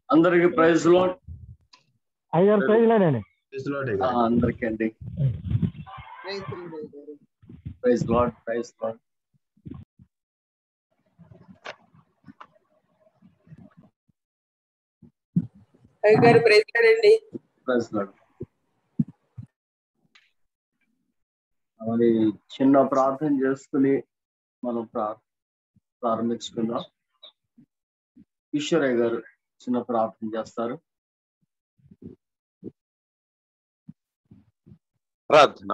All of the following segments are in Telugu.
అందరికి ప్రైజ్ లో ఐదారు ప్రైజ్లేనండి అందరికి అండి ప్రైజ్ లాడ్ ప్రైజ్ లాడ్ గారు ప్రైజ్లాడండి ప్రైజ్ లాడ్ మరి చిన్న ప్రార్థన చేసుకుని మనం ప్రా- ప్రారంభించుకుందాం ఈశ్వరయ్య గారు చిన్న ప్రార్థన చేస్తారు ప్రార్థన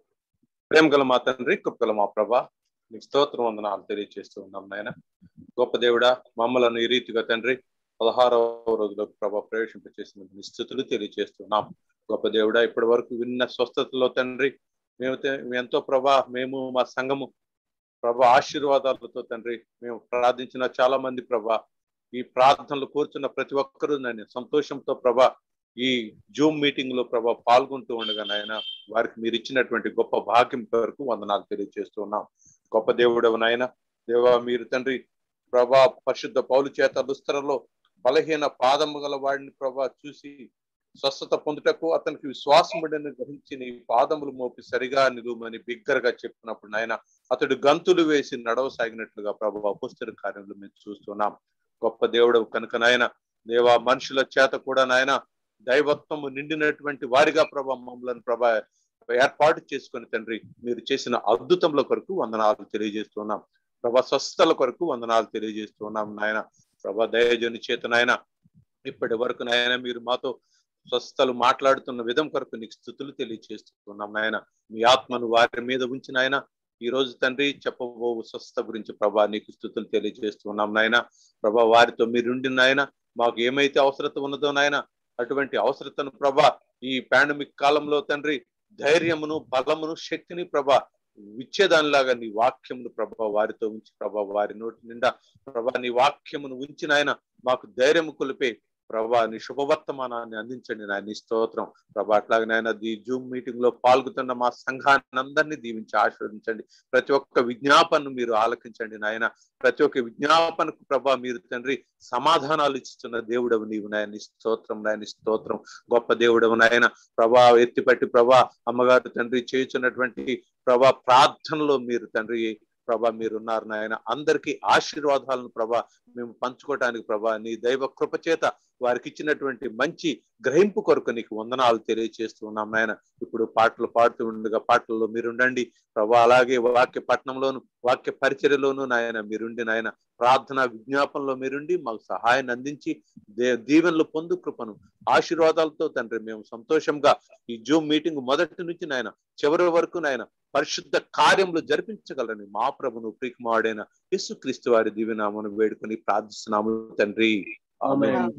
ప్రేమ గల మా తండ్రి కృపగల మా ప్రభా నీకు స్తోత్రం వందనాలు తెలియజేస్తూ ఉన్నాం నాయన గొప్ప దేవుడా మమ్మలను ఈ రీతిగా తండ్రి పదహారవ రోజులో ప్రభా ప్రవేశింపచేసిన నిశ్చితులు తెలియజేస్తున్నాం గొప్ప దేవుడా ఇప్పటి వరకు విన్న స్వస్థతలో తండ్రి మేము తే- ఎంతో ప్రభా మేము మా సంఘము ప్రభా ఆశీర్వాదాలతో తండ్రి మేము ప్రార్థించిన చాలా మంది ప్రభా ఈ ప్రార్థనలు కూర్చున్న ప్రతి ఒక్కరూ నేను సంతోషంతో ప్రభా ఈ జూమ్ మీటింగ్ లో ప్రభా పాల్గొంటూ ఉండగా నాయన వారికి మీరు ఇచ్చినటువంటి గొప్ప భాగ్యం వరకు వందనాలు తెలియజేస్తున్నాం గొప్ప దేవుడవు నాయన దేవా మీరు తండ్రి ప్రభా పరిశుద్ధ పౌలు చేత దుస్తరలో బలహీన పాదము గల వాడిని ప్రభా చూసి స్వస్థత పొందుటకు అతనికి విశ్వాసం ఉండని గ్రహించి నీ పాదములు మోపి సరిగా నిలువమని బిగ్గరగా చెప్పినప్పుడు నాయన అతడు గంతులు వేసి నడవసాగినట్లుగా ప్రభా పుస్తక కార్యంలో మేము చూస్తున్నాం గొప్ప దేవుడు కనుక నాయన దేవా మనుషుల చేత కూడా నాయన దైవత్వము నిండినటువంటి వారిగా ప్రభా మమ్మల్ని ప్రభా ఏర్పాటు చేసుకొని తండ్రి మీరు చేసిన అద్భుతముల కొరకు వందనాలు తెలియజేస్తున్నాం ప్రభా స్వస్థతల కొరకు వందనాలు తెలియజేస్తున్నాం నాయన ప్రభా దయజని చేత నాయన ఇప్పటి వరకు నాయన మీరు మాతో స్వస్థతలు మాట్లాడుతున్న విధం కొరకు నీకు స్థుతులు తెలియజేస్తున్నాం నాయన మీ ఆత్మను వారి మీద ఉంచిన ఆయన ఈ రోజు తండ్రి చెప్పబో స్వస్థత గురించి ప్రభా నీకు స్థుతులు తెలియజేస్తున్నాం నాయన ప్రభా వారితో మీరుండి నాయన మాకు ఏమైతే అవసరత ఉన్నదో నాయన అటువంటి అవసరతను ప్రభా ఈ పాండమిక్ కాలంలో తండ్రి ధైర్యమును బలమును శక్తిని ప్రభా ఇచ్చేదానిలాగా నీ వాక్యమును ప్రభా వారితో ఉంచి ప్రభా వారి నోటి నిండా ప్రభా నీ వాక్యమును ఉంచి నాయన మాకు ధైర్యము కొలిపే ప్రభా నీ శుభవర్తమానాన్ని అందించండి నాయన నీ స్తోత్రం ప్రభా అట్లాగే నాయన ఈ జూమ్ మీటింగ్ లో పాల్గొతున్న మా సంఘాన్ని అందరినీ దీవించి ఆశీర్వదించండి ప్రతి ఒక్క విజ్ఞాపనను మీరు ఆలకించండి నాయన ప్రతి ఒక్క విజ్ఞాపనకు ప్రభా మీరు తండ్రి సమాధానాలు ఇస్తున్న దేవుడవు నీవు నాయన నీ స్తోత్రం నాయన నీ స్తోత్రం గొప్ప దేవుడవు నాయన ప్రభా ఎత్తిపట్టి ప్రభా అమ్మగారు తండ్రి చేయుచున్నటువంటి ప్రభా ప్రార్థనలో మీరు తండ్రి ప్రభా మీరున్నారు నాయన అందరికీ ఆశీర్వాదాలను ప్రభా మేము పంచుకోవటానికి ప్రభా నీ దైవ కృప చేత వారికి ఇచ్చినటువంటి మంచి గ్రహింపు కొరకు నీకు వందనాలు తెలియజేస్తూ ఉన్నాం నాయన ఇప్పుడు పాటలు పాడుతూ ఉండగా పాటల్లో మీరుండండి ప్రభా అలాగే వాక్య పట్టణంలోను వాక్య పరిచర్యలోను నాయన మీరుండి నాయన ప్రార్థన విజ్ఞాపనలో మీరుండి మాకు సహాయాన్ని అందించి దే దీవెనలు పొందు కృపను ఆశీర్వాదాలతో తండ్రి మేము సంతోషంగా ఈ జూమ్ మీటింగ్ మొదటి నుంచి నాయన చివరి వరకు నాయన పరిశుద్ధ కార్యములు జరిపించగలని మా ప్రభును ప్రియకుమారుడైన యేసు క్రీస్తు వారి దివ్యనామను వేడుకొని ప్రార్థిస్తున్నాము తండ్రి ఆమేన్. ఆమేన్.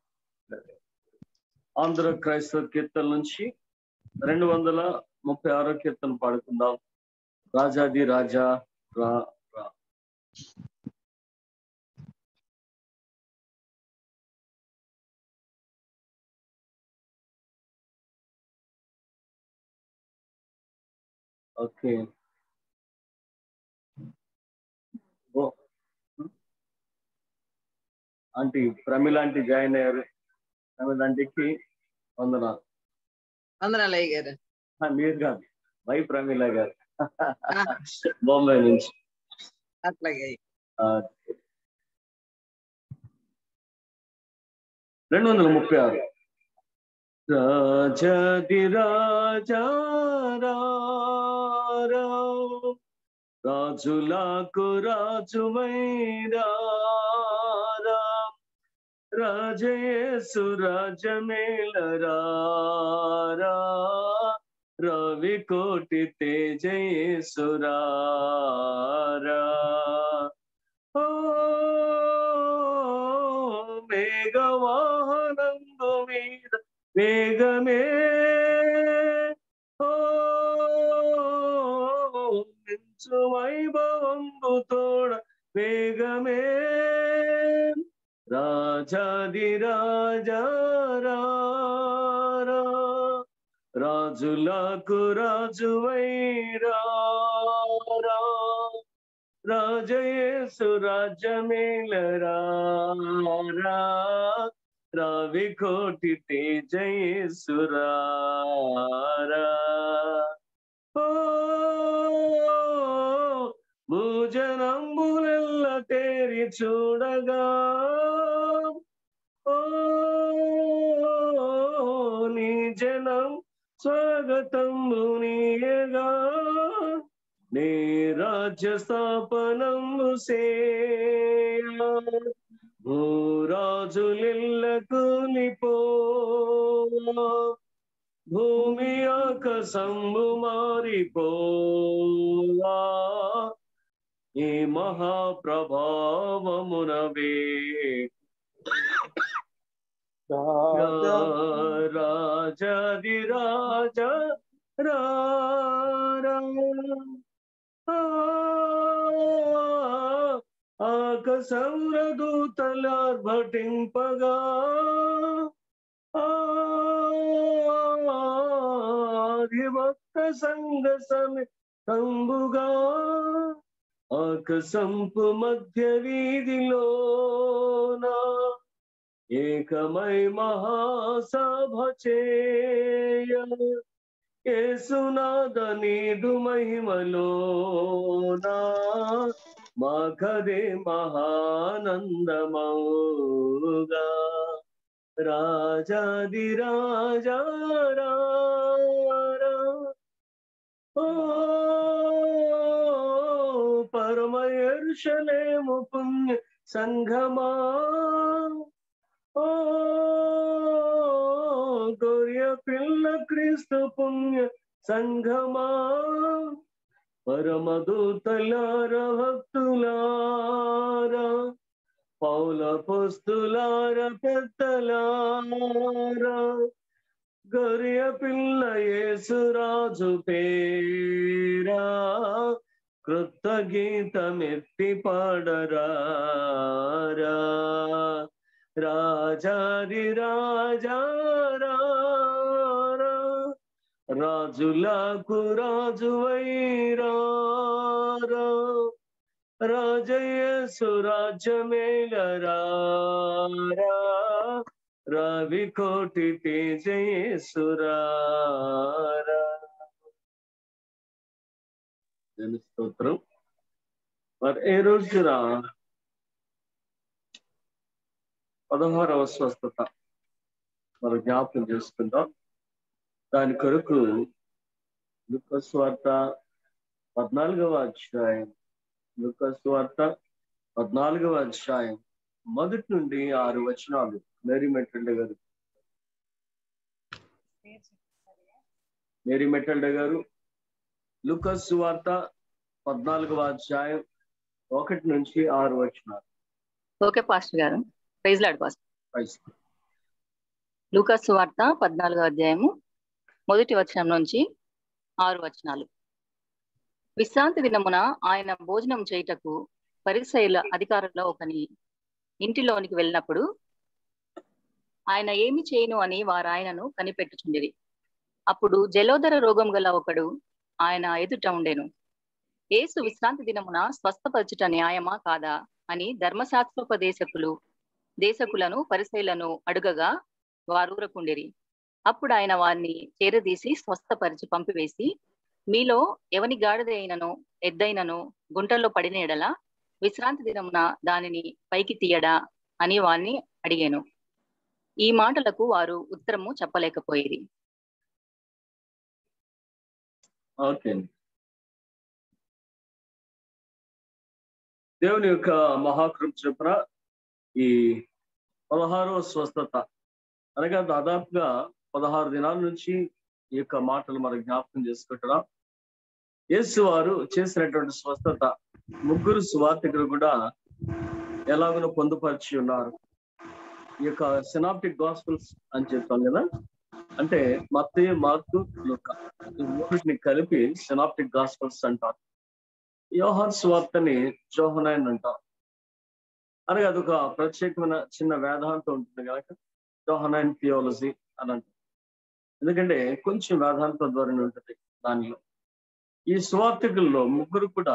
ఆంధ్ర క్రైస్తవ కీర్తన నుంచి రెండు వందల ముప్పై ఆరో కీర్తన పాడుకుందాం రాజాది రాజా రా రా ఓకే ఓ ఆంటీ ప్రమిళ ఆంటీ జాయిన్ అయ్యారు ప్రమిళ ఆంటీకి వందనాలు వందనాలు అయ్య గారు ఆ, మీరు కాదు వై ప్రమీల గారు బాంబే నుంచి అట్లాగే ఆ, రెండు వందల ముప్పై ఆరు రాజాది రాజా రారా, రాజులకు రాజువైరా రాజయేసు రాజమేలరా రవి కోటి తేజయేసురారా ఓ మేఘవాహనందు మీద వేగమే ఓ మించు వైభవంబు తోడ వేగమే రాజాది రాజా రారా, రాజులకు రాజువైరా రాజయేసు రాజమేలరా రవి కోటి తేజయేసురారా ఓ భూజనంబులెల్ల తేరి చూడగా ఓ నీ జనం స్వాగతంబు నీయగా నీ రాజ్య స్థాపనంబు సేయ భూరాజులిల్ల కూలిపోవా భూమి ఆకాశంబు మారిపోవా ఈ మహాప్రభావమునవే రాజాది రాజ ఆకసౌరదూతలార్భటింపగా ఆదిభక్త సంగ సమి కంబుగా ఆకసంపు మధ్య వీధిలోనా ఏకమై మహాసభ చేయ యేసునాద నీదు మహిమలోనా మాకదే మహానందమౌగా రాజాది రాజా ఓ పరమయర్షలేము పుణ్య సంఘమా ఓ గౌర్య పిల్ల క్రీస్తు పుణ్య సంఘమా పరమదూతలార భక్తులారా పౌల పుస్తులార పెద్దలారా గౌర్య పిల్ల యేసురాజు పేరా కృత గీతమెత్తి పాడరారా రాజాది రాజారా రాజులకు రాజు వైరారా రాజయ్య సురాజ్యమేలరా రవి కోటి తేజయేసురారా దేవుని స్తోత్రం మరి ఏ రోజున పదహారవ స్వస్థత మనం జ్ఞాపకం చేసుకుందాం దాని కొరకు లుకస్ వార్త పద్నాలుగవ అధ్యాయం లుకస్ వార్త పద్నాలుగవ అధ్యాయం మొదటి నుండి ఆరు వచనాలు మేరీ మెట్టండ గారు మేరీ మెట్టండ గారు లుకస్ వార్త పద్నాలుగవ అధ్యాయం ఒకటి నుంచి ఆరు వచనాలు ఓకే పాస్టర్ గారు praise lord pastor praise Lucas వార్త పద్నాలుగో అధ్యాయము మొదటి వచనం నుంచి ఆరు వచనాలు విశ్రాంతి దినమున ఆయన భోజనం చేయుటకు పరిసైల అధికారంలో ఒకని ఇంటిలోనికి వెళ్ళినప్పుడు ఆయన ఏమి చేయను అని వారు ఆయనను కనిపెట్టుచుండిరి అప్పుడు జలోదర రోగం గల ఒకడు ఆయన ఎదుట ఉండెను ఏసు విశ్రాంతి దినమున స్వస్థపరచుట న్యాయమా కాదా అని ధర్మశాస్త్రోపదేశకులు దేశకులను పరిశైలను అడుగగా వారూరకుండిరి అప్పుడు ఆయన వారిని చేరదీసి స్వస్థపరిచి పంపివేసి మీలో ఎవని గాడిద అయినను ఎద్దైనను గుంటల్లో పడిన ఎడల విశ్రాంతి దినమున దానిని పైకి తీయడా అని వారిని అడిగాను ఈ మాటలకు వారు ఉత్తరము చెప్పలేకపోయేది ఓకే దేవుని యొక్క మహాకృప చొప్పున ఈ పదహారవ స్వస్థత అనగా దాదాపుగా పదహారు దినాల నుంచి ఈ యొక్క మాటలు మనం జ్ఞాపకం చేసుకుంటున్నాం యేసు వారు చేసినటువంటి స్వస్థత ముగ్గురు సువార్థికులు కూడా ఎలాగనో పొందుపరిచి ఉన్నారు ఈ యొక్క సినాప్టిక్ గాస్పుల్స్ అని చెప్తాం కదా అంటే మత్తయ్య మార్కు లుక ఈ మూడింటిని కలిపి సినాప్టిక్ గాస్పుల్స్ అంటారు యోహాన్ స్వార్తని జోహనైన్ అంటారు అనగా అదొక ప్రత్యేకమైన చిన్న వేదాంతం ఉంటుంది కనుక జోహనైన్ థియాలజీ అని అంటారు ఎందుకంటే కొంచెం వేదాంత ధోరణి ఉంటుంది దానిలో ఈ స్వార్థికుల్లో ముగ్గురు కూడా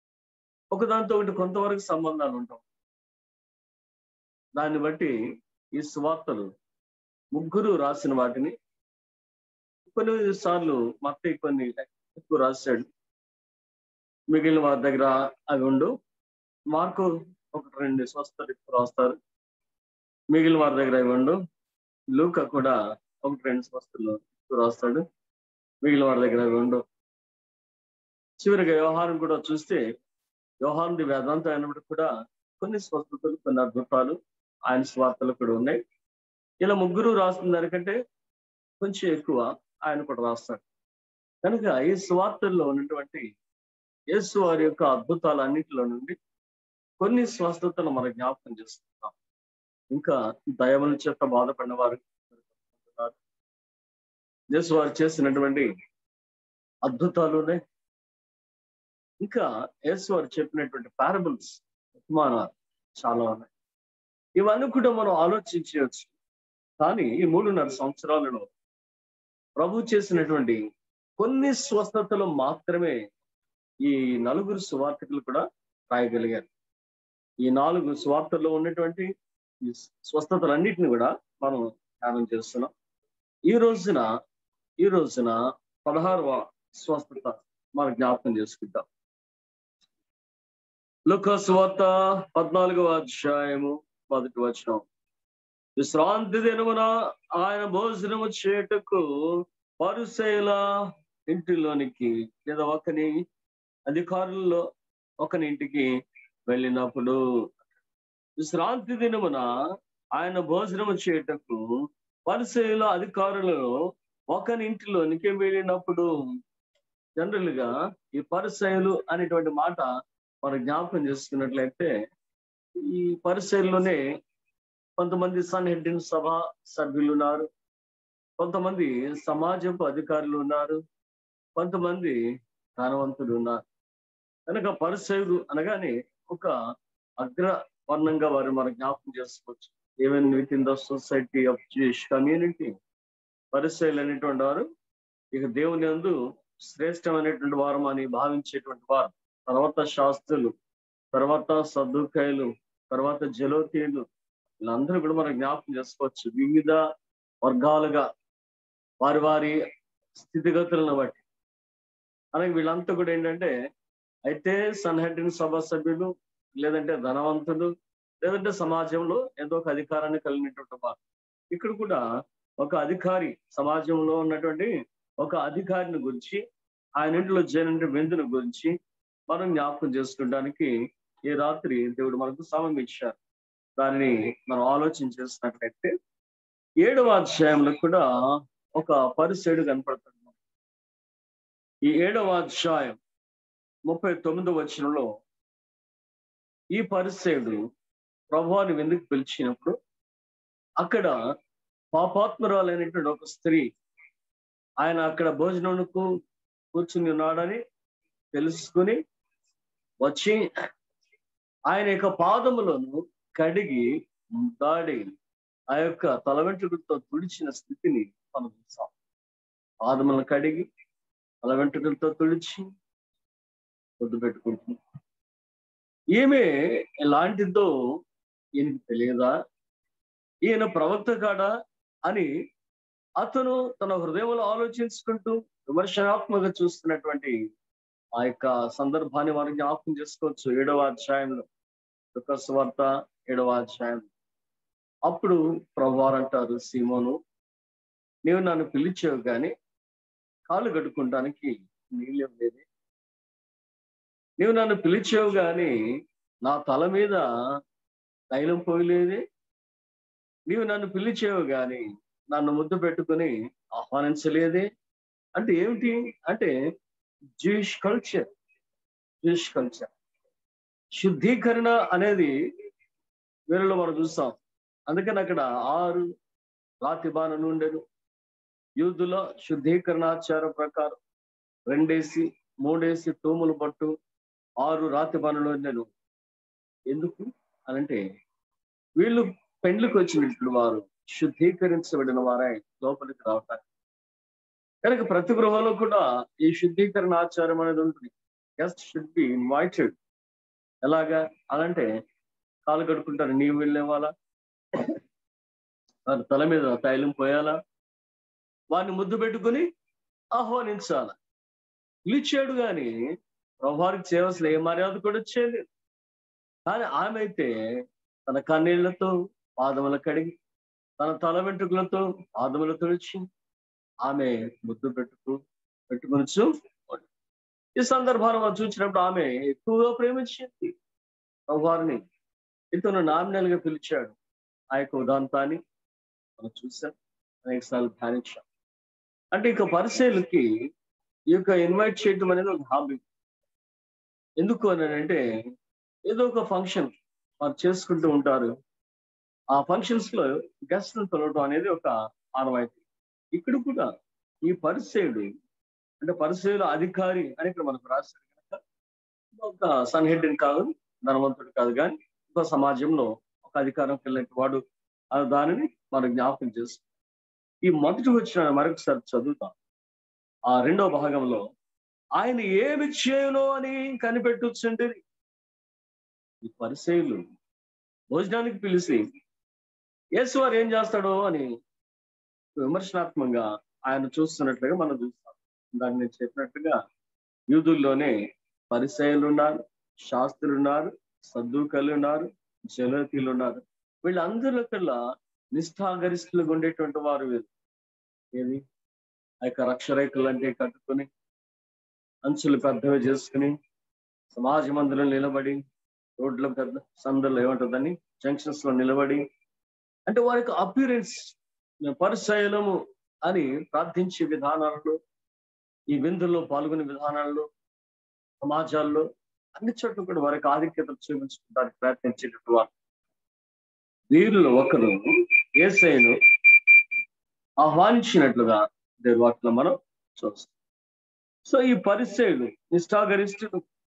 ఒకదాంతో ఒకటి కొంతవరకు సంబంధాలు ఉంటాం దాన్ని బట్టి ఈ సువార్తలు ముగ్గురు రాసిన వాటిని కొన్ని సార్లు మత్తయి కొన్ని ఎక్కువ రాశాడు మిగిలిన వారి దగ్గర అవి ఉండు మార్కు ఒకటి రెండు స్వస్థలు ఎక్కువ రాస్తారు మిగిలిన వారి దగ్గర అవి ఉండు లూక కూడా ఒకటి రెండు స్వస్థలు ఎక్కువ రాస్తాడు మిగిలిన వారి దగ్గర అవి ఉండు చివరిగా వ్యవహారం కూడా చూస్తే వ్యవహారం వేదాంతం అయినప్పుడు కూడా కొన్ని స్వస్థతలు కొన్ని అద్భుతాలు ఆయన స్వార్థలు కూడా ఉన్నాయి ఇలా ముగ్గురు రాస్తున్న దానికంటే కొంచెం ఎక్కువ ఆయన కూడా రాస్తాడు కనుక ఈ స్వార్థల్లో ఉన్నటువంటి యేసు వారి యొక్క అద్భుతాలు అన్నింటిలో నుండి కొన్ని స్వస్థతలు మన జ్ఞాపకం చేసుకుంటాం ఇంకా దయముల చేత బాధపడిన వారు యేసు వారు చేసినటువంటి అద్భుతాలు ఉన్నాయి ఇంకా యేసు వారు చెప్పినటువంటి పారబుల్స్ ఉపమానాలు చాలా ఉన్నాయి ఇవన్నీ కూడా మనం ఆలోచించవచ్చు కానీ ఈ మూడున్నర సంవత్సరాలలో ప్రభు చేసినటువంటి కొన్ని స్వస్థతలు మాత్రమే ఈ నలుగురు సువార్తకులు కూడా రాయగలిగారు ఈ నాలుగు సువార్తల్లో ఉన్నటువంటి ఈ స్వస్థతలన్నిటిని కూడా మనం ధ్యానం చేస్తున్నాం ఈ రోజున ఈ రోజున పదహారవ స్వస్థత మనం జ్ఞాపకం చేసుకుంటాం లుకస్వార్త పద్నాలుగవ అధ్యాయము మొదటి వచనం విశ్రాంతి దినమున ఆయన భోజనము చేటకు పరుశైల ఇంటిలోనికి లేదా ఒకని అధికారుల్లో ఒకని ఇంటికి వెళ్ళినప్పుడు విశ్రాంతి దినమున ఆయన భోజనము చేయటకు పరిశైల అధికారులలో ఒకని ఇంటిలోనికి వెళ్ళినప్పుడు జనరల్ గా ఈ పరిశైలు అనేటువంటి మాట మనం జ్ఞాపకం చేసుకున్నట్లయితే ఈ పరిశైల్లోనే కొంతమంది సన్ హెడ్డిన్ సభ సభ్యులు ఉన్నారు కొంతమంది సమాజపు అధికారులు ఉన్నారు కొంతమంది ధనవంతులు ఉన్నారు కనుక పరిశైలు అనగానే ఒక అగ్ర వర్ణంగా వారు మనం జ్ఞాపకం చేసుకోవచ్చు even with in the society of Jewish community పరిశైలు అనేటువంటి వారు ఇక దేవుని అందు శ్రేష్టమైనటువంటి వారు అని భావించేటువంటి వారు తర్వాత శాస్త్రులు తర్వాత సద్దుకాయలు తర్వాత జలోతీయులు వీళ్ళందరూ కూడా మనం జ్ఞాపకం చేసుకోవచ్చు వివిధ వర్గాలుగా వారి వారి స్థితిగతులను బట్టి అలాగే వీళ్ళంతా కూడా ఏంటంటే అయితే సన్హెడ్డిన్ సభ సభ్యులు లేదంటే ధనవంతులు లేదంటే సమాజంలో ఏదో ఒక అధికారాన్ని కలిగినటువంటి వారు ఇక్కడ కూడా ఒక అధికారి సమాజంలో ఉన్నటువంటి ఒక అధికారిని గురించి ఆయన ఇంట్లో జైన విందుని గురించి మనం జ్ఞాపకం చేసుకోవడానికి ఈ రాత్రి దేవుడు మనకు సమయం ఇచ్చారు దానిని మనం ఆలోచన చేసినట్లయితే ఏడవ అధ్యాయంలో కూడా ఒక పరిసేడు కనపడుతుంది ఈ ఏడవ అధ్యాయం ముప్పై తొమ్మిదో వచనంలో ఈ పరిసేడు ప్రభువాని వెందుకు పిలిచినప్పుడు అక్కడ పాపాత్మరాలైనటువంటి ఒక స్త్రీ ఆయన అక్కడ భోజనంకు కూర్చుని ఉన్నాడని తెలుసుకుని వచ్చి ఆయన యొక్క పాదములను కడిగి దాడి ఆ యొక్క తల వెంట్రుకలతో తుడిచిన స్థితిని మనం చూస్తాం పాదములను కడిగి తల వెంట్రుకలతో తుడిచి పొద్దు పెట్టుకుంటుంది ఈమె ఎలాంటిదో ఈయనకి తెలియదా ఈయన ప్రవక్త కాడా అని అతను తన హృదయంలో ఆలోచించుకుంటూ విమర్శనాత్మక చూస్తున్నటువంటి ఆ యొక్క సందర్భాన్ని మనం జ్ఞాపకం చేసుకోవచ్చు ఏడవ అధ్యాయంలో వార్త ఏడవ అధ్యాయం అప్పుడు ప్రభువారు అంటారు సీమోను నీవు నన్ను పిలిచావు కానీ కాళ్ళు కట్టుకుంటానికి నీళ్ళేం లేదే నీవు నన్ను పిలిచావు కానీ నా తల మీద తైలం పోయలేదే నీవు నన్ను పిలిచావు కానీ నన్ను ముద్దు పెట్టుకుని ఆహ్వానించలేదే అంటే ఏమిటి అంటే జూయిష్ కల్చర్ జూయిష్ కల్చర్ శుద్ధీకరణ అనేది వీరిలో మనం చూస్తాం అందుకని అక్కడ ఆరు రాతి బాణలు ఉండేది యూదుల శుద్ధీకరణాచారం ప్రకారం రెండేసి మూడేసి తూములు పట్టు ఆరు రాతి బాణలు ఉండేను ఎందుకు అనంటే వీళ్ళు పెండ్లకు వచ్చినట్లు వారు శుద్ధీకరించబడిన వారై లోపలికి రావటానికి కనుక ప్రతి గృహంలో కూడా ఈ శుద్ధీకరణ ఆచారం అనేది ఉంటుంది గెస్ట్ షుడ్ బి ఇన్వైటెడ్ ఎలాగా అలంటే కాలు కడుక్కుంటారు నీవు వెళ్ళే వాళ్ళ వారి తల మీద తైలం పోయాలా వారిని ముద్దు పెట్టుకుని ఆహ్వానించాల పిలిచాడు గాని ప్రభువారికి చేయవలసిన ఏ మర్యాద కూడా చేయలేదు కానీ ఆమె అయితే తన కన్నీళ్లతో పాదముల కడిగి తన తల వెంట్రుకలతో పాదములు తుడిచి ఆమె ముద్దు పెట్టుకు పెట్టుకుని ఈ సందర్భాన్ని మనం చూసినప్పుడు ఆమె ఎక్కువగా ప్రేమించింది ప్రభువారిని ఇతను నామినల్ గా పిలిచాడు ఆ యొక్క ఉదాంతాన్ని మనం చూసాం అనేక సార్లు ధ్యానించాం అంటే ఇక పరిశీలకి ఈ యొక్క ఇన్వైట్ చేయటం అనేది ఒక హాబీ ఎందుకు అని అంటే ఏదో ఒక ఫంక్షన్ వారు చేసుకుంటూ ఉంటారు ఆ ఫంక్షన్స్ లో గెస్ట్ పిలవడం అనేది ఒక ఆనవాయితీ ఇక్కడ కూడా ఈ పరిచయుడు అంటే పరిచయుల అధికారి అని ఇక్కడ మనకు రాశారు కనుక ఒక సన్ హెడ్ కాదు ధనవంతుడు కాదు కానీ ఒక సమాజంలో ఒక అధికారం కలిగిన వాడు ఆ దానిని మనం జ్ఞాపకం చేస్తాం ఈ మొదటి వచ్చిన మరొకసారి చదువుతాం ఆ రెండో భాగంలో ఆయన ఏమి చేయను అని కనిపెట్టొచ్చండి ఈ పరిశైలు భోజనానికి పిలిచి యేసు వారు ఏం చేస్తాడో అని విమర్శనాత్మకంగా ఆయన చూస్తున్నట్లుగా మనం చూస్తాం దాన్ని నేను చెప్పినట్టుగా యూదుల్లోనే పరిసయలు ఉన్నారు శాస్త్రులు ఉన్నారు సద్దుకలు ఉన్నారు జలతీలు ఉన్నారు వీళ్ళందరిలో కల్లా నిష్ఠాగరిష్ఠులుగా ఉండేటువంటి వారు వీరు ఏది ఆ యొక్క రక్షరేఖలు అంటే కట్టుకొని అంచులు పెద్దవి చేసుకుని సమాజ మందిరం నిలబడి రోడ్ల పెద్ద సందులో ఏమంటుందని జంక్షన్స్ లో నిలబడి అంటే వారికి అప్యూరెన్స్ పరిశైలము అని ప్రార్థించే విధానాలలో ఈ విందుల్లో పాల్గొనే విధానాల్లో సమాజాల్లో అన్ని చోట్ల కూడా వారికి ఆధిక్యత చూపించుకోవడానికి ప్రయత్నించేటట్టు వారు వీరిలో ఒకరు ఏసైను ఆహ్వానించినట్లుగా దేవుడు వాటిలో మనం చూస్తాం సో ఈ పరిచయుడు నిష్ఠాగరిష్ఠుడు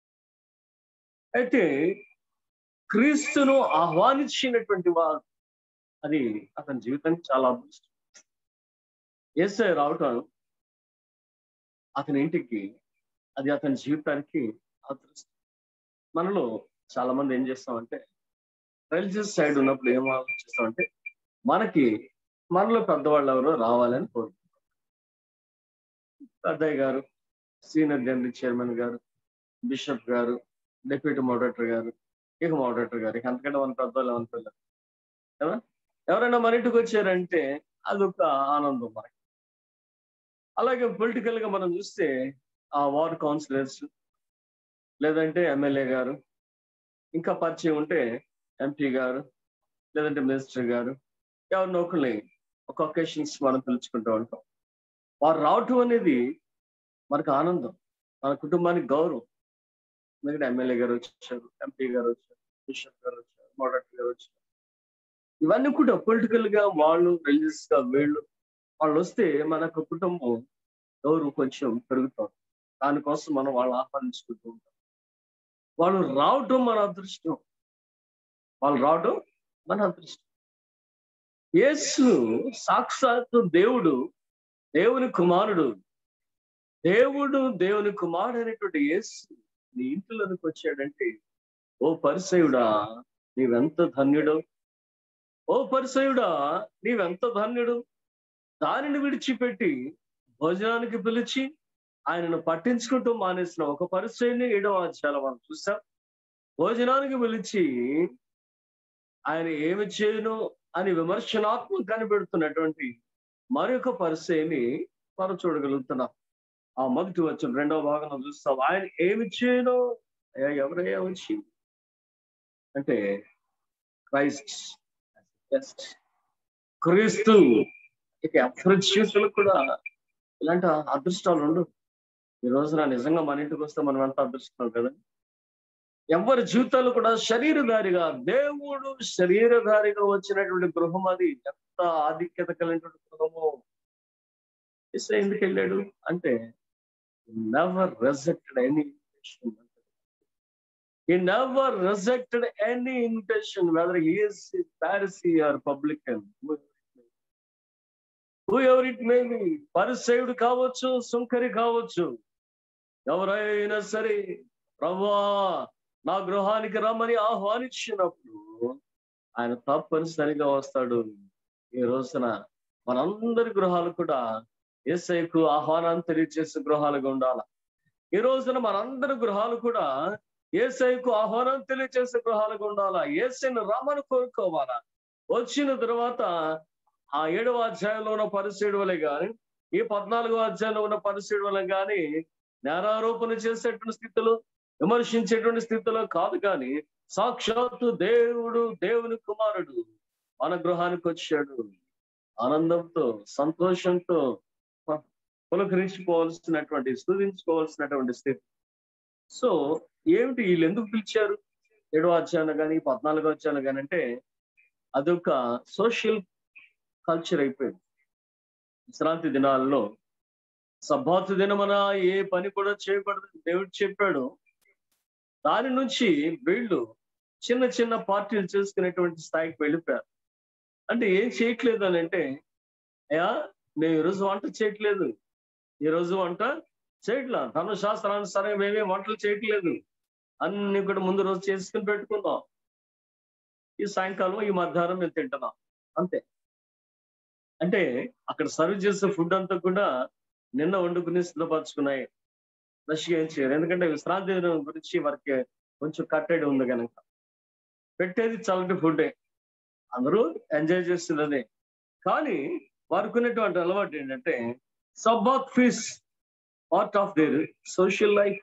అయితే క్రీస్తును ఆహ్వానించినటువంటి వారు అది అతని జీవితానికి చాలా అదృష్టం ఏసై రావటం అతని ఇంటికి అది అతని జీవితానికి అదృష్టం మనలో చాలా మంది ఏం చేస్తామంటే రిలీజియస్ సైడ్ ఉన్నప్పుడు ఏం ఆలోచిస్తామంటే మనకి మనలో పెద్దవాళ్ళు ఎవరో రావాలని కోరుకుంటాం పెద్దయ్య గారు సీనియర్ జనరల్ చైర్మన్ గారు బిషప్ గారు డిప్యూటీ మోడరేటర్ గారు ఇక మోడరేటర్ గారు ఇక అంతకంటే మన పెద్దవాళ్ళు ఏమనుకోలేదు కదా ఎవరైనా మన ఇంటికి వచ్చారంటే అదొక ఆనందం మనకి అలాగే పొలిటికల్ గా మనం చూస్తే ఆ వార్డ్ కౌన్సిలర్స్ లేదంటే ఎమ్మెల్యే గారు ఇంకా పరిచయం ఉంటే ఎంపీ గారు లేదంటే మినిస్టర్ గారు ఎవరినో ఒకరిని ఒక ఒకేషన్స్ మనం పిలుచుకుంటూ ఉంటాం వారు రావటం అనేది మనకు ఆనందం మన కుటుంబానికి గౌరవం ఎందుకంటే ఎమ్మెల్యే గారు వచ్చారు ఎంపీ గారు వచ్చారు బిషప్ గారు వచ్చారు మోడరేటర్ గారు వచ్చారు ఇవన్నీ కూడా పొలిటికల్ గా వాళ్ళు రిలీజియస్ గా వీళ్ళు వాళ్ళు వస్తే మనకు కుటుంబం గౌరవం కొంచెం పెరుగుతుంది దానికోసం మనం వాళ్ళు ఆహ్వానించుకుంటూ ఉంటాం వాళ్ళు రావటం మన అదృష్టం వాళ్ళు రావటం మన అదృష్టం యేసు సాక్షాత్తు దేవుడు దేవుని కుమారుడు దేవుడు దేవుని కుమారుడు అనేటువంటి యేసు నీ ఇంటిలోనికి వచ్చాడంటే ఓ పరిసయుడా నీవెంత ధన్యుడు ఓ పరిసయుడా నీవెంత ధన్యుడు దానిని విడిచిపెట్టి భోజనానికి పిలిచి ఆయనను పట్టించుకుంటూ మానేసిన ఒక పరిచయాన్ని ఏడవ అధ్యాయంలో మనం చూసాం భోజనానికి పిలిచి ఆయన ఏమి చేయను అని విమర్శనాత్మక కనిపెడుతున్నటువంటి మరొక పరిచయని మనం చూడగలుగుతున్నాం ఆ మొదటి వచ్చిన రెండవ భాగంలో చూస్తాం ఆయన ఏమి చేయను అయ్యా ఎవరయ్యా వచ్చి అంటే క్రైస్ట్ బెస్ట్ క్రీస్తు ఇక అప్రచ్యూతులు కూడా ఇలాంటి అదృష్టాలు ఉండవు ఈ రోజున నిజంగా మన ఇంటికి వస్తే మనం ఎంత అదృష్టం కదా ఎవరి జీవితాలు కూడా శరీరధారిగా దేవుడు శరీరధారిగా వచ్చినటువంటి గృహం అది ఎంత ఆధిక్యత కలిగినటువంటి గృహము ఇస్రా ఎందుకు వెళ్ళాడు అంటే never rejected any invitation He never rejected any invitation, whether he is a Pharisee or publican. Whoever it may be, పరిసేవుడు కావచ్చు సుంకరి కావచ్చు ఎవరైనా సరే ప్రభా నా గృహానికి రమ్మని ఆహ్వానించినప్పుడు ఆయన తప్పనిసరిగా వస్తాడు ఈ రోజున మనందరి గృహాలు కూడా ఏసైకు ఆహ్వానాన్ని తెలియజేసే గృహాలుగా ఉండాల ఈ రోజున మనందరి గృహాలు కూడా ఏసైకు ఆహ్వానం తెలియజేసే గృహాలుగా ఉండాలా ఏసైను రామని కోరుకోవాలా వచ్చిన తర్వాత ఆ ఏడవ అధ్యాయంలో ఉన్న పరిశీడు వలె గాని ఈ పద్నాలుగో అధ్యాయంలో ఉన్న పరిశీడు వలె గాని నేరారోపణ చేసేటువంటి స్థితిలో విమర్శించేటువంటి స్థితిలో కాదు కానీ సాక్షాత్తు దేవుడు దేవుని కుమారుడు మన గృహానికి వచ్చాడు ఆనందంతో సంతోషంతో పులకరించుకోవాల్సినటువంటి స్థుతించుకోవాల్సినటువంటి స్థితి సో ఏమిటి వీళ్ళు ఎందుకు పిలిచారు ఏడో అధ్యాయంలో కానీ పద్నాలుగో అధ్యాయంలో కానీ అంటే అదొక సోషల్ కల్చర్ అయిపోయింది విశ్రాంతి దినాల్లో సబ్బాతు దినమన ఏ పని కూడా చేయకూడదు దేవుడు చెప్పాడు దాని నుంచి వీళ్ళు చిన్న చిన్న పార్టీలు చేసుకునేటువంటి స్థాయికి వెళ్ళిపోయారు అంటే ఏం చేయట్లేదు అని అంటే అయ్యా మేము ఈరోజు వంట చేయట్లేదు ఈ రోజు వంట చేయట్లా ధర్మశాస్త్రానుసారం మేమేం వంటలు చేయట్లేదు అన్ని కూడా ముందు రోజు చేసుకుని పెట్టుకుందాం ఈ సాయంకాలం ఈ మధ్యాహ్నం మేము తింటున్నాం అంతే అంటే అక్కడ సర్వ్ చేసే ఫుడ్ అంతా కూడా నిన్న వండుకుని సిద్ధపరచుకున్నాయి రష్గా ఏం చేయరు ఎందుకంటే విశ్రాంతి దినం గురించి వారికి కొంచెం కట్టడి ఉంది కనుక పెట్టేది చల్లటి ఫుడ్డే అందరూ ఎంజాయ్ చేస్తున్నదే కానీ వారికి ఉన్నటువంటి అలవాటు ఏంటంటే Sabbath feasts part of their social life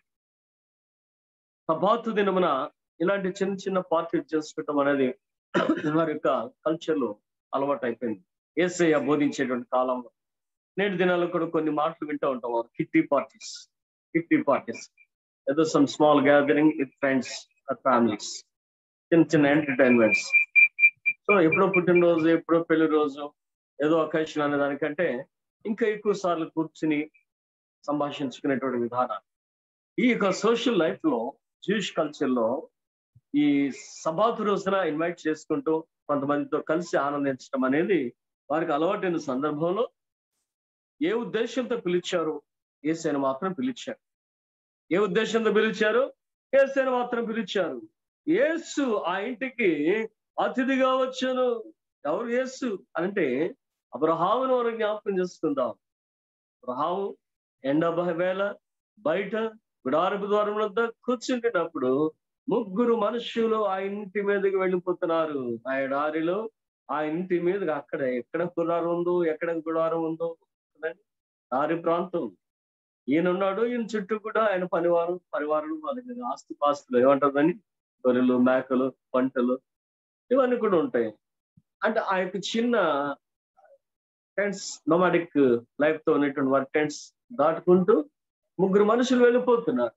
Sabbath దినమున ఇలాంటి చిన్న చిన్న పార్టీలు చేసుకోవటం అనేది వారి యొక్క కల్చర్ లో అలవాటు అయిపోయింది ఏసయ్య బోధించేటువంటి కాలంలో నేటి దినాల్లో కూడా కొన్ని మాటలు వింటూ ఉంటాం కిట్టి పార్టీస్ కిట్టి పార్టీస్ ఏదో some small gathering with friends families చిన్న చిన్న ఎంటర్టైన్మెంట్స్ సో ఎప్పుడో పుట్టినరోజు ఎప్పుడో పెళ్లి రోజు ఏదో అకేషన్ అనే దానికంటే ఇంకా ఎక్కువ సార్లు కూర్చుని సంభాషించుకునేటువంటి విధానాలు ఈ యొక్క సోషల్ లైఫ్ లో జూయిష్ కల్చర్ లో ఈ సభాతు రోజున ఇన్వైట్ చేసుకుంటూ కొంతమందితో కలిసి ఆనందించడం అనేది వారికి అలవాటైన సందర్భంలో ఏ ఉద్దేశంతో పిలిచారు ఏసైను మాత్రం పిలిచారు ఏ ఉద్దేశంతో పిలిచారు ఏసైను మాత్రం పిలిచారు ఏసు ఆ ఇంటికి అతిథిగా వచ్చాను ఎవరు యేసు అంటే అబ్రహామును మనం జ్ఞాపకం చేసుకుందాం అబ్రహాము ఎండ వేళ బయట గుడారపు ద్వారం వద్ద కూర్చుంటున్నప్పుడు ముగ్గురు మనుషులు ఆ ఇంటి మీదకి వెళ్ళిపోతున్నారు ఆ ఎడారిలో ఆ ఇంటి మీదకి అక్కడ ఎక్కడ గుడారం ఉందో ఎక్కడ గుడారం ఉందో దారి ప్రాంతం ఈయన ఉన్నాడు ఈయన చుట్టూ కూడా ఆయన పనివారు పరివారం వాళ్ళకి ఆస్తి పాస్తులు ఏమంటుందని గొర్రెలు మేకలు పంటలు ఇవన్నీ కూడా ఉంటాయి అంటే ఆ యొక్క చిన్న టెంట్స్ నొమాడిక్ లైఫ్ తో ఉన్నటువంటి వారి టెంట్స్ దాటుకుంటూ ముగ్గురు మనుషులు వెళ్ళిపోతున్నారు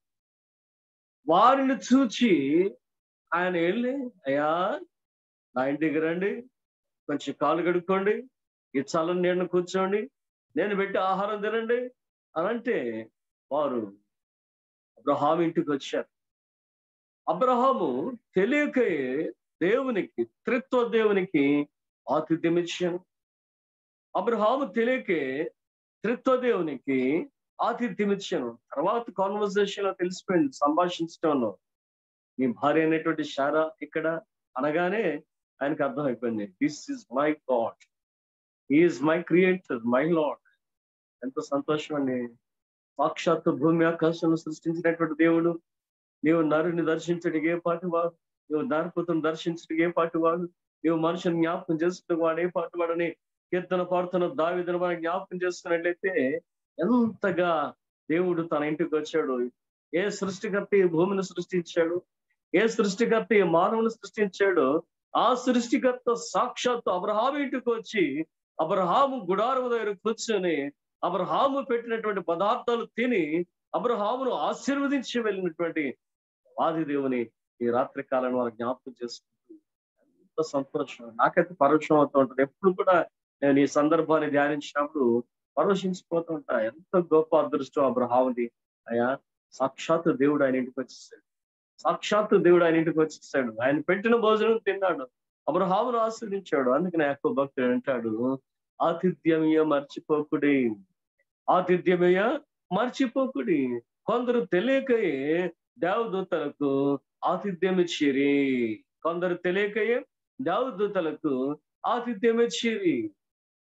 వారిని చూచి ఆయన వెళ్ళి అయ్యా నా ఇంటికి రండి కొంచెం కాలు కడుక్కోండి ఈ చల్లని నీళ్ళని కూర్చోండి నేను పెట్టి ఆహారం తినండి అని అంటే వారు అబ్రహాం ఇంటికి వచ్చారు అబ్రహాము తెలియకే దేవునికి త్రిత్వ దేవునికి ఆతిథ్యం ఇచ్చాను అబ్రహాము తెలియకే త్రిత్వ దేవునికి ఆతిథ్యం ఇచ్చాను తర్వాత కాన్వర్సేషన్ లో తెలిసిపోయింది సంభాషించడంలో మీ భార్య అనేటువంటి శారా ఇక్కడ అనగానే ఆయనకు అర్థమైపోయింది this is my God is my creator my lord ఎంతో సంతోషం అండి సాక్షాత్తు భూమి ఆకాశం సృష్టించినటువంటి దేవుడు నీవు నరుని దర్శించడానికి ఏ పాటి వాడు నువ్వు నరపుతం దర్శించడానికి ఏ పాటి వాడు నువ్వు మనుషుని జ్ఞాపకం చేసుకున్న వాడు ఏ పాటి వాడని కీర్తన పాడుతున్న దావిదను వాడు జ్ఞాపకం చేసుకున్నట్లయితే ఎంతగా దేవుడు తన ఇంటికి వచ్చాడు ఏ సృష్టికర్త ఈ భూమిని సృష్టించాడు ఏ సృష్టికర్త ఈ మానవుని సృష్టించాడు ఆ సృష్టికర్త సాక్షాత్తు అబ్రహాము ఇంటికి వచ్చి అబ్రహాము గుడారం దగ్గర కూర్చొని అబ్రహాము పెట్టినటువంటి పదార్థాలు తిని అబ్రహామును ఆశీర్వదించి వెళ్ళినటువంటి ఆది దేవుని ఈ రాత్రి కాలం వారు జ్ఞాపకం చేసుకుంటూ ఎంత సంతోషం నాకైతే పరోక్షం అవుతూ ఉంటుంది ఎప్పుడు కూడా నేను ఈ సందర్భాన్ని ధ్యానించినప్పుడు పరవశించిపోతూ ఉంటా ఎంత గొప్ప అదృష్టం అబ్రహాముది అయ్యా సాక్షాత్తు దేవుడు ఆయన ఇంటికి వచ్చేసాడు సాక్షాత్తు దేవుడు ఆయన ఇంటికి వచ్చేసాడు ఆయన పెట్టిన భోజనం తిన్నాడు అబ్రహామును ఆస్వాదించాడు అందుకని ఎక్కువ భక్తుడు అంటాడు ఆతిథ్యమయ్య మర్చిపోకుడి ఆతిథ్యమయ్య మర్చిపోకుడి కొందరు తెలియకయే దేవదూతలకు ఆతిథ్యం ఇచ్చిరి కొందరు తెలియకయే దేవదూతలకు ఆతిథ్యం ఇచ్చిరి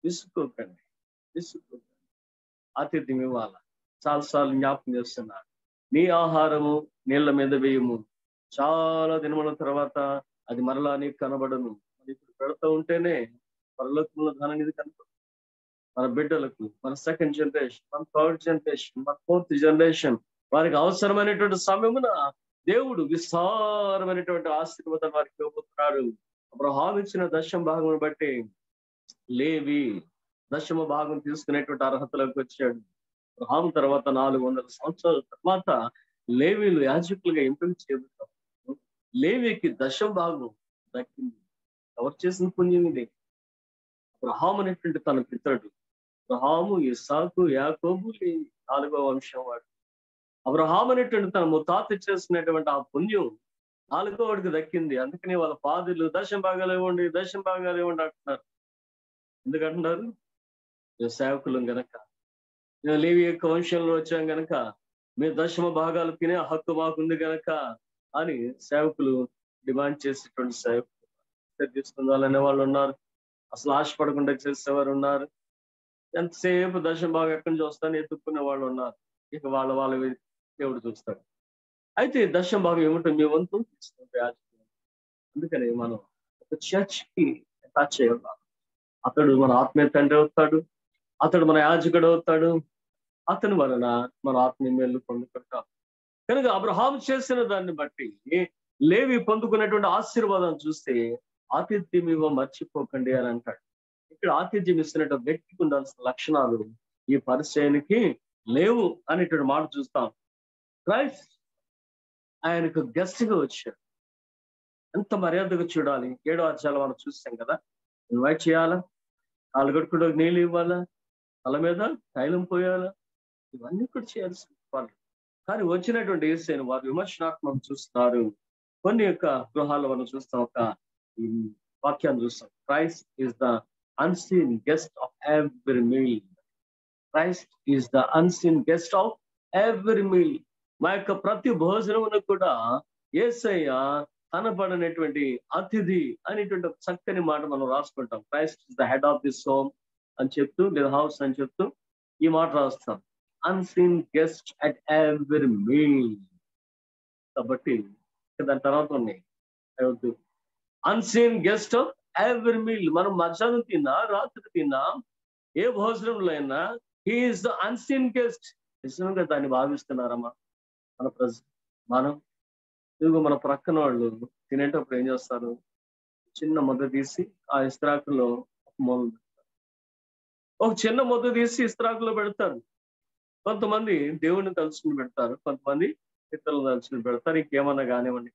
విసుక్కోకండి విసుక్కోకండి ఆతిథ్యం ఇవ్వాల చాలాసార్లు జ్ఞాపకం చేస్తున్నారు నీ ఆహారము నీళ్ల మీద వేయము చాలా దినముల తర్వాత అది మరలా నీకు కనబడను అది ఇప్పుడు పెడతా ఉంటేనే పరలోకంలో ధననిధి కనపడు మన బిడ్డలకు మన సెకండ్ జనరేషన్ మన థర్డ్ జనరేషన్ మన ఫోర్త్ జనరేషన్ వారికి అవసరమైనటువంటి సమయమున దేవుడు విస్తారమైనటువంటి ఆశీర్వాదం వారికి ఇవ్వబోతున్నాడు అబ్రహాం ఇచ్చిన దశమ భాగమును బట్టి లేవి దశమ భాగం తీసుకునేటువంటి అర్హతలోకి వచ్చాడు అబ్రహాం తర్వాత నాలుగు వందల సంవత్సరాల తర్వాత లేవీలు యాజకులుగా ఎంపిక చేయబడతారు లేవికి దశమ భాగం దక్కింది ఎవరు చేసిన పుణ్యం ఇది అబ్రహాం అనేటువంటి తన పితడు అబ్రహాము ఇసాకు యాకోబు లేవి నాలుగో వంశం వాడు అబ్రహాం అనేటువంటి తన ముత్తాత చేసినటువంటి ఆ పుణ్యం నాలుగో వాడికి దక్కింది అందుకని వాళ్ళ పాదులు దశం భాగాలు ఇవ్వండి దశం భాగాలు ఇవ్వండి అంటున్నారు ఎందుకంటున్నారు మేము సేవకులం గనక మేము లేవి యొక్క వంశంలో వచ్చాం గనక మేము దశమ భాగాలు తినే హక్కు మాకుంది గనక అని సేవకులు డిమాండ్ చేసేటువంటి సేవకులు తీసుకుందాలనే వాళ్ళు ఉన్నారు అసలు ఆశపడకుండా చేసేవారు ఉన్నారు ఎంతసేపు దశమ భాగం ఎక్కడి నుంచి వస్తాను ఎత్తుక్కునే వాళ్ళు ఉన్నారు ఇక వాళ్ళ వాళ్ళ దేవుడు చూస్తాడు అయితే దశమ భాగం ఏమిటో మీ వంతు తీసుకుంటే యాజకులు. అందుకని మనం ఒక చర్చ్కి అటాచ్ చేయాలి అతడు మన ఆత్మీయ తండ్రి అవుతాడు అతడు మన యాజకుడు అవుతాడు అతని వలన మన ఆత్మీయ మేలు పొందుకుంటాం కనుక అబ్రహాం చేసిన దాన్ని బట్టి లేవి పొందుకున్నటువంటి ఆశీర్వాదం చూస్తే ఆతిథ్యం ఇవ్వ మర్చిపోకండి అని అంటాడు ఇక్కడ ఆతిథ్యం ఇస్తున్న వ్యక్తికి ఉండాల్సిన లక్షణాలు ఈ పరిచయానికి లేవు అనేటువంటి మాట చూస్తాం క్రైస్ట్ ఆయనకు గెస్ట్ గా వచ్చాడు ఎంత మర్యాదగా చూడాలి ఏడో అధ్యాయాలు మనం చూస్తాం కదా ఇన్వైట్ చేయాలా కాలుగడుకుడు నీళ్ళు ఇవ్వాలా తల మీద తైలం పోయాలా ఇవన్నీ కూడా చేయాల్సిన వాళ్ళు కానీ వచ్చినటువంటి ఏసైన వారు విమర్శనాత్మకం చూస్తున్నారు కొన్ని యొక్క గృహాల్లో మనం చూస్తాం ఒక ఈ వాక్యాన్ని చూస్తాం Christ is the unseen guest of every meal Christ is the unseen guest of every meal మా యొక్క ప్రతి భోజనమును కూడా ఏసయ్య కనపడనటువంటి అతిథి అనేటువంటి ఒక చక్కని మాట మనం రాసుకుంటాం Christ is the head of this home అని చెప్తూ లేదా హౌస్ అని చెప్తూ ఈ మాట రాస్తాం unseen guest at every meal కాబట్టి దాని తర్వాత ఉన్నాయి unseen guest of every meal మనం మధ్యాహ్నం తిన్నా రాత్రి తిన్నా ఏ భోజనంలో అయినా హీఈస్ ద అన్సీన్ గెస్ట్ నిజంగా దాన్ని భావిస్తున్నారమ్మా మన ప్రజ మనం ఇదిగో మన ప్రక్కన వాళ్ళు తినేటప్పుడు ఏం చేస్తారు చిన్న ముద్ద తీసి ఆ ఇస్త్రాకులో ఒక మూల పెడతారు ఒక చిన్న ముద్ద తీసి ఇస్త్రాకులో పెడతారు కొంతమంది దేవుడిని తలుచుకుని పెడతారు కొంతమంది ఇతరులను తలుచుకుని పెడతారు ఇంకేమన్నా కానివ్వండి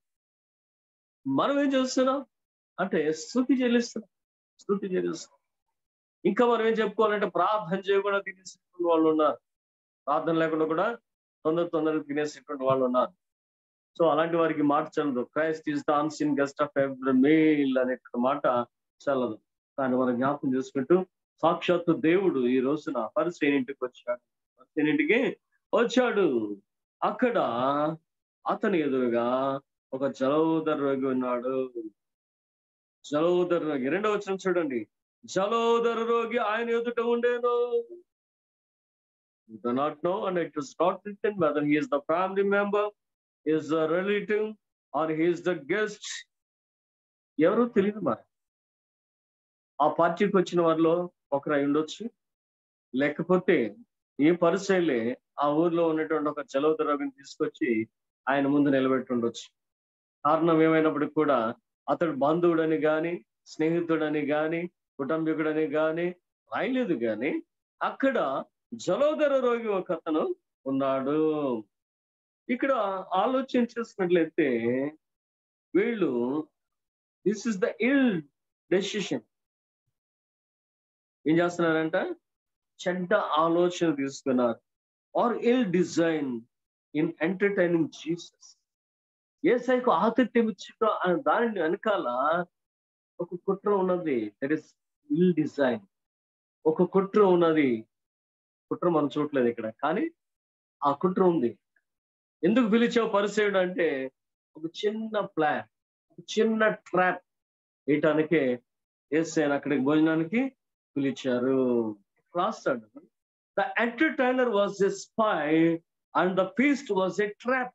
మనం ఏం చేస్తున్నాం అంటే స్థుతి చెల్లిస్తున్నాం స్థుతి చెల్లిస్తున్నాం ఇంకా మనం ఏం చెప్పుకోవాలంటే ప్రార్థన చేయకుండా తినేసేటువంటి వాళ్ళు ఉన్నారు ప్రార్థన లేకుండా కూడా తొందర తొందరగా తినేసేటువంటి వాళ్ళు ఉన్నారు సో అలాంటి వారికి మాట చల్లదు Christ is the unseen guest of every meal అనే మాట చల్లదు కానీ మనం జ్ఞాపకం చేసుకుంటూ సాక్షాత్తు దేవుడు ఈ రోజున పరిశ్రేణింటికి వచ్చాడు పరిశ్రేణింటికి వచ్చాడు అక్కడ అతని ఎదురుగా ఒక జలోదర రోగి ఉన్నాడు జలోదర రోగి రెండో వచ్చిన చూడండి జలోదర రోగి ఆయన ఎదుట ఉండేను You do not know, and it is not written whether he is the family member, is a relative, or he is the guest. ఎవరో తెలియదు మరి ఆ పార్టీకి వచ్చిన వారిలో ఒకరు అయి ఉండొచ్చు లేకపోతే ఈ పరిశైలే ఆ ఊర్లో ఉన్నటువంటి ఒక జలవద రోగిని తీసుకొచ్చి ఆయన ముందు నిలబెట్టి ఉండొచ్చు కారణం ఏమైనప్పటికీ కూడా అతడు బంధువుడని గాని స్నేహితుడని గాని కుటుంబీకుడని గాని రాయలేదు గాని అక్కడ జలోదర రోగి ఒక అతను ఉన్నాడు ఇక్కడ ఆలోచన చేసినట్లయితే వీళ్ళు this is the ill decision ఏం చేస్తున్నారంట చెడ్డ ఆలోచన తీసుకున్నారు or ill design in entertaining Jesus ఏసైకు ఆతిథ్యం ఇచ్చుట అనే దాని వెనకాల ఒక కుట్ర ఉన్నది దట్ ఇస్ ఇల్ డిజైన్ ఒక కుట్ర ఉన్నది కుట్ర మనం చూడలేదు ఇక్కడ కానీ ఆ కుట్ర ఉంది ఎందుకు పిలిచావు పరిచయుడు అంటే ఒక చిన్న ప్లాన్ ఒక చిన్న ట్రాప్ వేయటానికే వేసాను అక్కడికి భోజనానికి పిలిచారు రాస్తాడు the entertainer was a spy and the feast was a trap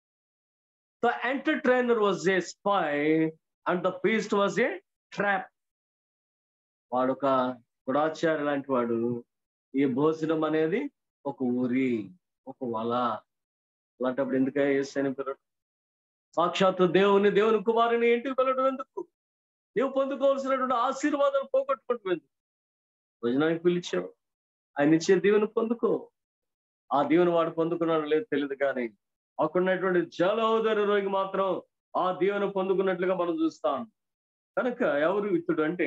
the entertainer was a spy and the feast was a trap వాడు ఒక గుడాచారి లాంటి వాడు ఈ భోజనం అనేది ఒక ఊరి ఒక వల అలాంటప్పుడు ఎందుకు వేసాను పిల్లడు సాక్షాత్తు దేవుని దేవుని కుమారుని ఇంటికి వెళ్ళడం ఎందుకు నీవు పొందుకోవాల్సినటువంటి ఆశీర్వాదాలు పోగొట్టుకుంటూ ఎందుకు భోజనానికి పిలిచావు ఆయన ఇచ్చే దీవెని పొందుకో ఆ దీవెని వాడు పొందుకున్నాడు లేదు తెలియదు కానీ అక్కడున్నటువంటి జలోదర రోగి మాత్రం ఆ దీవెన పొందుకున్నట్లుగా మనం చూస్తాం కనుక ఎవరు ఇతడు అంటే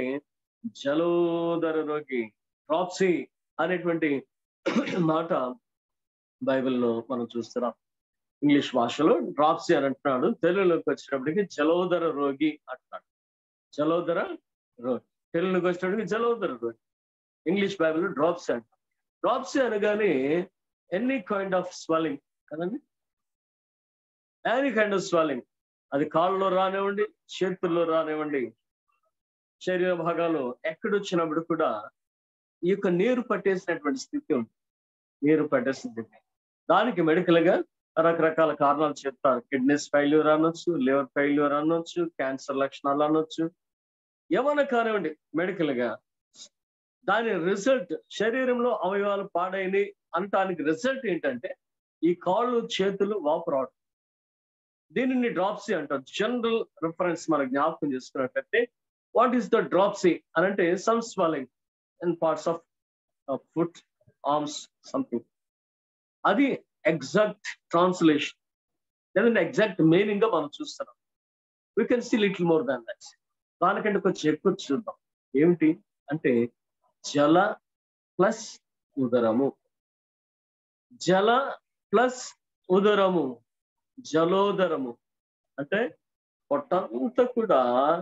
జలోదర రోగి ట్రాప్సీ అనేటువంటి మాట బైబిల్లో మనం చూస్తున్నాం ఇంగ్లీష్ భాషలో డ్రాప్సీ అని అంటున్నాడు తెలుగులోకి వచ్చేటప్పటికి జలోదర రోగి అంటున్నాడు జలోదర రోగి తెలుగులోకి వచ్చేటప్పటికి జలోదర రోగి ఇంగ్లీష్ బైబిల్లో డ్రాప్సీ అంటారు డ్రాప్సీ అనగానే ఎనీ కైండ్ ఆఫ్ స్వెల్లింగ్ కదండి ఎనీ కైండ్ ఆఫ్ స్వెల్లింగ్ అది కాళ్ళలో రానివ్వండి చేతుల్లో రానివ్వండి శరీర భాగాలు ఎక్కడొచ్చినప్పుడు కూడా ఈ యొక్క నీరు పట్టేసినటువంటి స్థితి ఉంది నీరు పట్టేసిన స్థితి దానికి మెడికల్ గా రకరకాల కారణాలు చెప్తారు కిడ్నీస్ ఫెయిల్యూర్ అనొచ్చు లివర్ ఫెయిల్యూర్ అనొచ్చు క్యాన్సర్ లక్షణాలు అనొచ్చు ఏమైనా కానివ్వండి మెడికల్ గా దాని రిజల్ట్ శరీరంలో అవయవాలు పాడైనవి అనటానికి రిజల్ట్ ఏంటంటే ఈ కాళ్ళు చేతులు వాపు రావడం దీనిని డ్రాప్సీ అంటారు జనరల్ రిఫరెన్స్ మనం జ్ఞాపకం చేసుకున్నట్లయితే వాట్ ఈస్ ద డ్రాప్సీ అని అంటే some swelling in parts of foot arms something అది ఎగ్జాక్ట్ ట్రాన్స్లేషన్ లేదంటే ఎగ్జాక్ట్ మీనింగ్ గా మనం చూస్తున్నాం we can see little more than that దానికంటే కొంచెం ఎక్కువ చూద్దాం ఏమిటి అంటే జల ప్లస్ ఉదరము జల ప్లస్ ఉదరము జలోదరము అంటే పొట్టంతా కూడా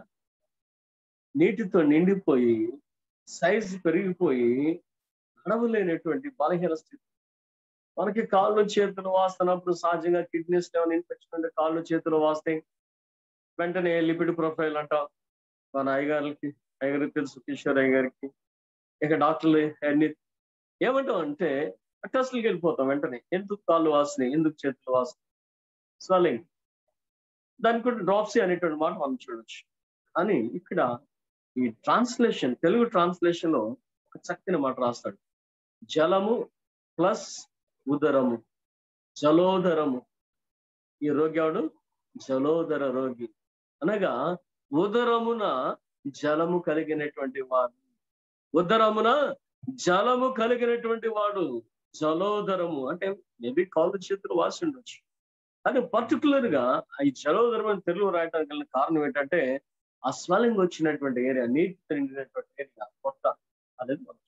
నీటితో నిండిపోయి సైజు పెరిగిపోయి నడవలేనటువంటి బలహీన స్థితి మనకి కాళ్ళు చేతులు వాస్తున్నప్పుడు సహజంగా కిడ్నీస్ ఏమైనా ఇన్ఫెక్షన్ ఉంటే కాళ్ళు చేతులు వాస్తాయి వెంటనే లిపిడ్ ప్రొఫైల్ అంటాం మన అయ్యగారికి అయ్యగారికి తెలుసు కిషోర్ అయ్య గారికి ఇక డాక్టర్లు అన్ని ఏమంటాం అంటే టెస్టులకి వెళ్ళిపోతాం వెంటనే ఎందుకు కాళ్ళు వాసినాయి ఎందుకు చేతులు వాసినాయి స్వెల్లింగ్ దానికి కూడా డ్రాప్సీ అనేటువంటి మాట మనం చూడొచ్చు అని ఇక్కడ ఈ ట్రాన్స్లేషన్ తెలుగు ట్రాన్స్లేషన్ లో ఒక చక్కని మాట రాస్తాడు జలము ప్లస్ ఉదరము జలోదరము ఈ రోగి ఎవడు జలోదర రోగి అనగా ఉదరమున జలము కలిగినటువంటి వాడు ఉదరమున జలము కలిగినటువంటి వాడు జలోదరము అంటే మేబీ కాళ్ళు చేతులు వాసి ఉండొచ్చు కానీ పర్టికులర్ గా ఈ జలోదరం అని తెలుగు రాయడానికి గల కారణం ఏంటంటే ఆ స్వెల్లింగ్ వచ్చినటువంటి ఏరియా నీటి నిండినటువంటి ఏరియా పొట్ట అనేది మనం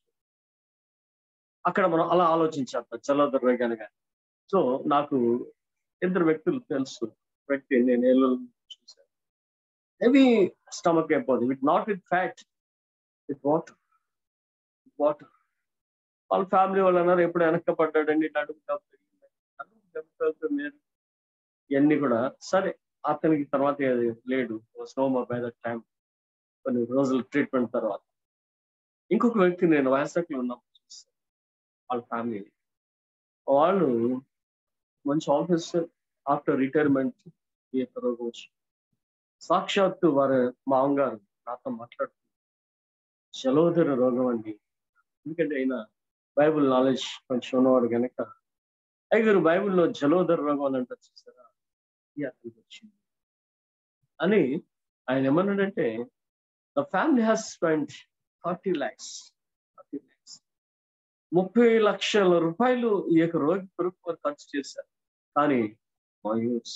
అక్కడ మనం అలా ఆలోచించాలి జలోదర వేగానుగా సో నాకు ఇద్దరు వ్యక్తులు తెలుసు వ్యక్తి నేను ఏళ్ళు చూశాను హెవీ స్టమక్ అయిపోతుంది with not with fat with water water వాళ్ళ ఫ్యామిలీ వాళ్ళు అన్నారు ఎప్పుడు వెనక్కి పడ్డాడండి నడుము దెబ్బ తగిలింది. నడుము దెబ్బ తగిలితే మీరు ఇవన్నీ కూడా సరే అతనికి తర్వాత ఏది లేడు స్నోమా బై దట్ టైం కొన్ని రోజులు ట్రీట్మెంట్ తర్వాత ఇంకొక వ్యక్తి నేను వైజాగ్లో ఉన్నప్పుడు చూస్తాను వాళ్ళ ఫ్యామిలీ వాళ్ళు మంచి ఆఫీసర్ ఆఫ్టర్ రిటైర్మెంట్ ఈ యొక్క రోగం వచ్చి సాక్షాత్తు వారి మామగారు నాతో మాట్లాడుతున్నారు జలోదర రోగం అండి ఎందుకంటే ఆయన బైబుల్ నాలెడ్జ్ కొంచెం ఉన్నవాడు కనుక ఐదుగురు బైబిల్లో జలోదర రోగం అని అంటే చూసారా ఇది అతనికి వచ్చింది అని ఆయన ఏమన్నాడంటే the family has spend forty lakhs forty lakhs ముప్పై లక్షల రూపాయలు ఈ యొక్క రోగి కొరకు వారు ఖర్చు చేశారు కానీ మా యూస్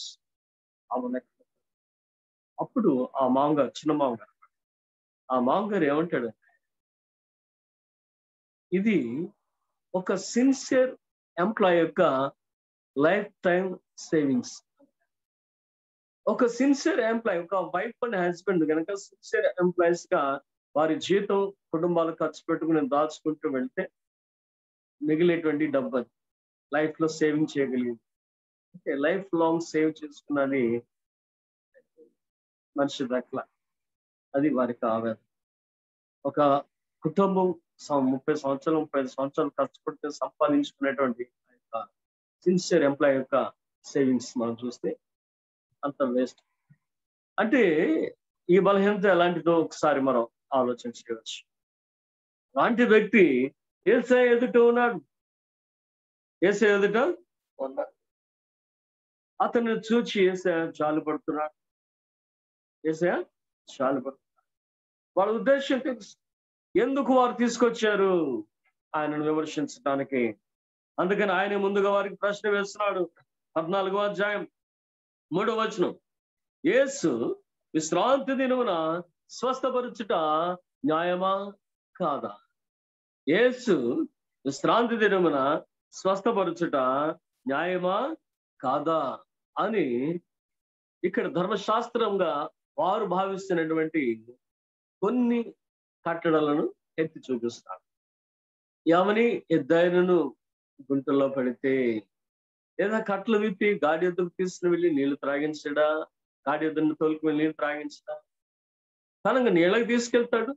అప్పుడు ఆ మామగారు చిన్న మామగారు ఆ మామగారు ఏమంటాడు ఇది ఒక సిన్సియర్ ఎంప్లాయ్ యొక్క లైఫ్ టైం సేవింగ్స్ ఒక సిన్సియర్ ఎంప్లాయ్ ఒక వైఫ్ అండ్ హస్బెండ్ కనుక సిన్సియర్ ఎంప్లాయీస్ గా వారి జీతం కుటుంబాలు ఖర్చు పెట్టుకుని దాచుకుంటూ వెళ్తే మిగిలేటువంటి డబ్బు లైఫ్ లో సేవింగ్ చేయగలిగింది అంటే లైఫ్ లాంగ్ సేవ్ చేసుకున్నది మనిషి దట్ల అది వారికి ఆవేదన ఒక కుటుంబం సం- ముప్పై సంవత్సరాలు ముప్పై ఐదు సంవత్సరాలు కష్టపడితే సంపాదించుకునేటువంటి ఆ యొక్క సిన్సియర్ ఎంప్లాయ్ యొక్క సేవింగ్స్ మనం చూస్తే అంత వేస్ట్ అంటే ఈ బలహీనత ఎలాంటిదో ఒకసారి మనం ఆలోచన చేయవచ్చు అలాంటి వ్యక్తి ఏసే ఎదుట ఉన్నాడు ఏసే ఎదుట ఉన్నాడు అతన్ని చూచి ఏసే జాలు పడుతున్నాడు ఏసే జాలు పడుతున్నాడు వాళ్ళ ఉద్దేశం తెలుసు ఎందుకు వారు తీసుకొచ్చారు ఆయనను విమర్శించడానికి అందుకని ఆయన ముందుగా వారికి ప్రశ్న వేస్తున్నాడు పద్నాలుగో అధ్యాయం మూడో వచనం యేసు విశ్రాంతి దినమున స్వస్థపరుచుట న్యాయమా కాదా యేసు విశ్రాంతి దినమున స్వస్థపరుచుట న్యాయమా కాదా అని ఇక్కడ ధర్మశాస్త్రంగా వారు భావిస్తున్నటువంటి కొన్ని కట్టడలను ఎత్తి చూపిస్తారు ఎవని ఎద్దైనను గుంటల్లో పడితే లేదా కట్టలు విప్పి గాడి ఎద్దుకు తీసుకుని వెళ్ళి నీళ్లు త్రాగించడా గాడి ఎద్దును తోలుకు వెళ్ళి నీళ్లు త్రాగించడా తనకు నీళ్ళకి తీసుకెళ్తాడు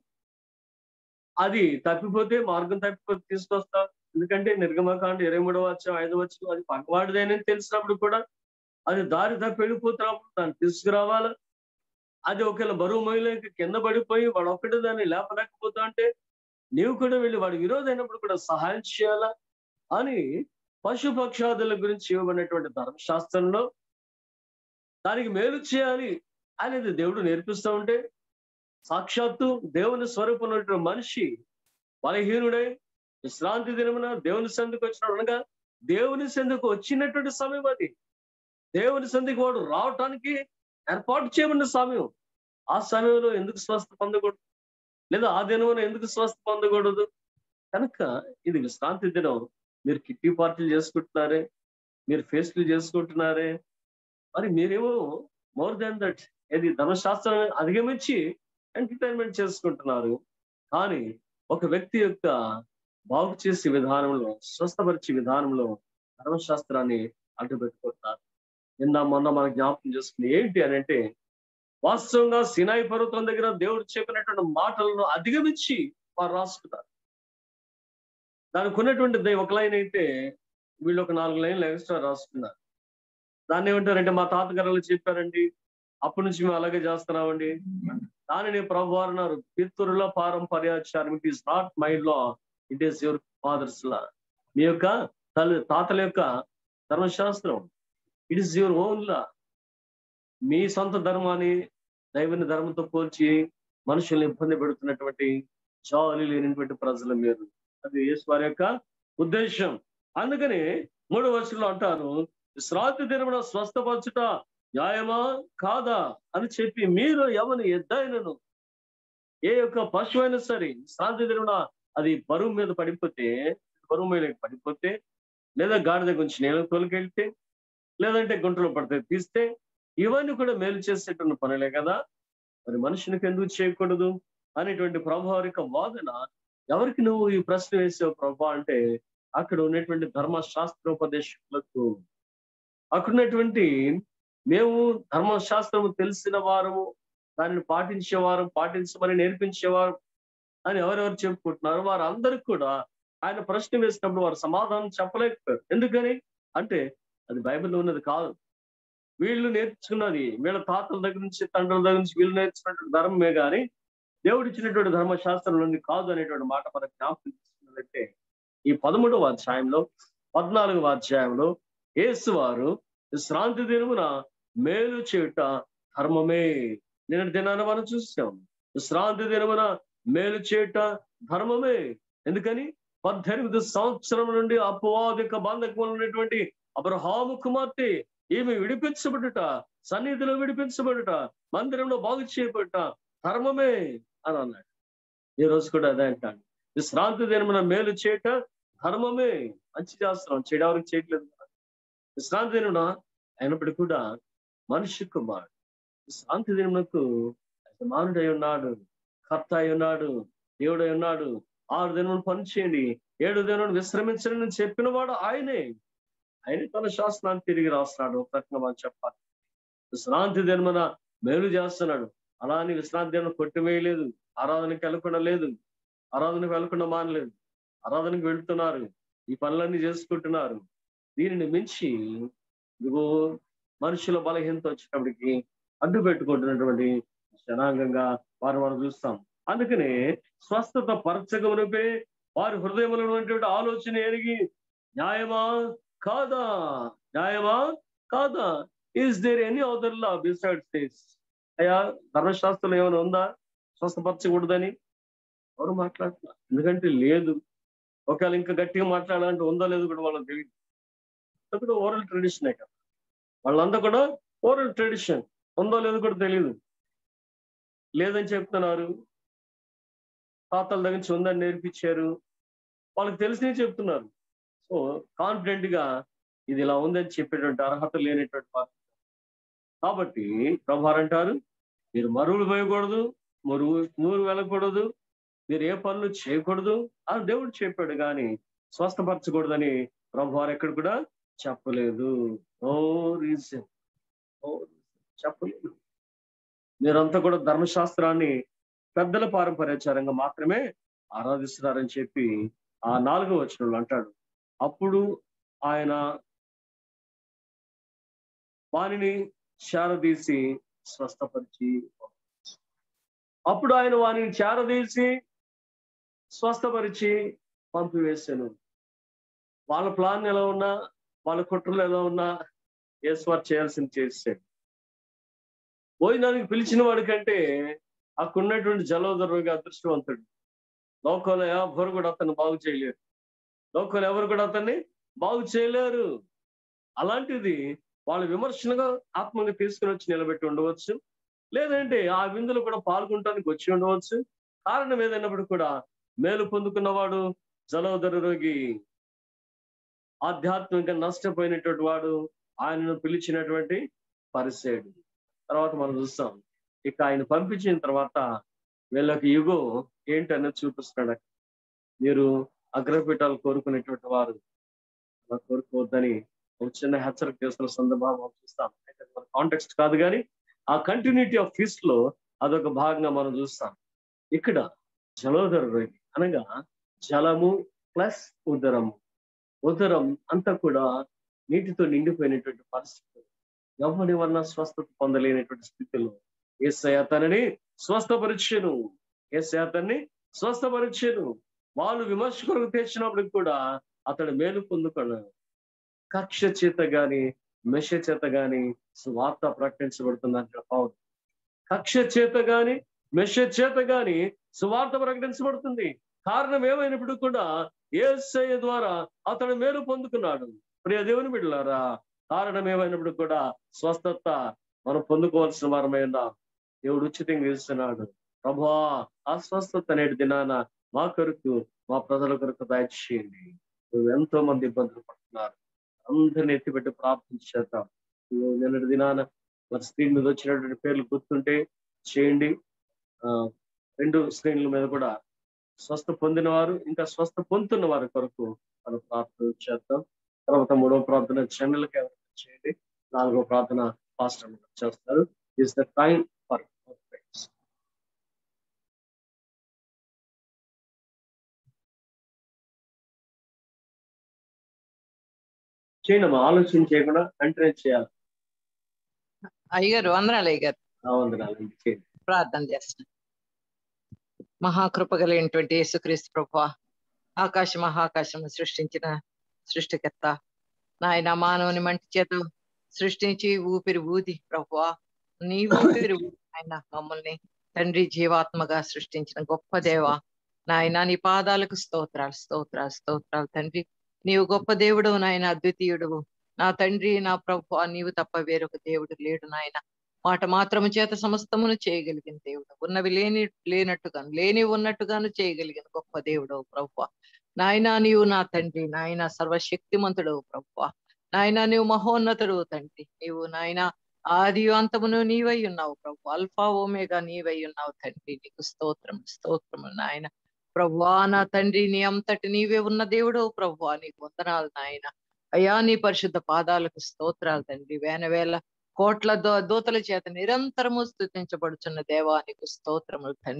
అది తప్పిపోతే మార్గం తప్పిపోతే తీసుకొస్తా ఎందుకంటే నిర్గమకాండ ఇరవై మూడవ వచ్చాం ఐదు వచ్చాం అది పక్కవాడిదేనని తెలిసినప్పుడు కూడా అది దారి తప్పి వెళ్ళిపోతున్నప్పుడు దాన్ని తీసుకురావాలా అది ఒకవేళ బరువు మహిళకి కింద పడిపోయి వాడు ఒక్కటే దాన్ని లేపలేకపోతా అంటే నీవు కూడా వెళ్ళి వాడి విరోధైనప్పుడు కూడా సహాయం చేయాలా అని పశుపక్షాదుల గురించి ఇవ్వబడినటువంటి ధర్మశాస్త్రంలో దానికి మేలు చేయాలి అనేది దేవుడు నేర్పిస్తూ ఉంటే సాక్షాత్తు దేవుని స్వరూపం ఉన్నటువంటి మనిషి బలహీనుడై విశ్రాంతి దినమున దేవుని సందుకు వచ్చినాడు అనగా దేవుని సందుకు వచ్చినటువంటి సమయం అది దేవుని సందుకు వాడు రావటానికి ఏర్పాటు చేయబడిన సమయం ఆ సమయంలో ఎందుకు స్వస్థ పొందకూడదు లేదా ఆ దినమున ఎందుకు స్వస్థ పొందకూడదు కనుక ఇది విశ్రాంతి దినం మీరు కిట్టి పార్టీలు చేసుకుంటున్నారే మీరు ఫేస్లు చేసుకుంటున్నారే మరి మీరేమో మోర్ దాన్ దట్ ఇది ధర్మశాస్త్రాన్ని అధిగమించి ఎంటర్టైన్మెంట్ చేసుకుంటున్నారు కానీ ఒక వ్యక్తి యొక్క బాగు చేసే విధానంలో స్వస్థపరిచే విధానంలో ధర్మశాస్త్రాన్ని అడ్డుపెట్టుకుంటున్నారు నిన్న మొన్న మన జ్ఞాపకం చేసుకుని ఏంటి అని అంటే వాస్తవంగా సినాయి పర్వతం దగ్గర దేవుడు చెప్పినటువంటి మాటలను అధిగమించి వారు రాసుకున్నారు దానికి ఉన్నటువంటి దే- ఒక లైన్ అయితే వీళ్ళు ఒక నాలుగు లైన్లు ఎక్స్ట్రా రాసుకున్నారు దాన్ని ఏమంటారంటే మా తాతగారు చెప్పారండి అప్పటి నుంచి మేము అలాగే చేస్తున్నామండి దానిని ప్రభు వారు అన్నారు పితృల పారంపర్యాచారం it is not my law it is your father's law మీ యొక్క తల్లి తాతల యొక్క ధర్మశాస్త్రం it is your own law మీ సొంత ధర్మాన్ని దైవని ధర్మంతో పోల్చి మనుషుల్ని ఇబ్బంది పెడుతున్నటువంటి జాలి లేనటువంటి ప్రజలు మీరు అది యేసు వారి యొక్క ఉద్దేశం అందుకని మూడు వర్షంలో అంటారు విశ్రాంతి దినమున స్వస్థపరచుట న్యాయమా కాదా అని చెప్పి మీరు ఎవని ఎద్దైనను ఏ యొక్క పశువు అయినా సరే విశ్రాంతి దినమున అది బరువు మీద పడిపోతే బరువు మీద పడిపోతే లేదా గాడిద గురించి నీళ్ళ తోలుకెళ్తే లేదంటే గుంటలో పడితే తీస్తే ఇవన్నీ కూడా మేలు చేసేటువంటి పనులే కదా మరి మనుషునికి ఎందుకు చేయకూడదు అనేటువంటి ప్రభు యొక్క వాదన ఎవరికి నువ్వు ఈ ప్రశ్న వేసావు ప్రభా అంటే అక్కడ ఉన్నటువంటి ధర్మశాస్త్రోపదేశకులకు అక్కడ ఉన్నటువంటి మేము ధర్మశాస్త్రము తెలిసిన వారము దానిని పాటించేవారు పాటించమని నేర్పించేవారు అని ఎవరెవరు చెప్పుకుంటున్నారు వారందరికి కూడా ఆయన ప్రశ్న వేసినప్పుడు వారు సమాధానం చెప్పలేకపోయారు ఎందుకని అంటే అది బైబిల్లో ఉన్నది కాదు వీళ్ళు నేర్చుకున్నది వీళ్ళ తాతల దగ్గర నుంచి తండ్రుల దగ్గర నుంచి వీళ్ళు నేర్చుకున్నటువంటి ధర్మమే కానీ దేవుడు ఇచ్చినటువంటి ధర్మశాస్త్రం నుండి కాదు అనేటువంటి మాట మనకు జ్ఞాపకం చేసుకున్నదంటే ఈ పదమూడవ అధ్యాయంలో పద్నాలుగవ అధ్యాయంలో యేసు వారు విశ్రాంతి దినమున మేలు చేయుట ధర్మమే నిన్న దినాన్ని మనం చూసాం విశ్రాంతి దినమున మేలు చేయుట ధర్మమే ఎందుకని పద్దెనిమిది సంవత్సరం నుండి అపవాదిక బాంధకములు ఉన్నటువంటి అబ్రహాము కుమార్తె ఈమె విడిపించబడుట సన్నిధిలో విడిపించబడుట మందిరంలో బాగు చేయబడుట ధర్మమే అని అన్నాడు ఈ రోజు కూడా అదే అంటాను విశ్రాంతి దినమున మేలు చేయట ధర్మమే మంచి చేస్తున్నాం చెడు ఎవరికి చేయట్లేదు కదా. విశ్రాంతి దినమున అయినప్పటికీ కూడా మనిషి కుమారుడు విశ్రాంతి దినమునకు యజమానుడై ఉన్నాడు కర్త అయి ఉన్నాడు దేవుడై ఉన్నాడు ఆరు దినములు పని చేయండి ఏడు దినములు విశ్రమించండి అని చెప్పిన వాడు ఆయనే ఆయన తన శాస్త్రాన్ని తిరిగి రాస్తున్నాడు ఒక రకంగా మనం చెప్పాలి విశ్రాంతి దినమున మేలు చేస్తున్నాడు అలా అని విశ్రాంతి దినం కొట్టివేయలేదు ఆరాధనకి వెళ్ళకుండా లేదు ఆరాధనకు వెళ్లకుండా మానలేదు ఆరాధనకు వెళ్తున్నారు ఈ పనులన్నీ చేసుకుంటున్నారు దీనిని మించి ఇదిగో మనుషుల బలహీనత వచ్చేటప్పటికి అడ్డు పెట్టుకుంటున్నటువంటి జనాంగంగా వారు మనం చూస్తాం అందుకనే స్వస్థత పరచగమునిపై వారి హృదయంలో ఉన్నటువంటి ఆలోచన ఎరిగి న్యాయమా కాదా న్యాయమా కాదా is there any other law beside this అయ్యా ధర్మశాస్త్రం ఏమైనా ఉందా స్వస్థపరచకూడదని ఎవరు మాట్లాడుతున్నారు ఎందుకంటే లేదు ఒకవేళ ఇంకా గట్టిగా మాట్లాడాలంటే ఉందో లేదో కూడా వాళ్ళకి తెలియదు అది కూడా ఓరల్ ట్రెడిషనే కదా వాళ్ళంతా కూడా ఓరల్ ట్రెడిషన్ ఉందో లేదో కూడా తెలియదు లేదని చెప్తున్నారు తాతల దగ్గర నుంచి ఉందని నేర్పించారు వాళ్ళకి తెలిసినవి చెప్తున్నారు సో కాన్ఫిడెంట్ గా ఇది ఇలా ఉందని చెప్పేటువంటి అర్హత లేనటువంటి వారు కాబట్టి ప్రభారు అంటారు మీరు మరువులు పోయకూడదు మరువు నూరు వెళ్ళకూడదు మీరు ఏ పనులు చేయకూడదు అని దేవుడు చెప్పాడు కానీ స్వస్థపరచకూడదని ప్రభువారు ఎక్కడ కూడా చెప్పలేదు ఓ రీజన్ ఓ చెప్పలేదు మీరంతా కూడా ధర్మశాస్త్రాన్ని పెద్దల పారంపర్యాచారంగా మాత్రమే ఆరాధిస్తున్నారని చెప్పి ఆ నాలుగో వచనంలో అంటాడు అప్పుడు ఆయన వానిని చేరదీసి స్వస్థపరిచి అప్పుడు ఆయన వానిని చేరదీసి స్వస్థపరిచి పంపివేశాను వాళ్ళ ప్లాన్ ఎలా ఉన్నా వాళ్ళ కుట్రలు ఎలా ఉన్నా ఏస్వార్ చేయాల్సింది చేసాడు భోజనానికి పిలిచిన వాడి కంటే అక్కడున్నటువంటి జలోదరుగా అదృష్టవంతుడు లోకంలో ఎవరు కూడా అతన్ని బాగు చేయలేరు లోకంలో ఎవరు కూడా అతన్ని బాగు చేయలేరు అలాంటిది వాళ్ళు విమర్శనగా ఆత్మగా తీసుకుని వచ్చి నిలబెట్టి ఉండవచ్చు లేదంటే ఆ విందులు కూడా పాల్గొనడానికి వచ్చి ఉండవచ్చు కారణం ఏదైనప్పుడు కూడా మేలు పొందుకున్నవాడు జలోదర రోగి ఆధ్యాత్మికంగా నష్టపోయినటువంటి వాడు ఆయనను పిలిచినటువంటి పరిసేడు తర్వాత మనం చూస్తాం ఇక ఆయన పంపించిన తర్వాత వీళ్ళకి యుగో ఏంటనేది చూపిస్తున్నాడు అక్కడ. మీరు అగ్రపీఠాలు కోరుకునేటువంటి వారు అలా కోరుకోవద్దని ఒక చిన్న హెచ్చరిక చేస్తున్న సందర్భాలు మనం చూస్తాం అయితే మన కాంటెక్స్ట్ కాదు కానీ ఆ కంటిన్యూటీ ఆఫ్ ఫీస్ట్ లో అదొక భాగంగా మనం చూస్తాం ఇక్కడ జలోదర రోగి అనగా జలము ప్లస్ ఉదరము ఉదరం అంతా కూడా నీటితో నిండిపోయినటువంటి పరిస్థితి ఎవరి వల్ల స్వస్థత పొందలేనటువంటి స్థితిలో ఏసయ తనని స్వస్థపరిచను ఏసయ అతన్ని స్వస్థపరిచను వాళ్ళు విమర్శకులకు తెచ్చినప్పుడు కూడా అతడు మేలు పొందుకున్నాడు కక్ష చేత గాని మెష చేత గాని స్వార్థ ప్రకటించబడుతుందంటే పౌరు కక్ష చేత గాని మెష చేత గాని సువార్త ప్రకటించబడుతుంది కారణం ఏమైనప్పుడు కూడా ఏసయ్య ద్వారా అతడు మేలు పొందుకున్నాడు ప్రియ దేవుని బిడ్డలారా కారణం ఏమైనప్పుడు కూడా స్వస్థత మనం పొందుకోవాల్సిన వారమై ఉన్నాం దేవుడు ఉచితంగా ఇస్తున్నాడు ప్రభా ఆ స్వస్థత నేటి దినాన మా కొరకు మా ప్రజల కొరకు దయచేయండి నువ్వు ఎంతో మంది ఇబ్బందులు పడుతున్నారు అందరిని ఎత్తిపెట్టి ప్రార్థించేద్దాం నువ్వు నిన్నటి దినాన మరి స్క్రీన్ మీద వచ్చినటువంటి పేర్లు గుర్తుంటే చేయండి ఆ రెండు స్క్రీన్ల మీద కూడా స్వస్థ పొందిన వారు ఇంకా స్వస్థ పొందుతున్న వారి కొరకు మనం ప్రార్థన చేద్దాం తర్వాత మూడవ ప్రార్థన ఛానల్కి ఎవరైనా చేయండి నాలుగో ప్రార్థన పాస్టర్ చేస్తారు ఇస్ ద టైం ఫర్ చేయండి అమ్మా ఆలోచన చేయకుండా కంటిన్యూ చేయాలి అయ్యగారు వందనాలు అయ్యగారు ఆ వందనాలు చేయండి ప్రార్థన చేస్తాను మహాకృప కలిగినటువంటి యేసుక్రీస్తు ప్రభు ఆకాశ మహాకాశం సృష్టించిన సృష్టికర్త నాయన మానవుని మంటి చేత సృష్టించి ఊపిరి ఊది ప్రభు నీ ఊపిరి ఊది ఆయన మమ్మల్ని తండ్రి జీవాత్మగా సృష్టించిన గొప్ప దేవ నాయన నీ పాదాలకు స్తోత్రాలు స్తోత్రాలు స్తోత్రాలు తండ్రి నీవు గొప్ప దేవుడు నాయన అద్వితీయుడు నా తండ్రి నా ప్రభు నీవు తప్ప వేరొక దేవుడు లేడు నాయన మాట మాత్రము చేత సమస్తమును చేయగలిగిన దేవుడు ఉన్నవి లేని లేనట్టుగాను లేని ఉన్నట్టుగాను చేయగలిగిన గొప్ప దేవుడు ప్రభు నాయన నీవు నా తండ్రి నాయన సర్వశక్తిమంతుడు ప్రభు నాయన నీవు మహోన్నతుడు తండ్రి నీవు నాయన ఆది అంతమును నీవై ఉన్నావు ప్రభు అల్ఫా ఓమేగా నీవై ఉన్నావు తండ్రి నీకు స్తోత్రం స్తోత్రము నాయన ప్రభువా నా తండ్రి నీ అంతటి నీవే ఉన్న దేవుడు ప్రభువా నీకు వందనాలు నాయన అయ్యా నీ పరిశుద్ధ పాదాలకు స్తోత్రాలు తండ్రి వేన వేల కోట్ల దో దూతల చేత నిరంతరము స్థుతించబడుచున్న దేవానికి స్తోత్రములు తండ్రి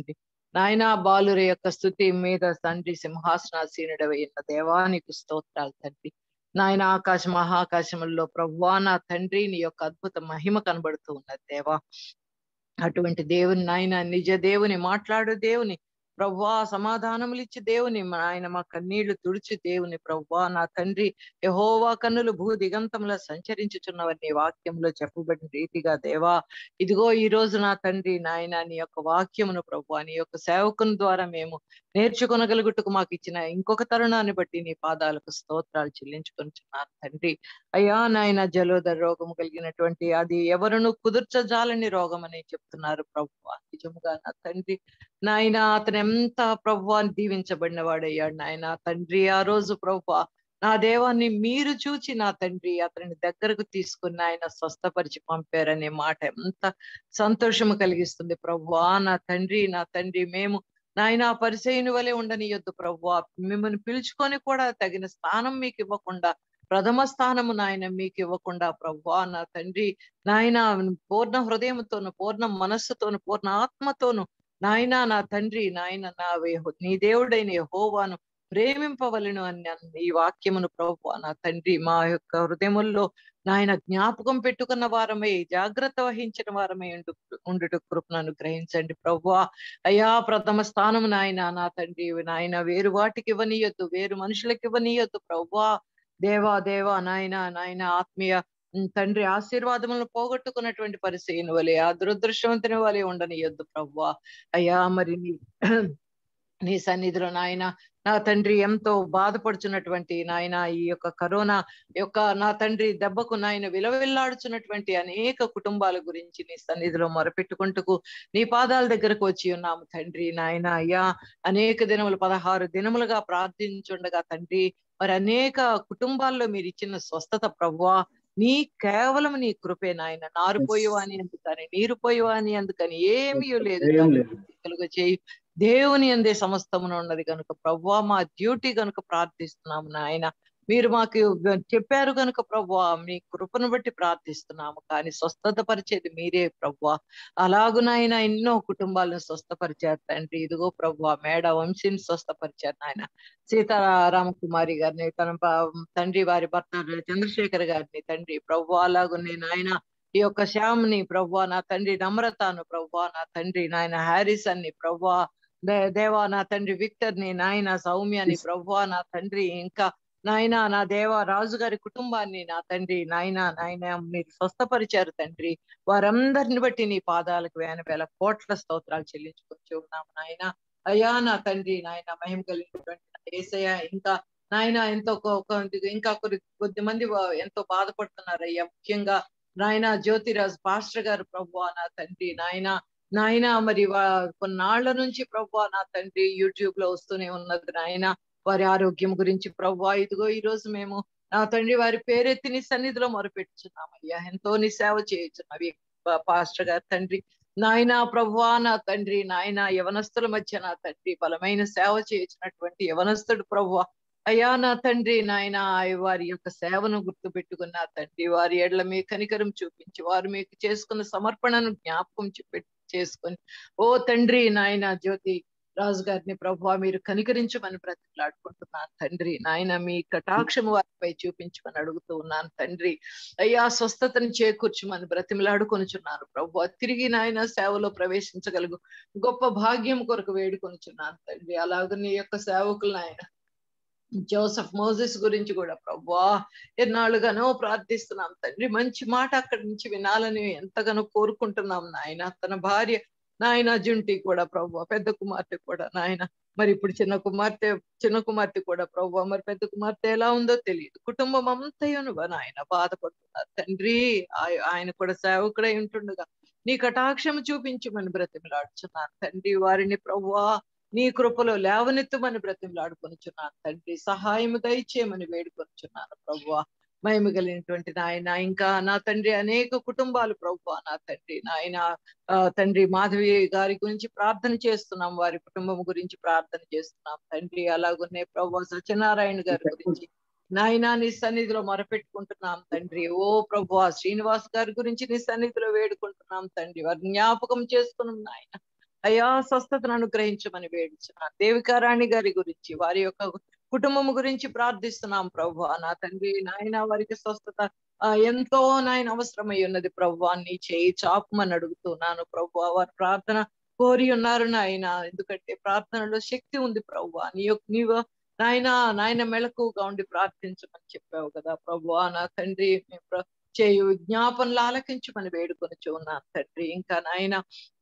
నాయన బాలుర యొక్క స్థుతి మీద తండ్రి సింహాసనాసీనుడవైన దేవానికి స్తోత్రాలు తండ్రి నాయన ఆకాశ మహాకాశముల్లో ప్రభువా నా తండ్రి నీ యొక్క అద్భుత మహిమ కనబడుతూ ఉన్నది దేవా అటువంటి దేవుని నాయన నిజ దేవుని మాట్లాడు దేవుని ప్రవ్వా సమాధానములు ఇచ్చి దేవుని మా ఆయన మా కన్నీళ్లు తుడిచి దేవుని ప్రవ్వా నా తండ్రి యహోవా కన్నులు భూ దిగంతంలో సంచరించుచున్నవని నీ వాక్యంలో చెప్పబడిన రీతిగా దేవా ఇదిగో ఈ రోజు నా తండ్రి నాయన నీ యొక్క వాక్యమును ప్రభు నీ యొక్క సేవకుని ద్వారా మేము నేర్చుకొనగలుగుటకు మాకు ఇచ్చిన ఇంకొక తరుణాన్ని బట్టి నీ పాదాలకు స్తోత్రాలు చెల్లించుకొనిచున్నాను తండ్రి అయ్యా నాయన జలోదర రోగము కలిగినటువంటి అది ఎవరును కుదుర్చజాలని రోగం అని చెప్తున్నారు ప్రభు నిజముగా నా తండ్రి నాయన అతను ఎంత ప్రభువాన్ని దీవించబడిన వాడయ్యాడు నాయన తండ్రి ఆ రోజు ప్రభు నా దేవాన్ని మీరు చూచి నా తండ్రి అతని దగ్గరకు తీసుకుని ఆయన స్వస్థపరిచి పంపారనే మాట ఎంత సంతోషము కలిగిస్తుంది ప్రభువా నా తండ్రి నా తండ్రి మేము నాయన పరిచయని వలె ఉండనియొద్దు ప్రభువా మిమ్మల్ని పిలుచుకొని కూడా తగిన స్థానం మీకు ఇవ్వకుండా ప్రథమ స్థానము నాయన మీకు ఇవ్వకుండా ప్రభువా నా తండ్రి నాయన పూర్ణ హృదయంతోను పూర్ణ మనస్సుతోను పూర్ణ ఆత్మతోను నాయన నా తండ్రి నాయన నా వే- నీ దేవుడైన యెహోవాను ప్రేమింపవలను అని అన్న ఈ వాక్యమును ప్రభు నా తండ్రి మా యొక్క హృదయముల్లో నాయన జ్ఞాపకం పెట్టుకున్న వారమై జాగ్రత్త వహించిన వారమై ఉండు ఉండుట కృపను గ్రహించండి ప్రభు అయ్యా ప్రథమ స్థానం నాయన నా తండ్రి నాయన వేరు వాటికి ఇవ్వనీయొద్దు వేరు మనుషులకి ఇవ్వనీయొద్దు ప్రభు దేవా దేవా నాయన నాయన ఆత్మీయ ఉమ్, తండ్రి ఆశీర్వాదములను పోగొట్టుకున్నటువంటి పరిస్థితిని వలె ఆ దురదృష్టవంతుని వలె ఉండనియొద్దు ప్రభు అయ్యా మరి నీ నీ సన్నిధిలో నాయన నా తండ్రి ఎంతో బాధపడుచున్నటువంటి నాయన ఈ యొక్క కరోనా యొక్క నా తండ్రి దెబ్బకు నాయన విలవిల్లాడుచున్నటువంటి అనేక కుటుంబాల గురించి నీ సన్నిధిలో మొరపెట్టుకుంటూ నీ పాదాల దగ్గరకు వచ్చి ఉన్నాము తండ్రి నాయన అయ్యా అనేక దినములు పదహారు దినములుగా ప్రార్థించుండగా తండ్రి మరి అనేక కుటుంబాల్లో మీరు ఇచ్చిన స్వస్థత ప్రభువా నీ కేవలం నీ కృపే నాయన నారుపోయేవాని అందుకని నీరు పోయేవాని అందుకని ఏమీ లేదు ఏం దాన్ని లేదు. కలుగ చేయి దేవుని అందే సమస్తమును ఉన్నది కనుక ప్రవ్వా మా డ్యూటీ కనుక ప్రార్థిస్తున్నాము నాయన మీరు మాకు చెప్పారు కనుక ప్రవ్వా మీ కృపను బట్టి ప్రార్థిస్తున్నాము కానీ స్వస్థత పరిచేది మీరే ప్రవ్వా అలాగునైనా ఎన్నో కుటుంబాలను స్వస్థపరిచారు తండ్రి ఇదిగో ప్రవ్వా మేడ వంశీని స్వస్థపరిచారు నాయన సీతారామకుమారి గారిని తన ప- తండ్రి వారి భర్త చంద్రశేఖర్ గారిని తండ్రి ప్రవ్వా అలాగునే నాయన ఈ యొక్క శ్యామ్ని ప్రవ్వా నా తండ్రి నమ్రతను ప్రవ్వా నా తండ్రి నాయన హ్యారిస్ అన్ని ప్రవ్వా దే- దేవా నా తండ్రి విక్టర్ ని నాయన సౌమ్యని ప్రవ్వా నా తండ్రి ఇంకా నాయన నా దేవ రాజు గారి కుటుంబాన్ని నా తండ్రి నాయన నాయన మీరు స్వస్థపరిచారు తండ్రి వారందరిని బట్టి నీ పాదాలకు వేల వేల కోట్ల స్తోత్రాలు చెల్లించుకొచ్చి ఉన్నాము నాయన అయ్యా నా తండ్రి నాయన మహిమ కలిగినటువంటి ఏసయ్య ఇంకా నాయన ఎంతో కొ- కొ- ఇంకా కొద్ది కొద్ది మంది వా- ఎంతో బాధపడుతున్నారు అయ్యా ముఖ్యంగా నాయన జ్యోతిరాజ్ పాస్టర్ గారు ప్రభు నా తండ్రి నాయన నాయన మరి వా- కొన్నాళ్ల నుంచి ప్రభు నా తండ్రి యూట్యూబ్ లో వస్తూనే ఉన్నది నాయన వారి ఆరోగ్యం గురించి ప్రభు ఇదిగో ఈ రోజు మేము నా తండ్రి వారి పేరెత్తి నీ సన్నిధిలో మొరపెట్టుచున్నాం అయ్యా ఎంతో నీ సేవ చేయుచున్నవి పాస్టర్ గారు తండ్రి నాయన ప్రభువా నా తండ్రి నాయన యవనస్తుల మధ్య నా తండ్రి బలమైన సేవ చేయించినటువంటి యవనస్తుడు ప్రభువా అయ్యా నా తండ్రి నాయన వారి యొక్క సేవను గుర్తు పెట్టుకున్న తండ్రి వారి ఎడ్ల మీ కనికరం చూపించి వారు మీకు చేసుకున్న సమర్పణను జ్ఞాపకం చూపె చేసుకొని ఓ తండ్రి నాయన జ్యోతి రాజు గారిని ప్రభు మీరు కనికరించమని బ్రతిలాడుకుంటున్నాను తండ్రి నాయన మీ కటాక్షము వారిపై చూపించమని అడుగుతూ ఉన్నాను తండ్రి అయ్యా స్వస్థతను చేకూర్చమని బ్రతిమలాడుకొనుచున్నాను ప్రభు తిరిగి నాయన సేవలో ప్రవేశించగలుగు గొప్ప భాగ్యం కొరకు వేడుకొనుచున్నాను తండ్రి అలాగే నీ యొక్క సేవకులు నాయన జోసఫ్ మోజెస్ గురించి కూడా ప్రభా ఎన్నాళ్ళుగానో ప్రార్థిస్తున్నాం తండ్రి మంచి మాట అక్కడి నుంచి వినాలని ఎంతగానో కోరుకుంటున్నాం నాయన తన భార్య నాయన జుంటి కూడా ప్రభు పెద్ద కుమార్తె కూడా నాయన మరి ఇప్పుడు చిన్న కుమార్తె చిన్న కుమార్తె కూడా ప్రభు మరి పెద్ద కుమార్తె ఎలా ఉందో తెలియదు కుటుంబం అంతయును నాయన బాధపడుతున్నారు తండ్రి ఆయ- ఆయన కూడా సేవకుడై ఉంటుండగా నీ కటాక్షం చూపించమని బ్రతిమలాడుచున్నాను తండ్రి వారిని ప్రభువా నీ కృపలో లేవనెత్తమని బ్రతిమలాడుకొనుచున్నాను తండ్రి సహాయము దయచేయమని వేడుకొనుచున్నాను ప్రభువా మహిమ కలిగినటువంటి నాయన ఇంకా నా తండ్రి అనేక కుటుంబాలు ప్రభు నా తండ్రి నాయన ఆ, తండ్రి మాధవి గారి గురించి ప్రార్థన చేస్తున్నాం వారి కుటుంబం గురించి ప్రార్థన చేస్తున్నాం తండ్రి అలాగునే ప్రభు సత్యనారాయణ గారి గురించి నాయన నీ సన్నిధిలో మొరపెట్టుకుంటున్నాం తండ్రి ఓ ప్రభు శ్రీనివాస్ గారి గురించి నీ సన్నిధిలో వేడుకుంటున్నాం తండ్రి వారి జ్ఞాపకం చేసుకున్నాం నాయన అయ్యా స్వస్థతను అనుగ్రహించమని వేడుచున్నాను దేవికారాణి గారి గురించి వారి యొక్క కుటుంబం గురించి ప్రార్థిస్తున్నాం ప్రభు నా తండ్రి నాయన వారికి స్వస్థత ఆ, ఎంతో నాయన అవసరమై ఉన్నది ప్రభు నీ చేయి చాపమని అడుగుతున్నాను ప్రభు వారి ప్రార్థన కోరి ఉన్నారు నాయన ఎందుకంటే ప్రార్థనలో శక్తి ఉంది ప్రభు నీ యొక్క నీవు నాయన నాయన మెలకుగా ఉండి ప్రార్థించమని చెప్పావు కదా ప్రభు నా తండ్రి మేము ప్ర- చేయు విజ్ఞాపనలు ఆలకించమని వేడుకొని చూన్నాను తండ్రి ఇంకా నాయన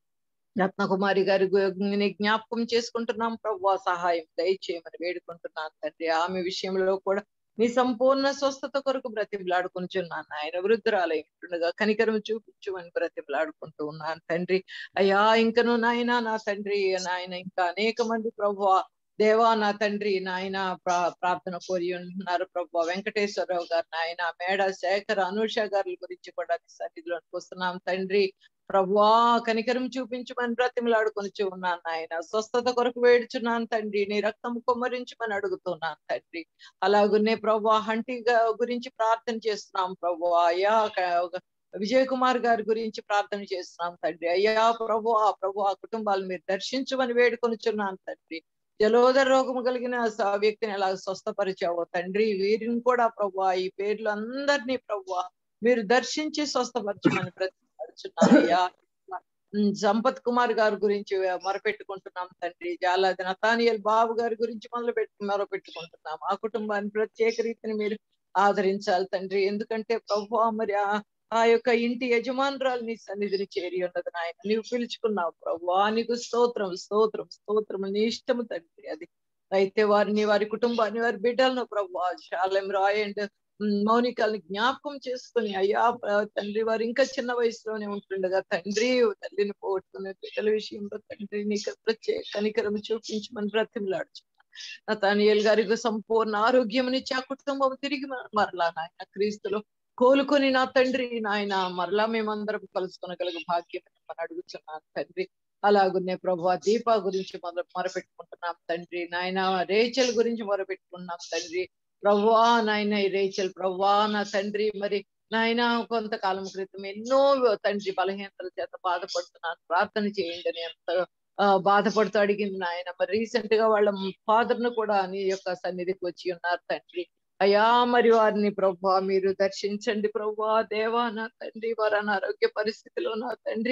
రత్నకుమారి గారి గు- ని జ్ఞాపకం చేసుకుంటున్నాం ప్రభు సహాయం దయచేయమని వేడుకుంటున్నాను తండ్రి ఆమె విషయంలో కూడా నీ సంపూర్ణ స్వస్థత కొరకు బ్రతిమలాడుకుంటున్నాను ఆయన వృద్ధురాలై ఉంటుండగా కనికరం చూపించమని బ్రతిమలాడుకుంటూ ఉన్నాను తండ్రి అయ్యా ఇంకను నాయన నా తండ్రి నాయన ఇంకా అనేక మంది ప్రభు దేవా నా తండ్రి నాయన ప్రా- ప్రార్థన కోరి ఉన్నారు ప్రభు వెంకటేశ్వరరావు గారు నాయన మేడ శేఖర్ అనూష గారి గురించి కూడా నీ సన్నిధిలోకి వస్తున్నాం తండ్రి ప్రభువా కనికరం చూపించమని బ్రతిమలాడుకొని ఉన్నాను నాయన స్వస్థత కొరకు వేడుచున్నాను తండ్రి నీ రక్తం కుమ్మరించమని అడుగుతున్నాను తండ్రి అలాగునే ప్రభు హంటి గా- గురించి ప్రార్థన చేస్తున్నాం ప్రభు అయ్యా క- విజయ్ కుమార్ గారి గురించి ప్రార్థన చేస్తున్నాం తండ్రి అయ్యా ప్రభు ఆ ప్రభు ఆ కుటుంబాలను మీరు దర్శించమని వేడుకొనిచున్నాను తండ్రి జలోదర రోగము కలిగిన స- వ్యక్తిని ఎలా స్వస్థపరిచావో తండ్రి వీరిని కూడా ప్రభు ఈ పేర్లు అందరినీ ప్రభు మీరు దర్శించి స్వస్థపరచమని ప్రతిపాడుచున్నాను అయ్యా ఉమ్, సంపత్ కుమార్ గారి గురించి మొరపెట్టుకుంటున్నాం తండ్రి జాలాది నతానియల్ బాబు గారి గురించి మొదలు పెట్టి మొరపెట్టుకుంటున్నాం ఆ కుటుంబాన్ని ప్రత్యేక రీతిని మీరు ఆదరించాలి తండ్రి ఎందుకంటే ప్రభు మరి ఆ ఆ యొక్క ఇంటి యజమానురాలు నీ సన్నిధిని చేరి ఉన్నది నాయన నీవు పిలుచుకున్నావు ప్రభు నీకు స్తోత్రం స్తోత్రం స్తోత్రం నీ ఇష్టము తండ్రి అది అయితే వారిని వారి కుటుంబాన్ని వారి బిడ్డలను ప్రభు శాలెం రాయ్ అండ్ మౌనికల్ని జ్ఞాపకం చేసుకుని అయ్యా ప్ర- తండ్రి వారు ఇంకా చిన్న వయసులోనే ఉంటుండగా తండ్రి తల్లిని పోగొట్టుకునే బిడ్డల విషయంలో తండ్రి నీకు ప్రత్యేక కనికరం చూపించమని బ్రతిమలాడుచు నతానియల్ గారికి సంపూర్ణ ఆరోగ్యమునిచ్చి ఆ కుటుంబం తిరిగి మ- మరలా నాయన క్రీస్తులో కోలుకొని నా తండ్రి నాయన మరలా మేమందరం కలుసుకొనగలిగే భాగ్యం అని అడుగుతున్నాను తండ్రి అలాగునే ప్రభు దీప గురించి మొదలు మొరపెట్టుకుంటున్నాం తండ్రి నాయన రేచల్ గురించి మొరపెట్టుకున్నాం తండ్రి ప్రవ్వా నాయన ఈ రేచల్ ప్రవ్వా నా తండ్రి మరి నాయన కొంతకాలం క్రితం ఎన్నో తండ్రి బలహీనతల చేత బాధపడుతున్నాను ప్రార్థన చేయండి అని ఎంత ఆ, బాధపడుతూ అడిగింది నాయన మరి రీసెంట్ గా వాళ్ళ ఫాదర్ ను కూడా నీ యొక్క సన్నిధికి వచ్చి ఉన్నారు తండ్రి అయ్యా మరి వారిని ప్రభా మీరు దర్శించండి ప్రభా దేవా నా తండ్రి వారి అనారోగ్య పరిస్థితిలో నా తండ్రి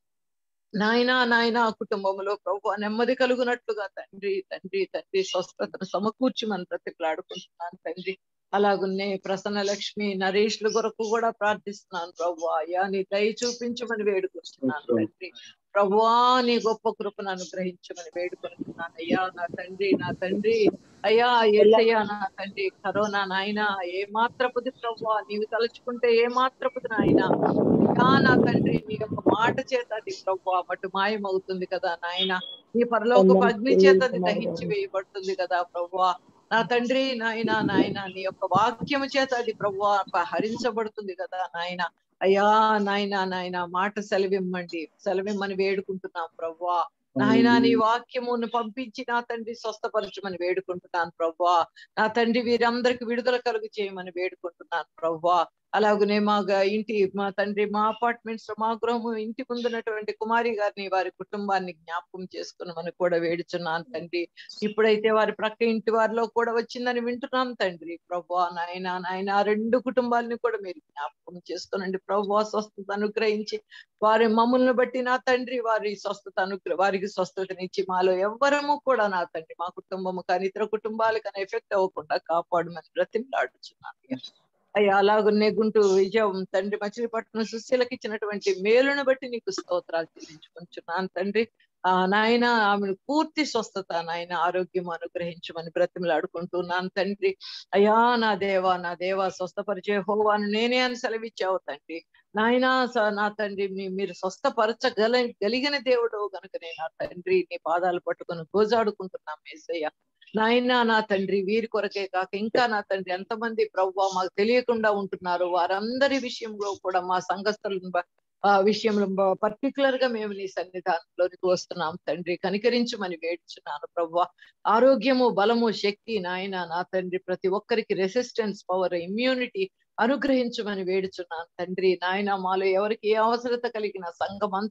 నాయన నాయన ఆ కుటుంబంలో ప్రభు నెమ్మది కలుగునట్లుగా తండ్రి తండ్రి తండ్రి స్వస్థతను సమకూర్చమని బ్రతికలాడుకుంటున్నాను తండ్రి అలాగున్నే ప్రసన్న లక్ష్మి నరేష్ల కొరకు కూడా ప్రార్థిస్తున్నాను ప్రభు అయ్యా నీ దయ చూపించమని వేడుకుంటున్నాను తండ్రి ప్రభువా నీ గొప్ప కృపను అనుగ్రహించమని వేడుకుంటున్నాను అయ్యా నా తండ్రి నా తండ్రి అయ్యా ఏసయ్యా నా తండ్రి కరోనా నాయన ఏ మాత్రపుది ప్రభువా నీవు తలుచుకుంటే ఏ మాత్రపుది నాయన అయ్యా నా తండ్రి నీ యొక్క మాట చేత అది ప్రభు మటు మాయమవుతుంది కదా నాయన నీ పరలోక అగ్ని చేత అది దహించి వేయబడుతుంది కదా ప్రభు నా తండ్రి నాయన నాయన నీ యొక్క వాక్యము చేత అది ప్రభు హరించబడుతుంది కదా నాయన అయ్యా నాయన నాయన మాట సెలవిమ్మండి సెలవిమ్మని వేడుకుంటున్నాం ప్రభు నాయన నీ వాక్యమును పంపించి నా తండ్రి స్వస్థపరచమని వేడుకుంటున్నాను ప్రభా నా తండ్రి వీరందరికి విడుదల కలుగు చేయమని వేడుకుంటున్నాను ప్రభా అలాగనే మా గ- ఇంటి మా తండ్రి మా అపార్ట్మెంట్స్ లో మా గృహము ఇంటి ముందున్నటువంటి కుమారి గారిని వారి కుటుంబాన్ని జ్ఞాపకం చేసుకున్నామని కూడా వేడుచున్నాను తండ్రి ఇప్పుడైతే వారి ప్రక్క ఇంటి వారిలో కూడా వచ్చిందని వింటున్నాం తండ్రి ప్రభా నాయన నాయన ఆ రెండు కుటుంబాలని కూడా మీరు జ్ఞాపకం చేసుకునండి ప్రభా స్వస్థత అనుగ్రహించి వారి మమ్మల్ని బట్టి నా తండ్రి వారి స్వస్థత అనుగ్రహ వారికి స్వస్థతనిచ్చి మాలో ఎవ్వరము కూడా నా తండ్రి మా కుటుంబము కానీ ఇతర కుటుంబాలు కానీ ఎఫెక్ట్ అవ్వకుండా కాపాడమని బ్రతిమలాడుచున్నాను అయ్యా అలాగున్నే గుంటూరు విజయం తండ్రి మచిలీపట్నం సుశీలకి ఇచ్చినటువంటి మేలును బట్టి నీకు స్తోత్రాలు చెల్లించుకుంటున్నాను తండ్రి ఆ నాయన ఆమెను పూర్తి స్వస్థత నాయన ఆరోగ్యం అనుగ్రహించమని బ్రతిమలాడుకుంటున్నాను తండ్రి అయ్యా నా దేవా నా దేవా స్వస్థపరిచే హోవాను నేనే అని సెలవిచ్చావు తండ్రి నాయనా స- నా తండ్రి మీ- మీరు స్వస్థపరచగల గలిగిన దేవుడు కనుకనే నా తండ్రి నీ పాదాలు పట్టుకొని గోజాడుకుంటున్నాం ఏసయ్య నాయన నా తండ్రి వీరి కొరకే కాక ఇంకా నా తండ్రి ఎంతమంది ప్రభు మాకు తెలియకుండా ఉంటున్నారు వారందరి విషయంలో కూడా మా సంఘస్థులను బ- ఆ విషయంలో పర్టికులర్ గా మేము నీ సన్నిధానంలోనికి వస్తున్నాం తండ్రి కనికరించమని వేడుచున్నాను ప్రభు ఆరోగ్యము బలము శక్తి నాయన నా తండ్రి ప్రతి ఒక్కరికి రెసిస్టెన్స్ పవర్ ఇమ్యూనిటీ అనుగ్రహించమని వేడుచున్నాను తండ్రి నాయన మాలో ఎవరికి ఏ అవసరత కలిగిన సంఘం అంతా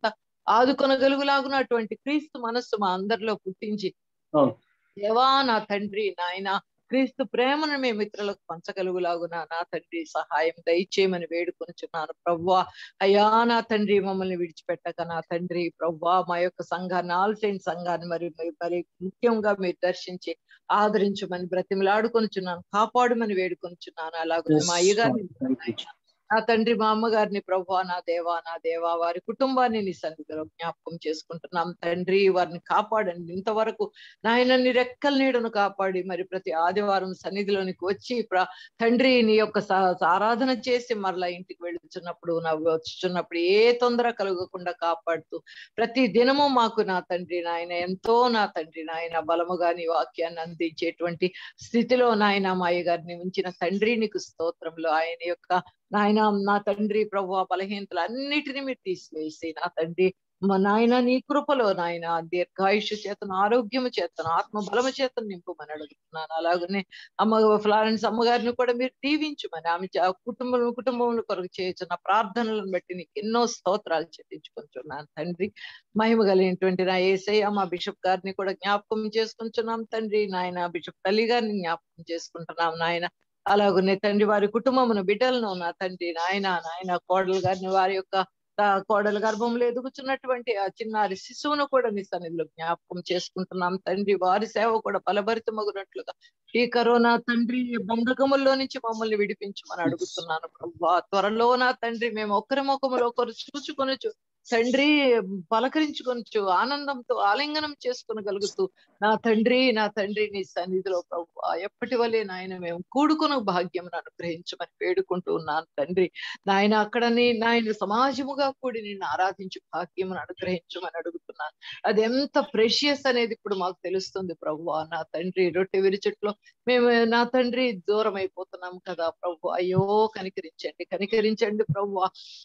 ఆదుకొనగలుగులాగునటువంటి క్రీస్తు మనస్సు మా అందరిలో పుట్టించి అవును. దేవా నా తండ్రి నాయన క్రీస్తు ప్రేమను మేము ఇతరులకు పంచగలుగులాగున నా తండ్రి సహాయం దయచేయమని వేడుకొనుచున్నాను ప్రవ్వా అయ్యా నా తండ్రి మమ్మల్ని విడిచిపెట్టక నా తండ్రి ప్రవ్వా మా యొక్క సంఘాన్ని ఆల్టైన్ సంఘాన్ని మరి మరి- మరి ముఖ్యంగా మీరు దర్శించి ఆదరించమని బ్రతిమలాడుకొనుచున్నాను కాపాడుమని వేడుకొనుచున్నాను అలాగే మా అయ్యగారిని Thank you. నా తండ్రి మా అమ్మగారిని ప్రభా నా దేవా నా దేవా వారి కుటుంబాన్ని నీ సన్నిధిలో జ్ఞాపకం చేసుకుంటున్నాం తండ్రి వారిని కాపాడండి ఇంతవరకు నాయనన్ని రెక్కల నీడను కాపాడి మరి ప్రతి ఆదివారం సన్నిధిలోనికి వచ్చి ప్ర- తండ్రి నీ యొక్క స- ఆరాధన చేసి మరలా ఇంటికి వెళుతున్నప్పుడు నా వచ్చుచున్నప్పుడు ఏ తొందర కలగకుండా కాపాడుతూ ప్రతి దినము మాకు నా తండ్రి నాయన ఎంతో నా తండ్రి నాయన బలముగా నీ వాక్యాన్ని అందించేటువంటి స్థితిలో నాయన మా అయ్యగారిని ఉంచిన తండ్రి నీకు స్తోత్రంలో ఆయన యొక్క నాయన నా తండ్రి ప్రభు బలహీనతలు అన్నిటిని మీరు తీసివేసి నా తండ్రి మా నాయన నీ కృపలో నాయన దీర్ఘాయుష్ చేతను ఆరోగ్యము చేతను ఆత్మ బలము చేతను నింపుమని అడుగుతున్నాను అలాగనే అమ్మ ఫ్లారెన్స్ అమ్మగారిని కూడా మీరు దీవించుమని ఆమె చ- కుటుంబం కుటుంబం కొరకు చేస్తున్న ప్రార్థనలను బట్టి నీకు ఎన్నో స్తోత్రాలు చెల్లించుకుంటున్నాను తండ్రి మహిమ కలిగినటువంటి నా ఏసై మా బిషప్ గారిని కూడా జ్ఞాపకం చేసుకుంటున్నాం తండ్రి నాయన బిషప్ తల్లి గారిని జ్ఞాపకం చేసుకుంటున్నాం నాయన అలాగనే తండ్రి వారి కుటుంబమును బిడ్డలను నా తండ్రి నాయన నాయన కోడలు గారిని వారి యొక్క ఆ, కోడల గర్భంలో ఎదుగుతున్నటువంటి ఆ చిన్నారి శిశువును కూడా నీ సన్నిధిలో జ్ఞాపకం చేసుకుంటున్నాం తండ్రి వారి సేవ కూడా ఫలభరితమగునట్లుగా ఈ కరోనా తండ్రి బంధకముల్లో నుంచి మమ్మల్ని విడిపించమని అడుగుతున్నాను ప్రభా త్వరలో నా తండ్రి మేము ఒకరి ముఖములో ఒకరు చూచుకొనొచ్చు తండ్రి పలకరించుకొనొచ్చు ఆనందంతో ఆలింగనం చేసుకొనగలుగుతూ నా తండ్రి నా తండ్రి నీ సన్నిధిలో ప్రభు ఎప్పటి వలె నాయన మేము కూడుకున్న భాగ్యం అనుగ్రహించమని వేడుకుంటూ ఉన్నాను తండ్రి నాయన అక్కడ నీ నాయన సమాజముగా కూడి నిన్ను ఆరాధించు భాగ్యం అనుగ్రహించమని అడుగుతున్నాను అది ఎంత ప్రెషియస్ అనేది ఇప్పుడు మాకు తెలుస్తుంది ప్రభు నా తండ్రి రొట్టె విరిచెట్లో మేము నా తండ్రి దూరం అయిపోతున్నాం కదా ప్రభు అయ్యో కనికరించండి కనికరించండి ప్రభు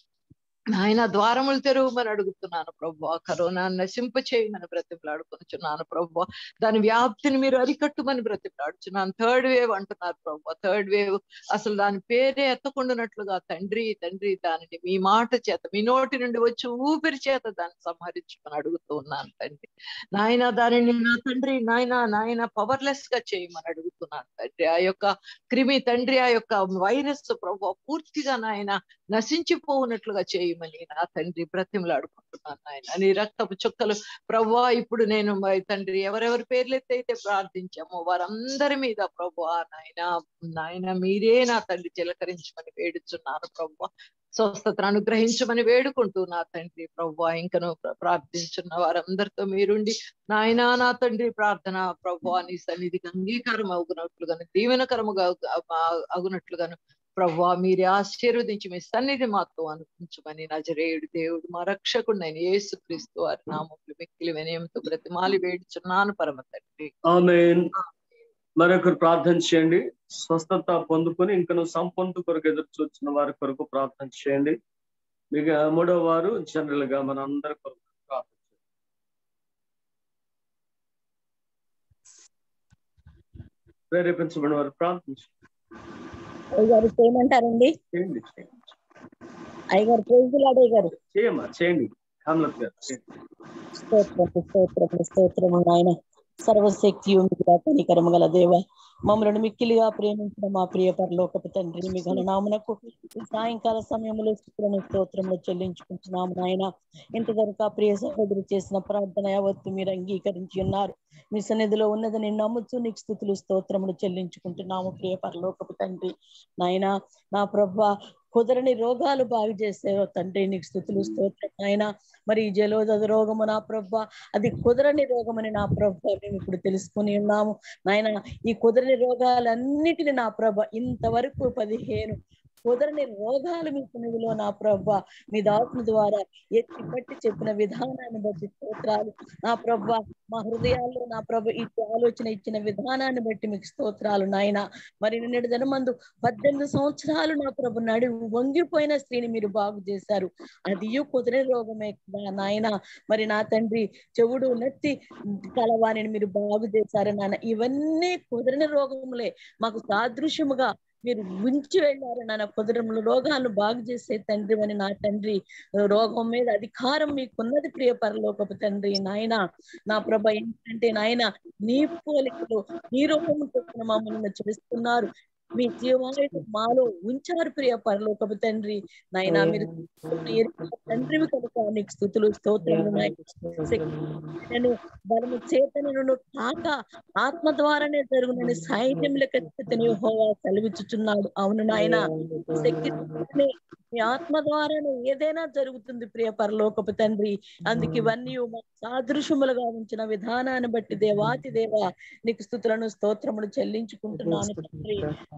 నాయన ద్వారములు తెరవమని అడుగుతున్నాను ప్రభు కరోనా నశింప చేయమని బ్రతిమలాడుకొనుచున్నాను ప్రభు దాని వ్యాప్తిని మీరు అరికట్టుమని బ్రతిమలాడుచున్నాను థర్డ్ వేవ్ అంటున్నారు ప్రభు థర్డ్ వేవ్ అసలు దాని పేరే ఎత్తకుండానట్లుగా తండ్రి తండ్రి దానిని మీ మాట చేత మీ నోటి నుండి వచ్చి ఊపిరి చేత దాన్ని సంహరించుమని అడుగుతూ ఉన్నాను తండ్రి నాయన దానిని నా తండ్రి నాయన నాయన పవర్లెస్ గా చేయమని అడుగుతున్నాను తండ్రి ఆ యొక్క క్రిమి తండ్రి ఆ యొక్క వైరస్ ప్రభు పూర్తిగా నాయన నశించిపోవునట్లుగా చేయమని నా తండ్రి బ్రతిమలాడుకుంటున్నాను నాయన నీ రక్తపు చుక్కలు ప్రవ్వా ఇప్పుడు నేను మా తండ్రి ఎవరెవరి పేర్లెత్తైతే ప్రార్థించామో వారందరి మీద ప్రభు నాయన నాయన మీరే నా తండ్రి చిలకరించమని వేడుచున్నాను ప్రభు స్వస్థతను అనుగ్రహించమని వేడుకుంటూ నా తండ్రి ప్రభు ఇంకను ప్ర- ప్రార్థించున్న వారందరితో మీరుండి నాయనా నా తండ్రి ప్రార్థన ప్రభు నీ సన్నిధికి అంగీకారం అగునట్లుగాను దీవెనకరముగా అగు- అగునట్లుగాను ప్రభు మీరే ఆశీర్వదించి మీ సన్నిధి మాతో అనుకుంచమని నజరేయుడు దేవుడు మా రక్షకుడైన యేసు క్రీస్తు వారి నామములు మిక్కిలి వినయంతో బ్రతిమాలి వేడుచున్నాను పరమ తండ్రి ఆమె మరొకరు ప్రార్థన చేయండి స్వస్థత పొందుకొని ఇంకను సంపొందు కొరకు ఎదురు చూస్తున్న వారి కొరకు ప్రార్థన చేయండి మిగ మూడో వారు జనరల్ గా మన అందరి కొరకు ప్రార్థన చేయండి ప్రేరేపించబడిన వారు ప్రార్థన అయ్యగారు చేయమంటారండి చేయండి చేయండి అయ్యగారు ప్రేజులాడు అయ్యగారు చేయమ్మా చేయండి కమలత్ గారు చేయండి స్తోత్రము స్తోత్రము స్తోత్రము నాయన సర్వశక్తి కనికరము గల దేవ మమ్మలను మిక్కిలిగా ప్రేమించిన మా ప్రియ పరలోకపు తండ్రి మీ ఘననామునకు ఈ సాయంకాల సమయంలో స్థుతులను స్తోత్రములు చెల్లించుకుంటున్నాము నాయన ఇంతవరకు ఆ ప్రియ సహోదరు చేసిన ప్రార్థన యావత్తు మీరు అంగీకరించి ఉన్నారు మీ సన్నిధిలో ఉన్నదని నమ్ముతూ నీకు స్థుతులు స్తోత్రములు చెల్లించుకుంటున్నాము ప్రియ పరలోకపు తండ్రి నాయన నా ప్రభ కుదరని రోగాలు బాగు చేసేవో తండ్రి నీకు స్థుతులు స్తోత్రం నాయన మరి ఈ జలోద రోగము నా ప్రభ అది కుదరని రోగమని నా ప్రభ మేము ఇప్పుడు తెలుసుకుని ఉన్నాము నాయన ఈ కుదరని రోగాలన్నిటిని నా ప్రభ ఇంతవరకు పదిహేను కుదరని రోగాలు మీ సన్నిధిలో నా ప్రభ మీ దాసుని ద్వారా ఎత్తి పట్టి చెప్పిన విధానాన్ని బట్టి స్తోత్రాలు నా ప్రభ మా హృదయాల్లో నా ప్రభ ఈ ఆలోచన ఇచ్చిన విధానాన్ని బట్టి మీకు స్తోత్రాలు నాయన మరి నిన్నటి దినమందు పద్దెనిమిది సంవత్సరాలు నా ప్రభు నడి వంగిపోయిన స్త్రీని మీరు బాగు చేశారు అది కుదిరే రోగమే కదా నాయన మరి నా తండ్రి చెవుడు నత్తి కలవాణిని మీరు బాగు చేశారు నాన్న ఇవన్నీ కుదిరిన రోగములే మాకు సాదృశ్యముగా మీరు ఉంచి వెళ్ళారు నాన్న కుదరంలో రోగాలను బాగు చేసే తండ్రి అని నా తండ్రి రోగం మీద అధికారం మీకున్నది ప్రియ పరలోకపు తండ్రి నాయన నా ప్రభ ఏంటంటే నాయన నీ పోలికలు నీ రూపము చొప్పున మమ్మల్ని చేస్తున్నారు మీ జీవాలను మాలో ఉంచారు ప్రియ పరలోకపు తండ్రి నాయన మీరు తండ్రివి కనుక నీకు స్థుతులు స్తోత్రములు నాయన బలము చేతనను కాక ఆత్మ ద్వారానే జరుగునని సైన్యముల ఖచ్చితని హోవా సెలవిచ్చుచున్నాడు అవును నాయన శక్తి మీ ఆత్మ ద్వారానే ఏదైనా జరుగుతుంది ప్రియ పరలోకపు తండ్రి అందుకు ఇవన్నీ సాదృశ్యములుగా ఉంచిన విధానాన్ని బట్టి దేవాతి దేవ నీకు స్థుతులను స్తోత్రములు చెల్లించుకుంటున్నాను తండ్రి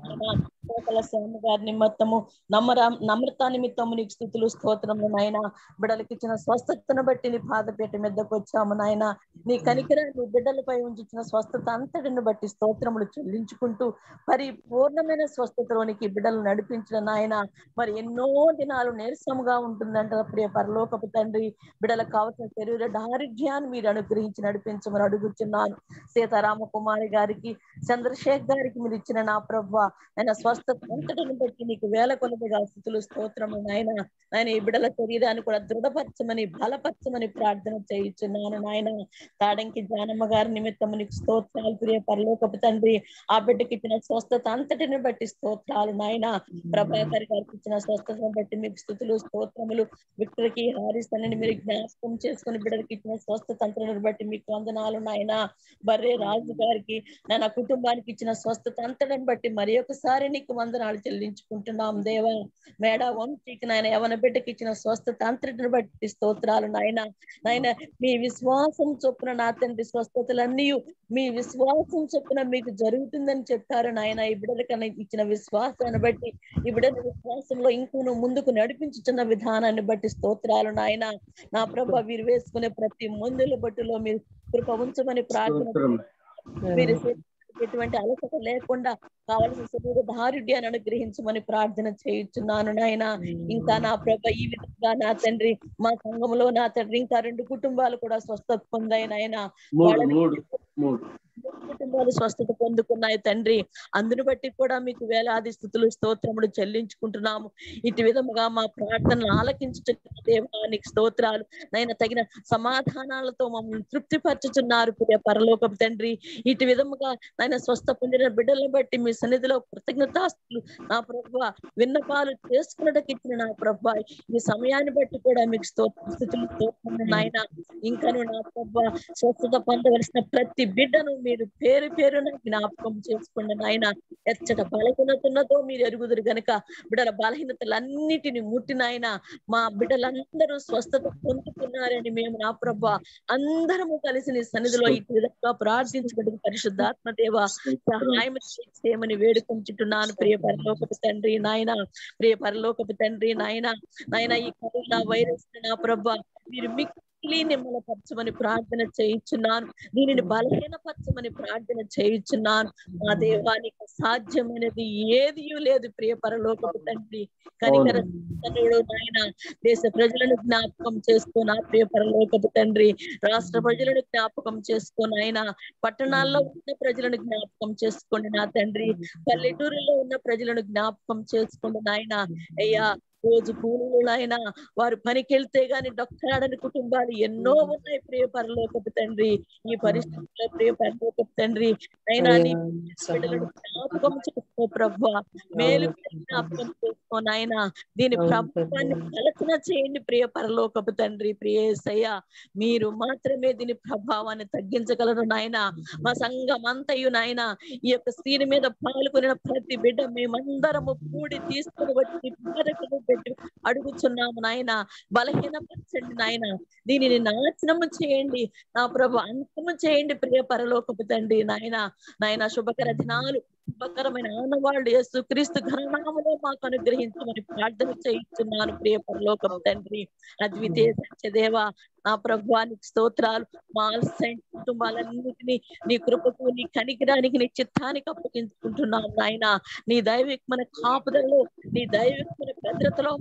కోకల శ్యామ గారి నిమిత్తము నమ్మరా నమ్రత నిమిత్తము నీకు స్థుతులు స్తోత్రములు నాయన బిడ్డలకు ఇచ్చిన స్వస్థతను బట్టి నీ పాదపేట మీదకు వచ్చాము నాయన నీ కనికరాన్ని బిడ్డలపై ఉంచిన స్వస్థత అంతటిని బట్టి స్తోత్రములు చెల్లించుకుంటూ పరిపూర్ణమైన స్వస్థతలోనికి బిడ్డలు నడిపించిన నాయన మరి ఎన్నో దినాలు నీరసముగా ఉంటుందంట ప్రియ పరలోకపు తండ్రి బిడ్డలకు కావలసిన శరీర దారిద్ర్యాన్ని మీరు అనుగ్రహించి నడిపించమని అడుగుతున్నాను సీతారామ కుమారి గారికి చంద్రశేఖర్ గారికి మీరు ఇచ్చిన నా ప్రభ ఆయన స్వస్థత అంతటిని బట్టి నీకు వేల కొలదిగా స్థితులు స్తోత్రము నాయన ఆయన ఈ బిడ్డల శరీరాన్ని కూడా దృఢపరచమని బలపరచమని ప్రార్థన చేయించున్నాను నాయన తాడంకి జానమ్మ గారి నిమిత్తం నీకు స్తోత్రాలు ప్రియ పరలోకపు తండ్రి ఆ బిడ్డకి ఇచ్చిన స్వస్థత అంతటిని బట్టి స్తోత్రాలు నాయన ప్రభాకర్ గారికి ఇచ్చిన స్వస్థతను బట్టి మీకు స్థుతులు స్తోత్రములు విక్టర్కి హారిస్ అని మీరు జ్ఞాపకం చేసుకుని బిడ్డలకి ఇచ్చిన స్వస్థత అంతటిని బట్టి మీకు వందనాలు నాయన బర్రే రాజు గారికి నా కుటుంబానికి ఇచ్చిన స్వస్థత అంతటిని బట్టి మరి ఒకసారి నీకు వందనాలు చెల్లించుకుంటున్నాం దేవా మేడ వంశీకి నాయన యవన బిడ్డకి ఇచ్చిన స్వస్థత అంతటిని బట్టి స్తోత్రాలు నాయన నాయన మీ విశ్వాసం చొప్పున నా తండ్రి స్వస్థతలన్నీ మీ విశ్వాసం చొప్పున మీకు జరుగుతుందని చెప్పారు నాయన ఈ బిడ్డలకన్నా ఇచ్చిన విశ్వాసాన్ని బట్టి ఈ బిడ్డల విశ్వాసంలో ఇంకొను ముందుకు నడిపించుతున్న విధానాన్ని బట్టి స్తోత్రాలు నాయన నా ప్రభ వీరు వేసుకునే ప్రతి మందుల బట్టులో మీరు కృప ఉంచమని ప్రార్థన మీరు ఎటువంటి అలసట లేకుండా కావలసిన శరీర దారుడ్యాన్ని అనుగ్రహించమని ప్రార్థన చేయుచున్నాను నాయన ఇంకా నా ప్రభ ఈ విధంగా నా తండ్రి మా సంఘంలో నా తండ్రి ఇంకా రెండు కుటుంబాలు కూడా స్వస్థత పొందాయి నాయన మూడు మూడు మూడు కుటుంబాలు స్వస్థత పొందుకున్నాయి తండ్రి అందును బట్టి కూడా మీకు వేలాది స్థుతులు స్తోత్రములు చెల్లించుకుంటున్నాము ఇటు విధముగా మా ప్రార్థనలు ఆలకించుతున్న దేవానికి స్తోత్రాలు నైనా తగిన సమాధానాలతో మమ్మల్ని తృప్తిపరచుచున్నారు ప్రియ పరలోకపు తండ్రి ఇటు విధముగా నాయన స్వస్థ పొందిన బిడ్డలను బట్టి మీ సన్నిధిలో కృతజ్ఞతాస్తులు నా ప్రభ విన్నపాలు చేసుకున్నటకు ఇచ్చిన నా ప్రభ ఈ సమయాన్ని బట్టి కూడా మీకు స్తోత్ర స్థితులు స్తోత్రములు నాయన ఇంకను నా ప్రభ స్వస్థత పొందవలసిన ప్రతి బిడ్డను మీరు పేరు పేరున జ్ఞాపకం చేసుకోండి నాయన ఎచ్చట బలహీనతన్నతో మీరు ఎరుగుదురు గనక బిడ్డల బలహీనతలన్నిటిని ముట్టినాయన మా బిడ్డలందరూ స్వస్థత పొందుతున్నారని మేము నా ప్రభ అందరము కలిసి నీ సన్నిధిలో ఈ విధంగా ప్రార్థించబడి పరిశుద్ధాత్మ దేవ సహాయం చేయమని వేడుకుంటున్నాను ప్రియ పరలోకపు తండ్రి నాయన ప్రియ పరలోకపు తండ్రి నాయన నాయన ఈ కరోనా వైరస్ నా ప్రభ మీరు మిక్కిలి నిమ్మలపరచమని ప్రార్థన చేయించున్నాను దీనిని బలహీనపరచమని ప్రార్థన చేయించున్నాను మా దేవానికి సాధ్యమైనది ఏది లేదు ప్రియ పరలోకపు తండ్రి కనికర తనుడు నాయన దేశ ప్రజలను జ్ఞాపకం చేసుకో నా ప్రియ పరలోకపు తండ్రి రాష్ట్ర ప్రజలను జ్ఞాపకం చేసుకో ఆయన పట్టణాల్లో ఉన్న ప్రజలను జ్ఞాపకం చేసుకోండి నా తండ్రి పల్లెటూరులో ఉన్న ప్రజలను జ్ఞాపకం చేసుకోండి నాయన అయ్యా రోజు కూలీలైనా వారు పనికి వెళ్తే గాని డొక్కాడని కుటుంబాలు ఎన్నో ఉన్నాయి ప్రియ పరలోకపు తండ్రి ఈ పరిస్థితుల్లో ప్రియ పరలోకపు తండ్రి అయినా నీ బిడ్డలను జ్ఞాపకం చేసుకో ప్రభు మేలు జ్ఞాపకం చేసుకో నాయన దీని ప్రభావాన్ని కలచన చేయండి ప్రియ పరలోకపు తండ్రి ప్రియేసయ్య మీరు మాత్రమే దీని ప్రభావాన్ని తగ్గించగలరు నాయన మా సంఘం అంతయు నాయన ఈ యొక్క స్త్రీని మీద పాల్గొనిన ప్రతి బిడ్డ మేమందరము కూడి తీసుకుని వచ్చి భారతను పెట్టి అడుగుచున్నాము నాయన బలహీనపరచండి నాయన దీనిని నాశనము చేయండి నా ప్రభు అంతము చేయండి ప్రియ పరలోకపు తండ్రి నాయన నాయన శుభకర దినాలు శుభకరమైన ఆనవాళ్ళు యేసు క్రీస్తు ఘననామలో మాకు అనుగ్రహించమని ప్రార్థన చేయిస్తున్నాను ప్రియ పరలోకపు తండ్రి అద్వితీయ సత్యదేవ నా ప్రభువానికి స్తోత్రాలు మా ఆల్సైన్ కుటుంబాలన్నిటినీ నీ కృపకు నీ కనికిరానికి నీ చిత్తానికి అప్పగించుకుంటున్నాం నాయన నీ దైవికమైన కాపుదలలో నీ దైవికమైన భద్రతలో మమ్మల్ని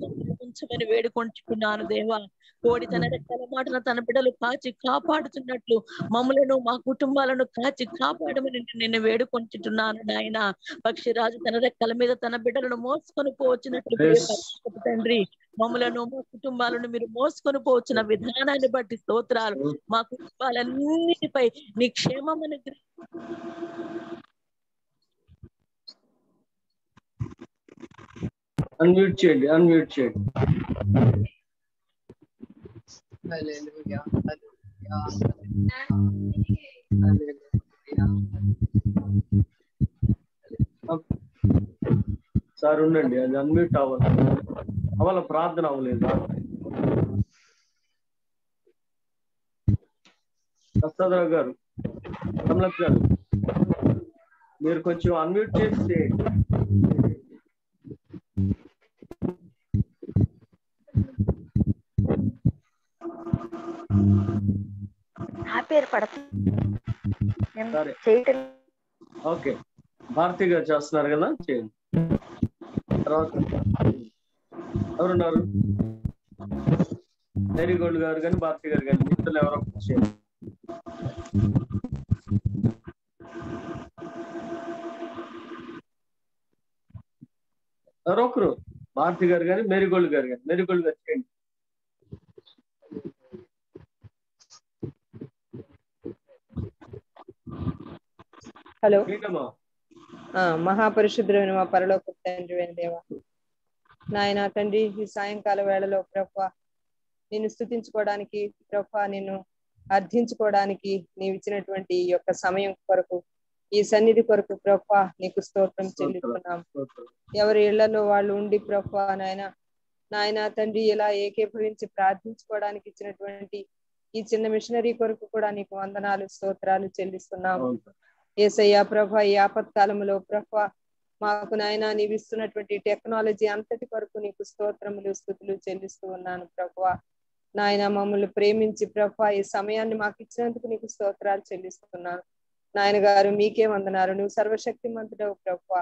ఉంచమని వేడుకొంచుకున్నాను దేవా కోడి తన రెక్కల మాటన తన బిడ్డలు కాచి కాపాడుతున్నట్లు మమ్మలను మా కుటుంబాలను కాచి కాపాడమని నేను వేడుకొంచుతున్నాను నాయన పక్షిరాజు తన రెక్కల మీద తన బిడ్డలను మోసుకొని పోవచ్చినట్లు ప్రియ Yes. పరలోకపు తండ్రి మమ్మలను మా కుటుంబాలను మీరు మోసుకొని పోవచ్చిన విధానాన్ని బట్టి స్తోత్రాలు మా కుటుంబాలన్నిటిపై నీ క్షేమం అన్మ్యూట్ చేయండి అన్మ్యూట్ చేయండి హల్లెలూయా హల్లెలూయా హల్లెలూయా సార్ ఉండండి అది అన్మ్యూట్ అవ్వాలి అవ్వాల ప్రార్థన అవ్వలేదు ప్రసాదరావు గారు కమలక్ గారు మీరు కొంచెం అన్మ్యూట్ చేసి చేయండి నా పేరు పడుతుంది నేను సరే చేయటం ఓకే భారతి గారు చేస్తున్నారు కదా చేయండి తర్వాత ఎవరున్నారు మేరీగోల్డ్ గారు కానీ భారతి గారు కానీ మిత్రులు ఎవరో ఒకరు చేయండి ఎవరో ఒకరు భారతి గారు కానీ మేరీగోల్డ్ గారు కానీ మేరీగోల్డ్ గారు చేయండి హలో ఏంటమ్మా ఆ మహాపరిశుద్ధులైన మా పరలోక తండ్రి అయిన దేవ నాయన తండ్రి ఈ సాయంకాల వేళలో ప్రభా నిన్ను స్థుతించుకోవడానికి ప్రభా నిన్ను అర్థించుకోవడానికి నీవు ఇచ్చినటువంటి ఈ యొక్క సమయం కొరకు ఈ సన్నిధి కొరకు ప్రభా నీకు స్తోత్రం చెల్లిస్తున్నాం ఎవరి ఇళ్లలో వాళ్ళు ఉండి ప్రభా నాయన నాయన తండ్రి ఇలా ఏకీభవించి ప్రార్థించుకోవడానికి ఇచ్చినటువంటి ఈ చిన్న మిషనరీ కొరకు కూడా నీకు వందనాలు స్తోత్రాలు చెల్లిస్తున్నాము ఏసయ్యా ప్రభ ఈ ఆపత్కాలంలో ప్రభ మాకు నాయన నీవు ఇస్తున్నటువంటి టెక్నాలజీ అంతటి కొరకు నీకు స్తోత్రములు స్థుతులు చెల్లిస్తూ ఉన్నాను ప్రభ నాయన మమ్మల్ని ప్రేమించి ప్రభ ఈ సమయాన్ని మాకు ఇచ్చినందుకు నీకు స్తోత్రాలు చెల్లిస్తున్నాను నాయన గారు మీకే వందనారు నువ్వు సర్వశక్తి మంతుడవు ప్రభ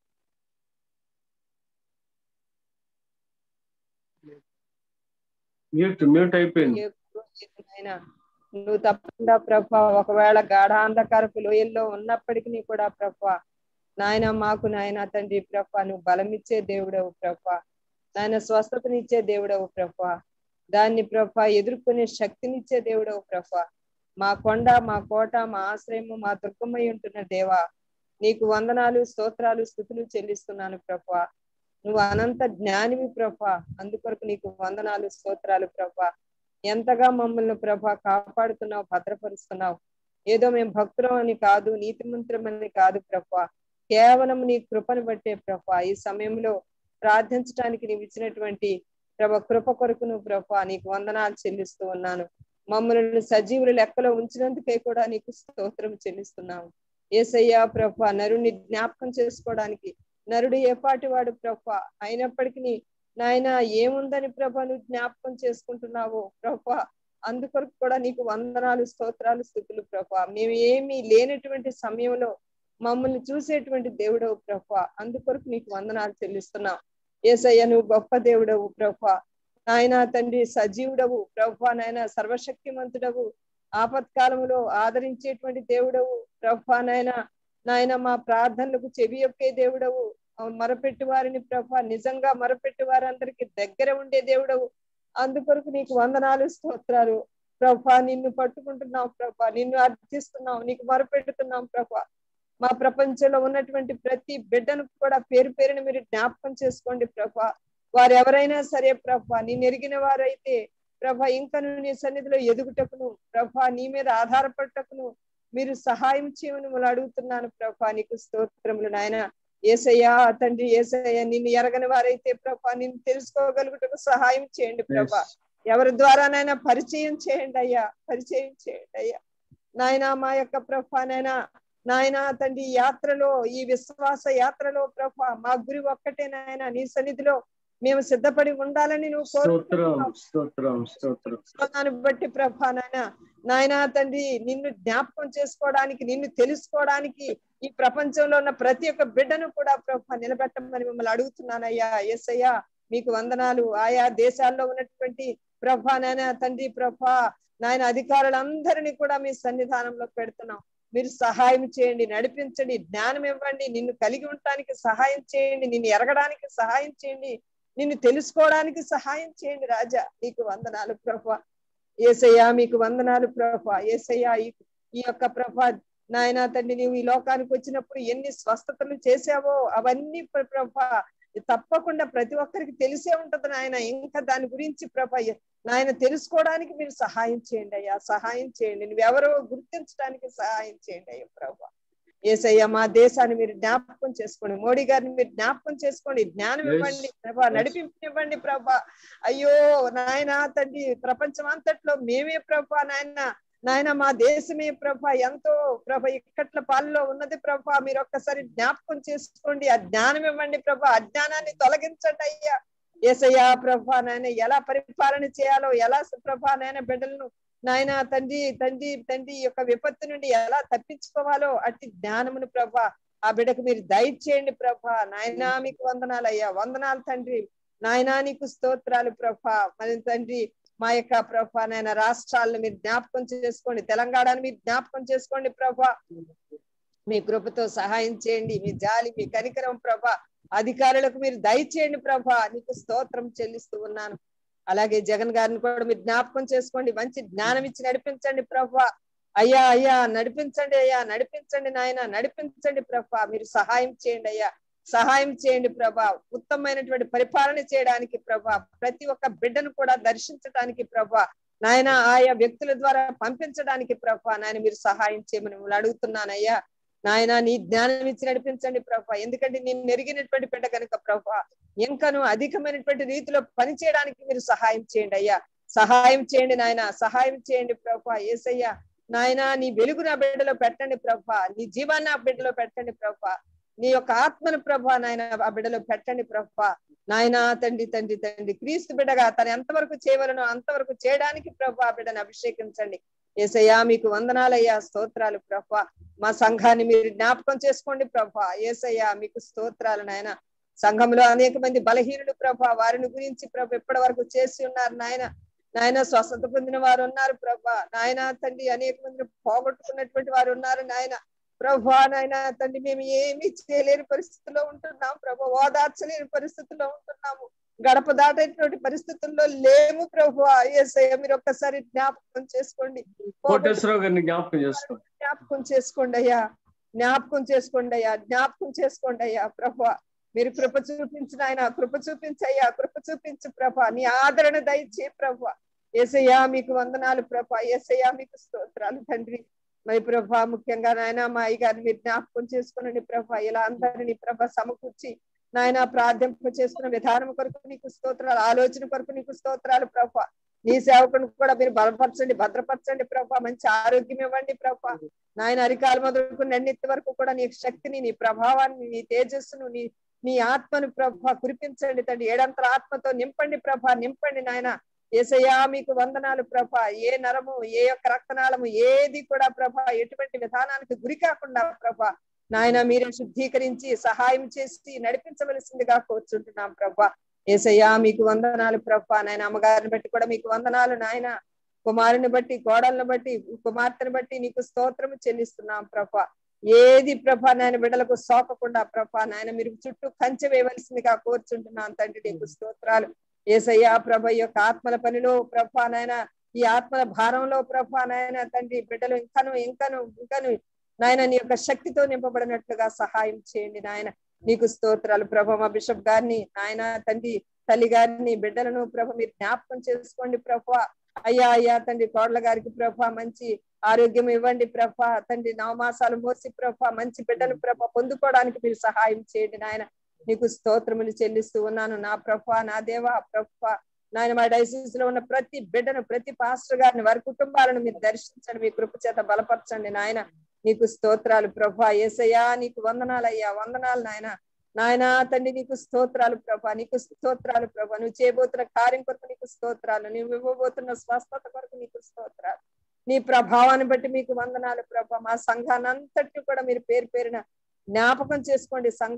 మ్యూట్ మ్యూట్ అయిపోయింది నాయన నువ్వు తప్పకుండా ప్రభ ఒకవేళ గాఢాంధకారపు లోయల్లో ఉన్నప్పటికీ కూడా ప్రభ నాయన మాకు నాయన తండ్రి ప్రభ నువ్వు బలమిచ్చే దేవుడవు ప్రభ నాయన స్వస్థతనిచ్చే దేవుడవు ప్రభ దాన్ని ప్రభ ఎదుర్కొనే శక్తినిచ్చే దేవుడవు ప్రభ మా కొండ మా కోట మా ఆశ్రయము మా దుర్గమై ఉంటున్న దేవా నీకు వందనాలు స్తోత్రాలు స్థుతులు చెల్లిస్తున్నాను ప్రభ నువ్వు అనంత జ్ఞానివి ప్రభ అందుకొరకు నీకు వందనాలు స్తోత్రాలు ప్రభ ఎంతగా మమ్మల్ని ప్రభ కాపాడుతున్నావు భద్రపరుస్తున్నావు ఏదో మేము భక్తులం అని కాదు నీతిమంత్రమని కాదు ప్రభ కేవలం నీ కృపను బట్టే ప్రభ ఈ సమయంలో ప్రార్థించడానికి నీవు ఇచ్చినటువంటి ప్రభ కృప కొరకు నువ్వు ప్రభ నీకు వందనాలు చెల్లిస్తూ ఉన్నాను మమ్మల్ని సజీవుల లెక్కలో ఉంచినందుకే కూడా నీకు స్తోత్రం చెల్లిస్తున్నాము ఏసయ్యా ప్రభ నరుని జ్ఞాపకం చేసుకోవడానికి నరుడు ఏపాటి వాడు ప్రభ అయినప్పటికీ నాయన ఏముందని ప్రభ నువ్వు జ్ఞాపకం చేసుకుంటున్నావు ప్రభ అందుకొరకు కూడా నీకు వందనాలు స్తోత్రాలు స్థుతులు ప్రభ మేము ఏమీ లేనటువంటి సమయంలో మమ్మల్ని చూసేటువంటి దేవుడవు ప్రభ అందుకొరకు నీకు వందనాలు చెల్లిస్తున్నావు ఏసయ్య నువ్వు గొప్ప దేవుడవు ప్రభ నాయన తండ్రి సజీవుడవు ప్రభ నాయన సర్వశక్తిమంతుడవు ఆపత్కాలములో ఆదరించేటువంటి దేవుడవు ప్రభ నాయన నాయన మా ప్రార్థనలకు చెవి యొక్కే దేవుడవు మరపెట్టి వారిని ప్రభ నిజంగా మరపెట్టి వారందరికి దగ్గర ఉండే దేవుడవు అందుకొరకు నీకు వందనాలు స్తోత్రాలు ప్రభ నిన్ను పట్టుకుంటున్నాం ప్రభ నిన్ను అర్థిస్తున్నాం నీకు మొరపెడుతున్నాం ప్రభ మా ప్రపంచంలో ఉన్నటువంటి ప్రతి బిడ్డను కూడా పేరు పేరుని మీరు జ్ఞాపకం చేసుకోండి ప్రభ వారు ఎవరైనా సరే ప్రభ నేను ఎరిగిన వారైతే ప్రభ ఇంకా నీ సన్నిధిలో ఎదుగుటకును ప్రభ నీ మీద ఆధారపడటకును మీరు సహాయం చేయమని మనం అడుగుతున్నాను ప్రభ నీకు స్తోత్రములు నాయన ఏసయ్యా తండ్రి ఏసయ్య నిన్ను ఎరగని వారైతే ప్రభ నిన్ను తెలుసుకోగలుగుటకు సహాయం చేయండి ప్రభ ఎవరి ద్వారానైనా పరిచయం చేయండి అయ్యా పరిచయం చేయండి అయ్యా నాయన మా యొక్క ప్రభ నాయన నాయన తండ్రి యాత్రలో ఈ విశ్వాస యాత్రలో ప్రభ మా గురి ఒక్కటే నాయన నీ సన్నిధిలో మేము సిద్ధపడి ఉండాలని నువ్వు స్తోత్రం స్తోత్రం స్తోత్రం దాన్ని బట్టి ప్రభా నాయన నాయన తండ్రి నిన్ను జ్ఞాపకం చేసుకోవడానికి నిన్ను తెలుసుకోవడానికి ఈ ప్రపంచంలో ఉన్న ప్రతి ఒక్క బిడ్డను కూడా ప్రభా నిలబెట్టమని మిమ్మల్ని అడుగుతున్నానయ్యా ఎస్ అయ్యా మీకు వందనాలు ఆయా దేశాల్లో ఉన్నటువంటి ప్రభా నాయన తండ్రి ప్రభా నాయన అధికారులందరినీ కూడా మీ సన్నిధానంలో పెడుతున్నాం మీరు సహాయం చేయండి నడిపించండి జ్ఞానం ఇవ్వండి నిన్ను కలిగి ఉండటానికి సహాయం చేయండి నిన్ను ఎరగడానికి సహాయం చేయండి నిన్ను తెలుసుకోవడానికి సహాయం చేయండి రాజా నీకు వందనాలు ప్రభా ఏసయ్యా మీకు వందనాలు ప్రభా ఏసయ్యా ఈ ఈ యొక్క ప్రభా నాయన తండ్రి నీవు ఈ లోకానికి వచ్చినప్పుడు ఎన్ని స్వస్థతలు చేసావో అవన్నీ ప్ర- ప్రభా తప్పకుండా ప్రతి ఒక్కరికి తెలిసే ఉంటది నాయన ఇంకా దాని గురించి ప్రభా నాయన తెలుసుకోవడానికి మీరు సహాయం చేయండి అయ్యా సహాయం చేయండి నువ్వెవరో గుర్తించడానికి సహాయం చేయండి అయ్యా ప్రభా ఏసయ్య మా దేశాన్ని మీరు జ్ఞాపకం చేసుకోండి మోడీ గారిని మీరు జ్ఞాపకం చేసుకోండి జ్ఞానం Yes. ఇవ్వండి ప్రభా నడిపించనివ్వండి ప్రభా అయ్యో నాయన తండ్రి ప్రపంచం అంతట్లో మేమే ప్రభా నాయన నాయన మా దేశమే ప్రభ ఎంతో ప్రభ ఇక్కట్ల పాలలో ఉన్నది ప్రభ మీరు ఒక్కసారి జ్ఞాపకం చేసుకోండి ఆ జ్ఞానం ఇవ్వండి ప్రభ అజ్ఞానాన్ని తొలగించండి అయ్యా ఏసయ్యా ప్రభ నాయన ఎలా పరిపాలన చేయాలో ఎలా ప్రభా నాయన బిడ్డలను నాయన తండ్రి తండ్రి తండ్రి ఈ యొక్క విపత్తు నుండి ఎలా తప్పించుకోవాలో అట్టి జ్ఞానమును ప్రభ ఆ బిడ్డకు మీరు దయచేయండి ప్రభ నాయనా మీకు వందనాలు అయ్యా వందనాలు తండ్రి నాయనా నీకు స్తోత్రాలు ప్రభ మరి తండ్రి మా యొక్క ప్రభా నాయన రాష్ట్రాలను మీరు జ్ఞాపకం చేసుకోండి తెలంగాణను మీరు జ్ఞాపకం చేసుకోండి ప్రభా మీ కృపతో సహాయం చేయండి మీ జాలి మీ కనికరం ప్రభా అధికారులకు మీరు దయచేయండి ప్రభా నీకు స్తోత్రం చెల్లిస్తూ ఉన్నాను అలాగే జగన్ గారిని కూడా మీరు జ్ఞాపకం చేసుకోండి మంచి జ్ఞానం ఇచ్చి నడిపించండి ప్రభా అయ్యా అయ్యా నడిపించండి అయ్యా నడిపించండి నాయన నడిపించండి ప్రభా మీరు సహాయం చేయండి అయ్యా సహాయం చేయండి ప్రభా ఉత్తమమైనటువంటి పరిపాలన చేయడానికి ప్రభా ప్రతి ఒక్క బిడ్డను కూడా దర్శించడానికి ప్రభా నాయన ఆయా వ్యక్తుల ద్వారా పంపించడానికి ప్రభా నాయన మీరు సహాయం చేయమని మిమ్మల్ని అడుగుతున్నానయ్యా నాయన నీ జ్ఞానం ఇచ్చి నడిపించండి ప్రభా ఎందుకంటే నేను నెరిగినటువంటి బిడ్డ కనుక ప్రభా ఇంకను అధికమైనటువంటి రీతిలో పని చేయడానికి మీరు సహాయం చేయండి అయ్యా సహాయం చేయండి నాయన సహాయం చేయండి ప్రభా ఏసయ్యా నాయన నీ వెలుగు నా బిడ్డలో పెట్టండి ప్రభా నీ జీవాన్ని ఆ బిడ్డలో పెట్టండి ప్రభా నీ యొక్క ఆత్మను ప్రభా నాయన ఆ బిడ్డలో పెట్టండి ప్రభా నాయన తండ్రి తండ్రి తండ్రి క్రీస్తు బిడ్డగా తను ఎంతవరకు చేయవలనో అంతవరకు చేయడానికి ప్రభా ఆ బిడ్డను అభిషేకించండి ఏసయ్యా మీకు వందనాలయ్యా స్తోత్రాలు ప్రభా మా సంఘాన్ని మీరు జ్ఞాపకం చేసుకోండి ప్రభా ఏసయ్యా మీకు స్తోత్రాలు నాయన సంఘంలో అనేక మంది బలహీనులు ప్రభా వారిని గురించి ప్రభ ఇప్పటి వరకు చేసి ఉన్నారు నాయన నాయన స్వస్థత పొందిన వారు ఉన్నారు ప్రభా నాయన తండ్రి అనేక మందిని పోగొట్టుకున్నటువంటి వారు ఉన్నారు నాయన ప్రభా నాయన తండ్రి మేము ఏమీ చేయలేని పరిస్థితిలో ఉంటున్నాం ప్రభా ఓదార్చలేని పరిస్థితిలో ఉంటున్నాము గడప దాటేటువంటి పరిస్థితుల్లో లేము ప్రభు ఏసయ్య మీరు ఒక్కసారి జ్ఞాపకం చేసుకోండి కోటేశ్వరరావు గారిని జ్ఞాపకం చేసుకోండి జ్ఞాపకం చేసుకోండి అయ్యా జ్ఞాపకం చేసుకోండి అయ్యా జ్ఞాపకం చేసుకోండి అయ్యా ప్రభు మీరు కృప చూపించిన ఆయన కృప చూపించయ్యా కృప చూపించు ప్రభ నీ ఆదరణ దయచే ప్రభ ఏసయ్యా మీకు వందనాలు ప్రభ ఏసయ్యా మీకు స్తోత్రాలు తండ్రి మరి ప్రభ ముఖ్యంగా నాయన మా అయ్యగారిని మీరు జ్ఞాపకం చేసుకునండి ప్రభ ఇలా అందరినీ ప్రభ సమకూర్చి నాయన ప్రార్థింప చేసుకున్న విధానం కొరకు నీకు స్తోత్రాలు ఆలోచన కొరకు నీకు స్తోత్రాలు ప్రభ నీ సేవకుని కూడా మీరు బలపరచండి భద్రపరచండి ప్రభ మంచి ఆరోగ్యం ఇవ్వండి ప్రభ నాయన అరికాలు మొదలుకుని నన్నెత్తి వరకు కూడా నీ శక్తిని నీ ప్రభావాన్ని నీ తేజస్సును నీ నీ ఆత్మను ప్రభ కురిపించండి తండ్రి ఏడంతల ఆత్మతో నింపండి ప్రభ నింపండి నాయన ఏసయ్యా మీకు వందనాలు ప్రభ ఏ నరము ఏ యొక్క రక్తనాళము ఏది కూడా ప్రభ ఎటువంటి విధానానికి గురి కాకుండా ప్రభ నాయన మీరే శుద్ధీకరించి సహాయం చేసి నడిపించవలసిందిగా కోరుచుంటున్నాం ప్రభ ఏసయ్యా మీకు వందనాలు ప్రభ నాయన అమ్మగారిని బట్టి కూడా మీకు వందనాలు నాయన కుమారుని బట్టి కోడలను బట్టి కుమార్తెను బట్టి నీకు స్తోత్రము చెల్లిస్తున్నాం ప్రభ ఏది ప్రభ నాయన బిడ్డలకు సోకకుండా ప్రభ నాయన మీరు చుట్టూ కంచె వేయవలసిందిగా కోరుచుంటున్నాను తండ్రి నీకు స్తోత్రాలు ఏసయ్యా ప్రభ ఈ యొక్క ఆత్మల పనిలో ప్రభ నాయన ఈ ఆత్మల భారంలో ప్రభ నాయన తండ్రి బిడ్డలు ఇంకను ఇంకను ఇంకను నాయన నీ యొక్క శక్తితో నింపబడినట్లుగా సహాయం చేయండి నాయన నీకు స్తోత్రాలు ప్రభ మా బిషప్ గారిని నాయన తండ్రి తల్లి గారిని బిడ్డలను ప్రభ మీరు జ్ఞాపకం చేసుకోండి ప్రభ అయ్యా అయ్యా తండ్రి కోడల గారికి ప్రభ మంచి ఆరోగ్యం ఇవ్వండి ప్రభ తండ్రి నవమాసాలు మోసి ప్రభ మంచి బిడ్డలు ప్రభ పొందుకోవడానికి మీరు సహాయం చేయండి నాయన నీకు స్తోత్రములు చెల్లిస్తూ ఉన్నాను నా ప్రభ నా దేవా ప్రభ నాయన మా డైసిస్ లో ఉన్న ప్రతి బిడ్డను ప్రతి పాస్టర్ గారిని వారి కుటుంబాలను మీరు దర్శించండి మీ కృప చేత బలపరచండి నాయన నీకు స్తోత్రాలు ప్రభా ఏసయ్యా నీకు వందనాలు అయ్యా వందనాలు నాయన నాయన తండ్రి నీకు స్తోత్రాలు ప్రభా నీకు స్తోత్రాలు ప్రభా నువ్వు చేయబోతున్న కార్యం కొరకు నీకు స్తోత్రాలు నువ్వు ఇవ్వబోతున్న స్వస్థత కొరకు నీకు స్తోత్రాలు నీ ప్రభావాన్ని బట్టి మీకు వందనాలు ప్రభా మా సంఘాన్ని అంతటి కూడా మీరు పేరు పేరున జ్ఞాపకం చేసుకోండి సంఘ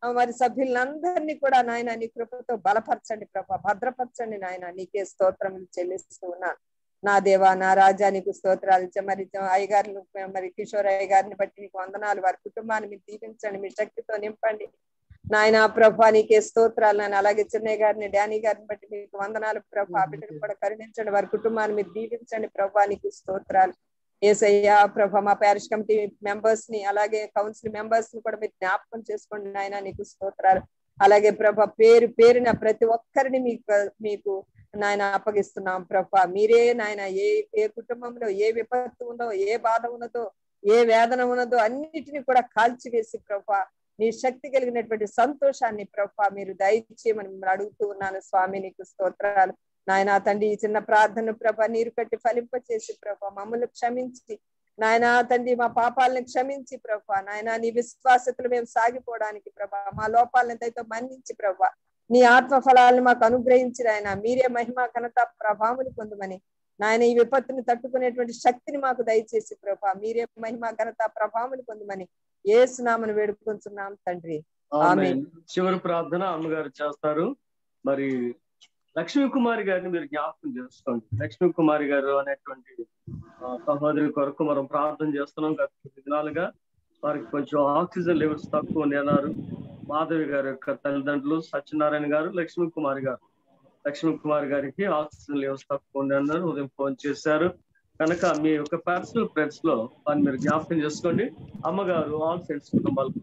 ఆ, మరి సభ్యులందరినీ కూడా నాయన నీ కృపతో బలపరచండి ప్రభా భద్రపరచండి నాయన నీకే స్తోత్రం చెల్లిస్తూ ఉన్నాను నా దేవా నా రాజా నీకు స్తోత్రాలు చ- మరి చ- అయ్యగారులు మరి కిషోర్ అయ్య గారిని బట్టి నీకు వందనాలు వారి కుటుంబాన్ని మీరు దీవించండి మీ శక్తితో నింపండి నాయన ప్రభా నీకే స్తోత్రాలు నాయన అలాగే చిన్నయ్య గారిని డానీ గారిని బట్టి మీకు వందనాలు ప్రభా ఆ బిడ్డను కూడా కరుణించండి వారి కుటుంబాన్ని మీరు దీవించండి ప్రభా నీకు స్తోత్రాలు ఏసయ్యా ప్రభా మా ప్యారిష్ కమిటీ మెంబర్స్ ని అలాగే కౌన్సిల్ మెంబర్స్ ని కూడా మీరు జ్ఞాపకం చేసుకోండి నాయన నీకు స్తోత్రాలు అలాగే ప్రభా పేరు పేరున ప్రతి ఒక్కరిని మీకు మీకు నాయన అప్పగిస్తున్నాం ప్రభా మీరే నాయన ఏ ఏ కుటుంబంలో ఏ విపత్తు ఉందో ఏ బాధ ఉన్నదో ఏ వేదన ఉన్నదో అన్నిటిని కూడా కాల్చివేసి ప్రభా నీ శక్తి కలిగినటువంటి సంతోషాన్ని ప్రభా మీరు దయచేయమని మిమ్మల్ని అడుగుతూ ఉన్నాను స్వామి నీకు స్తోత్రాలు నాయన తండ్రి ఈ చిన్న ప్రార్థన ప్రభ నీరు కట్టి ఫలింపచేసి ప్రభ మమ్మల్ని క్షమించి నాయన తండ్రి మా పాపాలను క్షమించి ప్రభ నాయన నీ విశ్వాసతలు మేము సాగిపోవడానికి ప్రభ మా లోపాలను దయతో మన్నించి ప్రభ నీ ఆత్మ ఫలాలను మాకు అనుగ్రహించి ఆయన మీరే మహిమ ఘనత ప్రభాములు పొందమని నాయన ఈ విపత్తుని తట్టుకునేటువంటి శక్తిని మాకు దయచేసి ప్రభ మీరే మహిమ ఘనత ప్రభాములు పొందమని ఏసునామను వేడుకుంటున్నాం తండ్రి ఆమేన్. చివరి ప్రార్థన అమ్మగారు చేస్తారు మరి లక్ష్మీ కుమారి గారిని మీరు జ్ఞాపకం చేసుకోండి లక్ష్మీ కుమారి గారు అనేటువంటి ఆ, సహోదరి కొరకు మనం ప్రార్థన చేస్తున్నాం గత కొద్ది దినాలుగా వారికి కొంచెం ఆక్సిజన్ లెవెల్స్ తక్కువ ఉంది అన్నారు మాధవి గారి యొక్క తల్లిదండ్రులు సత్యనారాయణ గారు లక్ష్మీ కుమారి గారు లక్ష్మీ కుమార్ గారికి ఆక్సిజన్ లెవెల్స్ తక్కువ ఉంది అన్నారు ఉదయం ఫోన్ చేశారు కనుక మీ యొక్క పర్సనల్ ఫ్రెండ్స్ లో వారిని మీరు జ్ఞాపకం చేసుకోండి అమ్మగారు ఆల్ ఫ్రెండ్స్ కుటుంబాలకు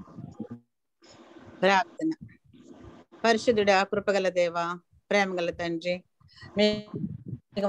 ప్రార్థన పరిశుద్ధుడా కృపగల దేవ ప్రేమగల తండ్రి మీకు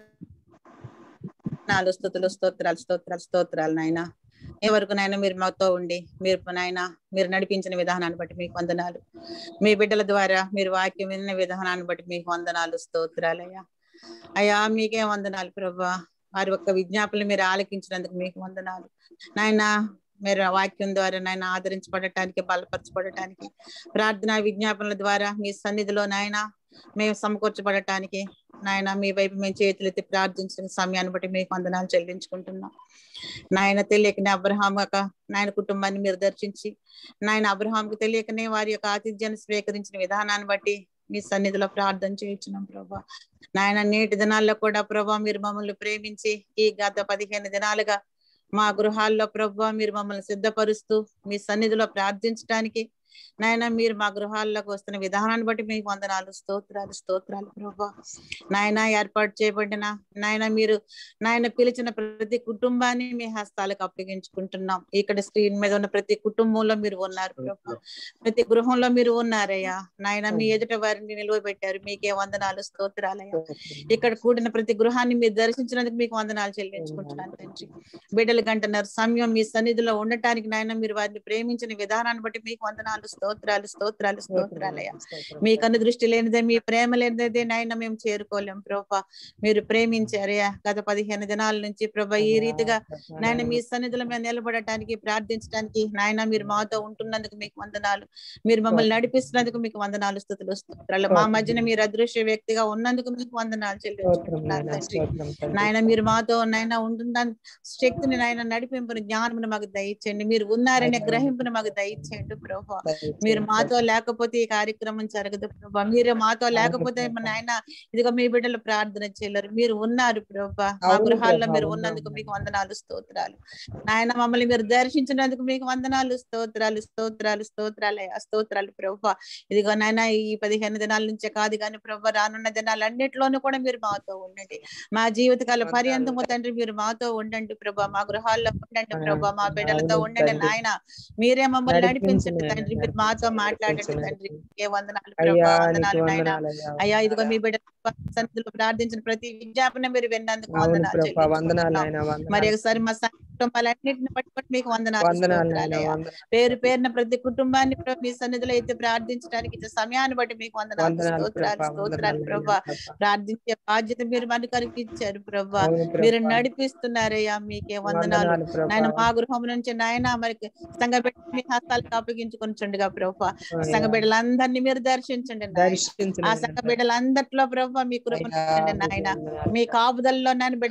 నాలుగు స్థుతులు స్తోత్రాలు స్తోత్రాలు స్తోత్రాలు నాయన ఏ వరకు నాయన మీరు మాతో ఉండి మీరు నాయన మీరు నడిపించిన విధానాన్ని బట్టి మీకు వందనాలు మీ బిడ్డల ద్వారా మీరు వాక్యం విన్న విధానాన్ని బట్టి మీకు వందనాలు స్తోత్రాలయ్యా అయ్యా మీకే వందనాలు ప్రభా వారి యొక్క విజ్ఞాపనలు మీరు ఆలకించినందుకు మీకు వందనాలు నాయన మీరు ఆ వాక్యం ద్వారా నాయన ఆదరించబడటానికి బలపరచబడటానికి ప్రార్థనా విజ్ఞాపనల ద్వారా మీ సన్నిధిలో నాయన మేము సమకూర్చబడటానికి నాయన మీ వైపు మేము చేతులెత్తి ప్రార్థించిన సమయాన్ని బట్టి మీకు వందనాలు చెల్లించుకుంటున్నాం నాయన తెలియకనే అబ్రహాం యొక్క నాయన కుటుంబాన్ని మీరు దర్శించి నాయన అబ్రహాంకు తెలియకనే వారి యొక్క ఆతిథ్యాన్ని స్వీకరించిన విధానాన్ని బట్టి మీ సన్నిధిలో ప్రార్థన చేయించున్నాం ప్రభా నాయన నేటి దినాల్లో కూడా ప్రభా మీరు మమ్మల్ని ప్రేమించి ఈ గత పదిహేను దినాలుగా మా గృహాల్లో ప్రభా మీరు మమ్మల్ని సిద్ధపరుస్తూ మీ సన్నిధిలో ప్రార్థించడానికి నాయన మీరు మా గృహాల్లోకి వస్తున్న విధానాన్ని బట్టి మీకు వందనాలు స్తోత్రాలు స్తోత్రాలు ప్రభా నాయన ఏర్పాటు చేయబడిన నాయన మీరు నాయన పిలిచిన ప్రతి కుటుంబాన్ని మీ హస్తాలకు అప్పగించుకుంటున్నాం ఇక్కడ స్క్రీన్ మీద ఉన్న ప్రతి కుటుంబంలో మీరు ఉన్నారు ప్రభా ప్రతి గృహంలో మీరు ఉన్నారయ్యా నాయన మీ ఎదుట వారిని నిలువబెట్టారు మీకే వందనాలు స్తోత్రాలయ్యా ఇక్కడ కూడిన ప్రతి గృహాన్ని మీరు దర్శించినందుకు మీకు వందనాలు చెల్లించుకుంటున్నాను తండ్రి బిడ్డలు గంటన్నర సమయం మీ సన్నిధిలో ఉండటానికి నాయన మీరు వారిని ప్రేమించిన విధానాన్ని బట్టి మీకు వందనాలు స్తోత్రాలు స్తోత్రాలు స్తోత్రాలయ్యా మీ కన్ను దృష్టి లేనిదే మీ ప్రేమ లేనిదే నాయన మేము చేరుకోలేం ప్రభా మీరు ప్రేమించారయ్యా గత పదిహేను దినాల నుంచి ప్రభా ఈ రీతిగా నాయన మీ సన్నిధిలో మేము నిలబడటానికి ప్రార్థించడానికి నాయన మీరు మాతో ఉంటున్నందుకు మీకు వందనాలు మీరు మమ్మల్ని నడిపిస్తున్నందుకు మీకు వందనాలు స్థుతులు స్తోత్రాలు మా మధ్యన మీరు అదృశ్య వ్యక్తిగా ఉన్నందుకు మీకు వందనాలు చెల్లించుకుంటున్నాను తండ్రి నాయన మీరు మాతో నాయన ఉంటున్న శక్తిని నాయన నడిపింపుని జ్ఞానమును మాకు దయచేయండి మీరు ఉన్నారనే గ్రహింపును మాకు దయచేయండి ప్రభా మీరు మాతో లేకపోతే ఈ కార్యక్రమం జరగదు ప్రభా మీరు మాతో లేకపోతే మన ఆయన ఇదిగో మీ బిడ్డలు ప్రార్థన చేయలేరు మీరు ఉన్నారు ప్రభా మా అవును గృహాల్లో ప్రభా, మీరు అవును. ఉన్నందుకు మీకు వందనాలు స్తోత్రాలు నాయన మమ్మల్ని మీరు దర్శించినందుకు మీకు వందనాలు స్తోత్రాలు స్తోత్రాలు స్తోత్రాలు అయ్యా, స్తోత్రాలు ప్రభా ఇదిగో నాయన ఈ పదిహేను దినాల నుంచే కాదు కానీ ప్రభా రానున్న దినాలన్నిటిలోనూ కూడా మీరు మాతో ఉండండి మా జీవితకాల పర్యంతము తండ్రి మీరు మాతో ఉండండి ప్రభా మా గృహాల్లో ఉండండి ప్రభా మా బిడ్డలతో అవును ఉండండి తండ్రి. నాయన మీరే మమ్మల్ని నడిపించండి నడిపించండి తండ్రి మీరు మాతో మాట్లాడండి నడిపించండి. తండ్రి ఏ వందనాలు అయ్యా ప్రభా నీకు వందనాలు నాయన వందనాలయ్యా అయ్యా ఇదిగో మీ బిడ్డ సన్నిధిలో ప్రార్థించిన ప్రతి విజ్ఞాపన మీరు విన్నందుకు అవును వందనాలు ప్రభా వందనాలు చెల్లించుకుంటున్నాం ఆయన మరి వందనాలు ఒకసారి మా సంఘ కుటుంబాలన్నింటిని పట్టుకొని మీకు వందనాలు వందనాలు నాయన స్తోత్రాలయ్యా. వందనాలు పేరు పేరున ప్రతి కుటుంబాన్ని ప్రభు మీ సన్నిధిలో అయితే ప్రార్థించడానికి ఇచ్చే సమయాన్ని బట్టి మీకు వందనాలు వందనాలు స్తోత్రాలు ప్రభా స్తోత్రాలు వందనాలు ప్రభా ప్రభా ప్రార్థించే బాధ్యత మీరు మనకు ఇచ్చారు ప్రభా అవును మీరు ప్రభా నడిపిస్తున్నారయ్యా మీకే వందనాలు వందనాలు నాయన ప్రభా మా గృహం నుంచి నాయన మరి సంఘ బిడ్డ మీ హస్తాలకు అప్పగించుకొనిచుండగా ప్రభా సంఘ అయ్యా, బిడ్డలందరినీ మీరు దర్శించండి నాయన దర్శించు ఆ నాయన. సంఘ బిడ్డలందరిలో ప్రభా మీ కృప అయ్యా, ఉంచండి నీకు నాయన వందనాలు మీ కాపుదల్లో నన్ను బిడ్డల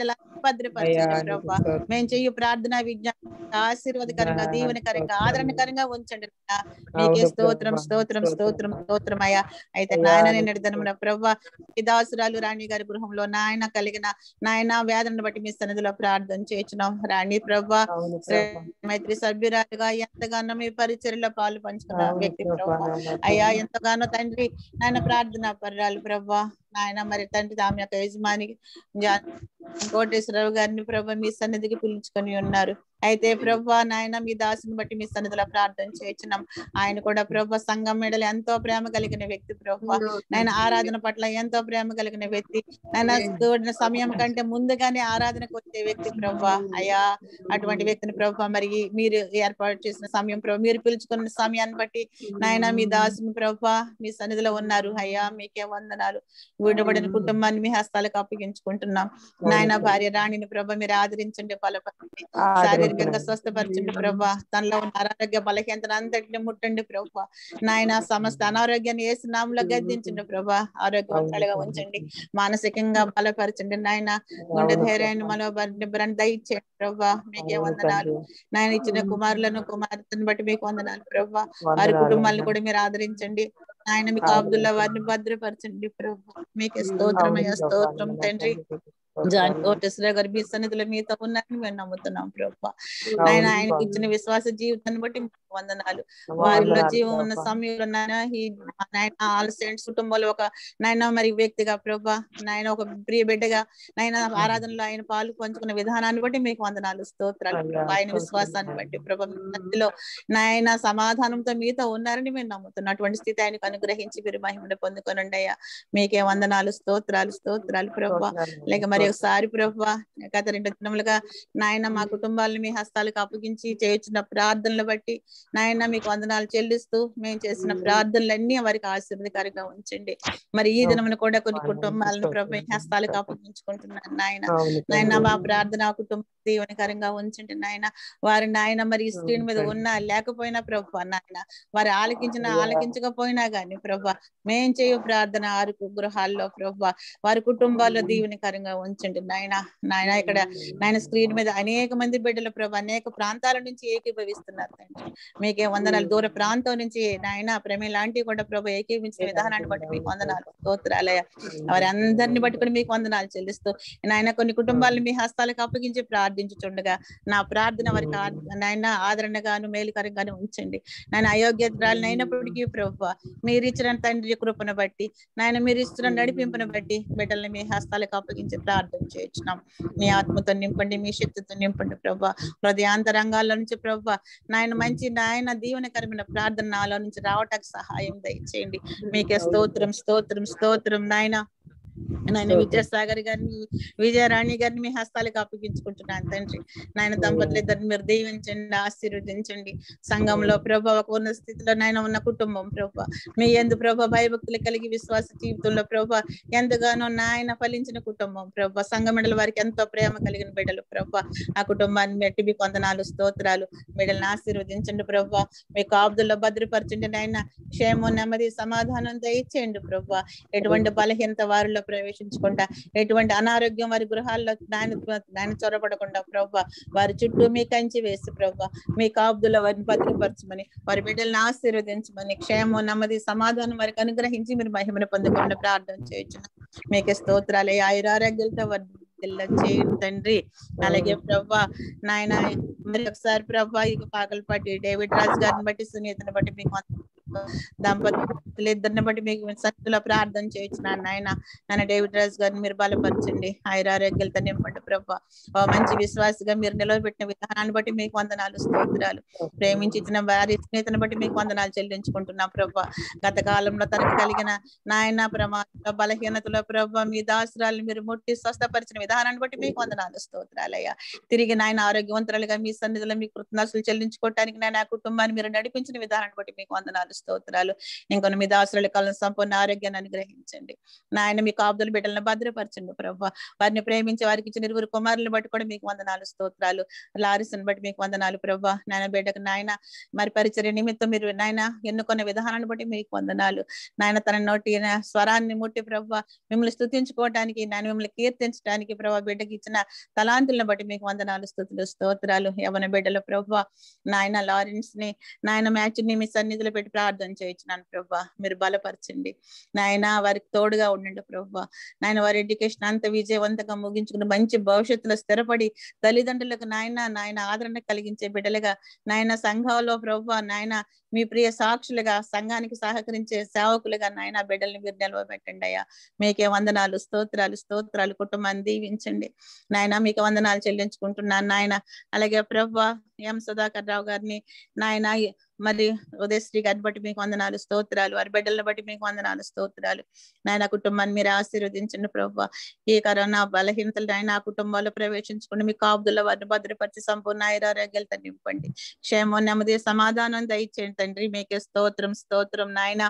భద్రపరచండి అయ్యా, ప్రభా నీకు మేము చెయ్యి ప్రార్థన విజ్ఞాపన ఆశీర్వాదకరంగా నా దీవెనకరంగా స్తోత్రం. ఆదరణకరంగా ఉంచండి నాయనా. మీకే అవును స్తోత్రం ప్రభా, స్తోత్రం స్తోత్రం స్తోత్రం. స్తోత్రం అయ్యా అయితే అయ్యా, నాయన నీకు నేను దినమున ప్రభా ఈ దాసురాలు రాణి గారి గృహంలో నాయన కలిగిన నాయన వేదనను బట్టి మీ సన్నిధిలో ప్రార్థన చేయించున్నాం రాణి ప్రభా అవును శ్రీ ప్రభా మైత్రి సభ్యురాలుగా ఎంతగానో మీ పరిచర్లో పాలు పంచుకున్న అవును వ్యక్తి ప్రభా ప్రభా నాయన అయ్యా తండ్రి. ఎంతగానో తండ్రి నాయన ప్రార్థన పర్రాలు ప్రభా నాయన మరి తండ్రి ఆమె యొక్క యజమాని జా- కోటేశ్వరరావు గారిని ప్రభా మీ సన్నిధికి పిలుచుకొని ఉన్నారు అయితే ప్రభా నాయన మీ దాసుని బట్టి మీ సన్నిధిలో ప్రార్థన చేయించున్నాం ఆయన కూడా ప్రభా సంఘం మెడలు ఎంతో ప్రేమ కలిగిన వ్యక్తి ప్రభా నాయన ఆరాధన పట్ల ఎంతో ప్రేమ కలిగిన వ్యక్తి నాయన కూడిన సమయం కంటే ముందుగానే ఆరాధనకు వచ్చే వ్యక్తి ప్రభా అయ్యా అటువంటి వ్యక్తిని ప్రభా మరి మీరు ఏర్పాటు చేసిన సమయం ప్రభా మీరు పిలుచుకున్న సమయాన్ని బట్టి నాయన మీ దాసుని ప్రభా మీ సన్నిధిలో ఉన్నారు అయ్యా మీకే వందనాలు విడబడిన కుటుంబాన్ని మీ హస్తాలకు అప్పగించుకుంటున్నాం నాయన భార్య రాణిని ప్రభా మీరు ఆదరించండి బలపరచండి శారీరకంగా స్వస్థపరచండి ప్రభా తనలో ఉన్న అనారోగ్య బలహీనతను అంతటిని ముట్టండి ప్రభా నాయన సమస్త అనారోగ్యాన్ని వేసి నామంలో గద్దించండి ప్రభా ఆరోగ్యవంతులుగా ఉంచండి మానసికంగా బలపరచండి నాయన గుండె ధైర్యాన్ని మనోబరాన్ని దయచేయండి ప్రభా మీకే వందనాలు నాయన ఇచ్చిన కుమారులను కుమార్తెను బట్టి మీకు వందనాలు ప్రభా వారి కుటుంబాలను కూడా మీరు ఆదరించండి ఆయన మీకు అబ్దుల్లా వారిని భద్రపరచండి ప్రభా మీకే స్తోత్రం అయ్యా స్తోత్రం తండ్రి జాన్ కోటేశ్వర గారు మీ సన్నిధిలో మీతో ఉన్నారని మేము నమ్ముతున్నాం ప్రభా ఆయన ఆయనకి ఇచ్చిన విశ్వాస జీవితాన్ని బట్టి మీకు వందనాలు వారిలో జీవం ఉన్న సమయంలో నాయన ఈ నాయన ఆల్సెంట్స్ కుటుంబంలో ఒక నాయన మరి వ్యక్తిగా ప్రభా నాయన ఒక ప్రియ బిడ్డగా నాయన ఆరాధనలో ఆయన పాలు పంచుకున్న విధానాన్ని బట్టి మీకు వందనాలు స్తోత్రాలు ప్రభా ఆయన విశ్వాసాన్ని బట్టి ప్రభా మీ సన్నిధిలో నాయన సమాధానంతో మీతో ఉన్నారని మేము నమ్ముతున్నాం అటువంటి స్థితి ఆయనకు అనుగ్రహించి మీరు మహిమను పొందుకొనండి అయ్యా మీకే వందనాలు స్తోత్రాలు స్తోత్రాలు ప్రభా లేక మరి ఒకసారి ప్రభా గత రెండు దినములుగా నాయన మా కుటుంబాలను మీ హస్తాలకు అప్పగించి చేయించిన ప్రార్థనలు బట్టి నాయన మీకు వందనాలు చెల్లిస్తూ మేము చేసిన ప్రార్థనలన్నీ వారికి ఆశీర్వదకరంగా ఉంచండి మరి ఈ దినమున కూడా కొన్ని కుటుంబాలను ప్రభు మీ హస్తాలకు అప్పగించుకుంటున్నాను నాయన నాయన మా ప్రార్థన ఆ కుటుంబం దీవెనకరంగా ఉంచండి నాయన వారి నాయన మరి ఈ స్క్రీన్ మీద ఉన్నా లేకపోయినా ప్రభు నాయన వారు ఆలకించినా ఆలకించకపోయినా గాని ప్రభా మేం చేయు ప్రార్థన ఆరు గృహాల్లో ప్రభా వారి కుటుంబాల్లో దీవెనకరంగా ఉంచండి నాయన నాయన ఇక్కడ నాయన స్క్రీన్ మీద అనేక మంది బిడ్డల ప్రభు అనేక ప్రాంతాల నుంచి ఏకీభవిస్తున్నారు తండ్రి మీకే వందనాలు దూర ప్రాంతం నుంచి నాయన ప్రమే లాంటివి కూడా ప్రభు ఏకీభించిన విధానాన్ని బట్టి మీకు వందనాలు స్తోత్రాలయ వారి అందరిని బట్టి కూడా మీకు వందనాలు చెల్లిస్తూ నాయన కొన్ని కుటుంబాలను మీ హస్తాలకు అప్పగించి ప్రార్థించుచుండగా నా ప్రార్థన వారికి ఆ- నాయన ఆదరణగాను మేలుకరంగాను ఉంచండి నాయన అయోగ్యతరాలను అయినప్పటికీ ప్రభు మీరు ఇచ్చిన తండ్రి కృపను బట్టి నాయన మీరు ఇస్తున్న నడిపింపును బట్టి బిడ్డల్ని మీ హస్తాలకు అప్పగించి ప్రార్థన చేయించున్నాం మీ ఆత్మతో నింపండి మీ శక్తితో నింపండి ప్రభా హృదయాంతరంగాల నుంచి ప్రభా నాయన మంచి నాయన దీవెనకరమైన ప్రార్థన నాలో నుంచి రావటానికి సహాయం దయచేయండి మీకే స్తోత్రం స్తోత్రం స్తోత్రం నాయన నాయన విద్యాసాగర్ గారిని విజయరాణి గారిని మీ హస్తాలకు అప్పగించుకుంటున్నాను తండ్రి నాయన దంపతులు ఇద్దరిని మీరు దీవించండి ఆశీర్వదించండి సంఘంలో ప్రభా ఒక ఉన్న స్థితిలో నాయన ఉన్న కుటుంబం ప్రభా మీ ఎందు ప్రభా భయభక్తులు కలిగి విశ్వాస జీవితంలో ప్రభా ఎంతగానో నాయన ఫలించిన కుటుంబం ప్రభా సంఘమిడల వారికి ఎంతో ప్రేమ కలిగిన బిడ్డలు ప్రభా ఆ కుటుంబాన్ని మెట్టి మీ కొందనాలు స్తోత్రాలు బిడ్డలను ఆశీర్వదించండి ప్రభా మీ కాపుదల్లో భద్రపరచండి నాయన క్షేమం నెమ్మది సమాధానం దయచేయండి ప్రభా ఎటువంటి బలహీనత వారిలో ప్రవేశించకుండా ఎటువంటి అనారోగ్యం వారి గృహాల్లో నాయన నాయన చొరబడకుండా ప్రభా వారి చుట్టూ మీ కంచి వేసి ప్రభా మీ కాపుదల వారిని భద్రపరచమని వారి బిడ్డలను ఆశీర్వదించమని క్షేమం నెమ్మది సమాధానం వారికి అనుగ్రహించి మీరు మహిమను పొందుకోండి ప్రార్థన చేయొచ్చు మీకే స్తోత్రాలే ఆయురారోగ్యాలతో వర్ధిల్ల చేయండి తండ్రి అలాగే ప్రభా నాయన మరి ఒకసారి ప్రభా ఇక పాకలపాటి డేవిడ్ రాజు గారిని బట్టి సునీతని బట్టి మీకు దంపతులు ఇద్దరిని బట్టి మీకు సత్తులో ప్రార్థన చేయించున్నాను నాయన నాన్న డేవిడ్ రాజు గారిని మీరు బలపరచండి ఆయురారోగ్యాలతో నింపండి ప్రభా ఓ మంచి విశ్వాసగా మీరు నిలవబెట్టిన విధానాన్ని బట్టి మీకు వందనాలు స్తోత్రాలు ప్రేమించి ఇచ్చిన వారి స్నేహితుని బట్టి మీకు వందనాలు చెల్లించుకుంటున్నాం ప్రభా గత కాలంలో తనకు కలిగిన నాయన ప్రమాద బలహీనతలో ప్రభా మీ దాసురాలు మీరు ముట్టి స్వస్థపరిచిన విధానాన్ని బట్టి మీకు వందనాలు స్తోత్రాలయ్యా తిరిగి నాయన ఆరోగ్యవంతురాలుగా మీ సన్నిధిలో మీ కృతజ్ఞతలు చెల్లించుకోవటానికి నాయన ఆ కుటుంబాన్ని మీరు నడిపించిన విధానాన్ని బట్టి మీకు వందనాలు స్తోత్రాలు ఇంకొన్ని మీ దాసుల కాలం సంపూర్ణ ఆరోగ్యాన్ని అనుగ్రహించండి నాయన మీ కాపుదల బిడ్డలను భద్రపరచండి ప్రభా వారిని ప్రేమించి వారికి ఇచ్చిన ఇరువురు కుమారులను బట్టి కూడా మీకు వందనాలు స్తోత్రాలు లారిస్ని బట్టి మీకు వందనాలు ప్రభా నాయన బిడ్డకు నాయన మరి పరిచర్య నిమిత్తం మీరు నాయన ఎన్నుకున్న విధానాన్ని బట్టి మీకు వందనాలు నాయన తన నోటి స్వరాన్ని ముట్టి ప్రభా మిమ్మల్ని స్థుతించుకోవడానికి నాయన మిమ్మల్ని కీర్తించడానికి ప్రభా బిడ్డకి ఇచ్చిన తలాంతులను బట్టి మీకు వందనాలు స్థుతులు స్తోత్రాలు యవన బిడ్డల ప్రభా నాయన లారెన్స్ ని నాయన మ్యాచ్ ని మీ సన్నిధిలో పెట్టి ప్రార్థన చేయించినాను ప్రభా మీరు బలపరచండి నాయన వారికి తోడుగా ఉండండి ప్రభా నాయన వారి ఎడ్యుకేషన్ అంత విజయవంతంగా ముగించుకుని మంచి భవిష్యత్తులో స్థిరపడి తల్లిదండ్రులకు నాయన నాయన ఆదరణ కలిగించే బిడ్డలుగా నాయన సంఘంలో ప్రభా నాయన మీ ప్రియ సాక్షులుగా సంఘానికి సహకరించే సేవకులుగా నాయన బిడ్డల్ని మీరు నిలవబెట్టండి అయ్యా మీకే వందనాలు స్తోత్రాలు స్తోత్రాలు కుటుంబాన్ని దీవించండి నాయన మీకు వందనాలు చెల్లించుకుంటున్నాను నాయన అలాగే ప్రభా ఎం సుధాకర్ రావు గారిని నాయన మరి ఉదయశ్రీ గారిని బట్టి మీకు వందనాలు స్తోత్రాలు వారి బిడ్డలను బట్టి మీకు వందనాలు స్తోత్రాలు నాయన కుటుంబాన్ని మీరు ఆశీర్వదించండి ప్రభా ఈ కరోనా బలహీనతలు నాయన ఆ కుటుంబాల్లో ప్రవేశించుకుని మీ కాపుదుల వారిని భద్రపరిచి సంపూర్ణ ఐరారోగ్యాలతో నింపండి క్షేమం నెమ్మది సమాధానం దయచేయండి తండ్రి మీకే స్తోత్రం స్తోత్రం నాయన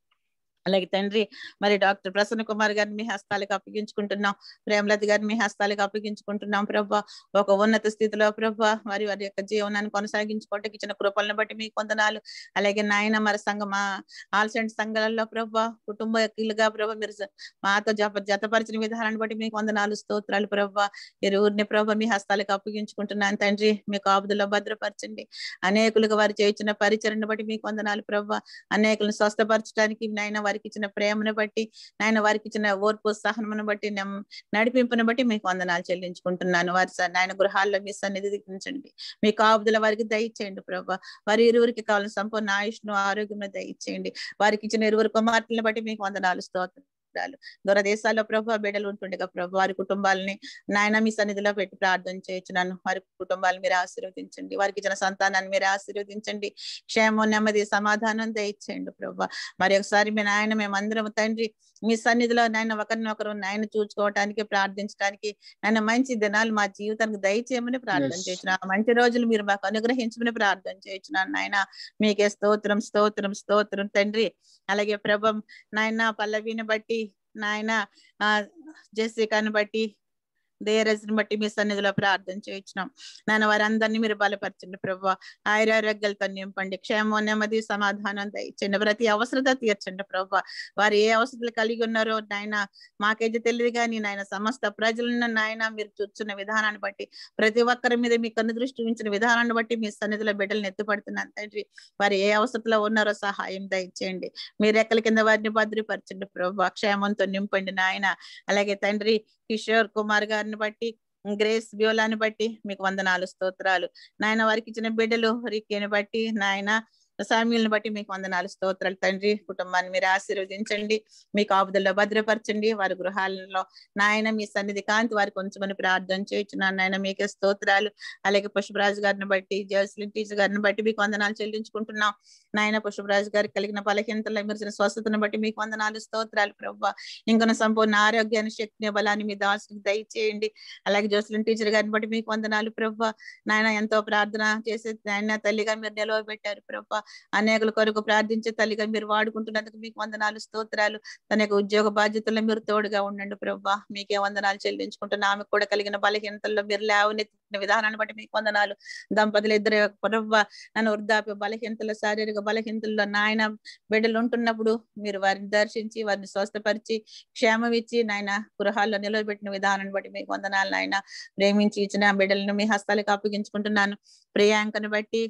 అలాగే తండ్రి మరి డాక్టర్ ప్రసన్న కుమార్ గారిని మీ హస్తాలకు అప్పగించుకుంటున్నాం ప్రేమలత గారిని మీ హస్తాలకు అప్పగించుకుంటున్నాం ప్రభా ఒక ఉన్నత స్థితిలో ప్రభా మరి వారి యొక్క జీవనాన్ని కొనసాగించుకోవటానికి ఇచ్చిన కృపలను బట్టి మీకు వందనాలు అలాగే నాయన మరి సంఘం ఆల్సెంట్ సంఘాలలో ప్రభా కుటుంబీలుగా ప్రభా మీరు మాతో జప జతపరిచిన విధానాన్ని బట్టి మీకు వందనాలు స్తోత్రాలు ప్రభా ఇరువురిని ప్రభా మీ హస్తాలకు అప్పగించుకుంటున్నాను తండ్రి మీ కాపుదలో భద్రపరచండి అనేకులుగా వారు చేయించిన పరిచరణను బట్టి మీకు వందనాలు ప్రభా అనేకులను స్వస్థపరచడానికి నాయన వారికి ఇచ్చిన ప్రేమను బట్టి నాయన వారికి ఇచ్చిన ఓర్పు సహనమును బట్టి నడిపింపును బట్టి మీకు వందనాలు చెల్లించుకుంటున్నాను వారి నాయన గృహాల్లో మీ సన్నిధి దిగించండి మీ కాపుదల వారికి దయచేయండి ప్రభా వారి ఇరువురికి కావాలని సంపూర్ణ ఆయుష్ను ఆరోగ్యం దయచేయండి వారికి ఇచ్చిన ఇరువురు కుమార్తెలను బట్టి మీకు వందనాలు స్తోత్రం స్తోత్రాలు దూర దేశాల్లో ప్రభు బిడ్డలు ఉంటుండగా ప్రభు వారి కుటుంబాలని నాయన మీ సన్నిధిలో పెట్టి ప్రార్థన చేయొచ్చున్నాను వారి కుటుంబాలను మీరు ఆశీర్వదించండి వారికి ఇచ్చిన సంతానాన్ని మీరు ఆశీర్వదించండి క్షేమం నెమ్మది సమాధానం దయచేయండి ప్రభు మరి ఒకసారి మీ నాయన మేమందరం తండ్రి మీ సన్నిధిలో నాయన ఒకరినొకరు నాయన చూసుకోవటానికి ప్రార్థించడానికి నాయన మంచి దినాలు మా జీవితానికి దయచేయమని ప్రార్థన చేసిన మంచి రోజులు మీరు మాకు అనుగ్రహించమని ప్రార్థన చేయించున్నాను నాయన మీకే స్తోత్రం స్తోత్రం స్తోత్రం తండ్రి అలాగే ప్రభం నాయన పల్లవిని బట్టి నాయన ఆ జెసికాని బట్టి దేరజ్ని బట్టి మీ సన్నిధిలో ప్రార్థన చేయించినాం నాన్న వారందరినీ మీరు బలపరచండి ప్రభా ఆయురారోగ్యాలతో నింపండి క్షేమం నెమ్మది సమాధానం దయచండి ప్రతి అవసరత తీర్చండి ప్రభా వారు ఏ అవసరాలు కలిగి ఉన్నారో నాయన మాకైతే తెలియదు కానీ నాయన సమస్త ప్రజలను నాయన మీరు చూస్తున్న విధానాన్ని బట్టి ప్రతి ఒక్కరి మీద మీ కన్ను దృష్టి ఉంచిన విధానాన్ని బట్టి మీ సన్నిధిలో బిడ్డలను ఎత్తుపడుతున్నాను తండ్రి వారు ఏ అవసరంలో ఉన్నారో సహాయం దయచేయండి మీ రెక్కల కింద వారిని భద్రపరచండి ప్రభా క్షేమంతో నింపండి నాయన అలాగే తండ్రి కిషోర్ కుమార్ గారిని బట్టి గ్రేస్ బ్యోలాని బట్టి మీకు వందనాలు స్తోత్రాలు నాయన వారికి ఇచ్చిన బిడ్డలు రిక్కిని బట్టి నాయన సామ్యుల్ని బట్టి మీకు వందనాలు స్తోత్రాలు తండ్రి కుటుంబాన్ని మీరు ఆశీర్వదించండి మీ కాపుదల్లో భద్రపరచండి వారి గృహాలలో నాయన మీ సన్నిధి కాంతి వారికి కొంచెమని ప్రార్థన చేయించున్నాను నాయన మీకే స్తోత్రాలు అలాగే పుష్పరాజు గారిని బట్టి జర్సలిన్ టీచర్ గారిని బట్టి మీకు వందనాలు చెల్లించుకుంటున్నాం నాయన పుష్పరాజు గారికి కలిగిన బలహీనతలు మీరు స్వస్థతను బట్టి మీకు వందనాలు స్తోత్రాలు ప్రభావ ఇంకొన సంపూర్ణ ఆరోగ్యాన్ని శక్తిని బలాన్ని మీ దాసునికి దయచేయండి అలాగే జోసలిన్ టీచర్ గారిని బట్టి మీకు వందనాలు ప్రభా నాయన ఎంతో ప్రార్థన చేసే నాయన తల్లిగా మీరు నిలవబెట్టారు ప్రభా అనేకుల కొరకు ప్రార్థించే తల్లిగా మీరు వాడుకుంటున్నందుకు మీకు వందనాలు స్తోత్రాలు తన యొక్క ఉద్యోగ బాధ్యతల్లో మీరు తోడుగా ఉండండి ప్రభా మీకే వందనాలు చెల్లించుకుంటున్నా ఆమె కూడా కలిగిన బలహీనతల్లో మీరు లేవనెత్తిన విధానాన్ని బట్టి మీకు వందనాలు దంపతులు ఇద్దరు ప్రభా నన్ను వృద్ధాప్య బలహీనతలు శారీరక బలహీనతల్లో నాయన బిడ్డలు ఉంటున్నప్పుడు మీరు వారిని దర్శించి వారిని స్వస్థపరిచి క్షేమం ఇచ్చి నాయన గృహాల్లో నిలవబెట్టిన విధానాన్ని బట్టి మీకు వందనాలు నాయన ప్రేమించి ఇచ్చిన బిడ్డలను మీ హస్తాలకు అప్పగించుకుంటున్నాను ప్రియాంకను బట్టి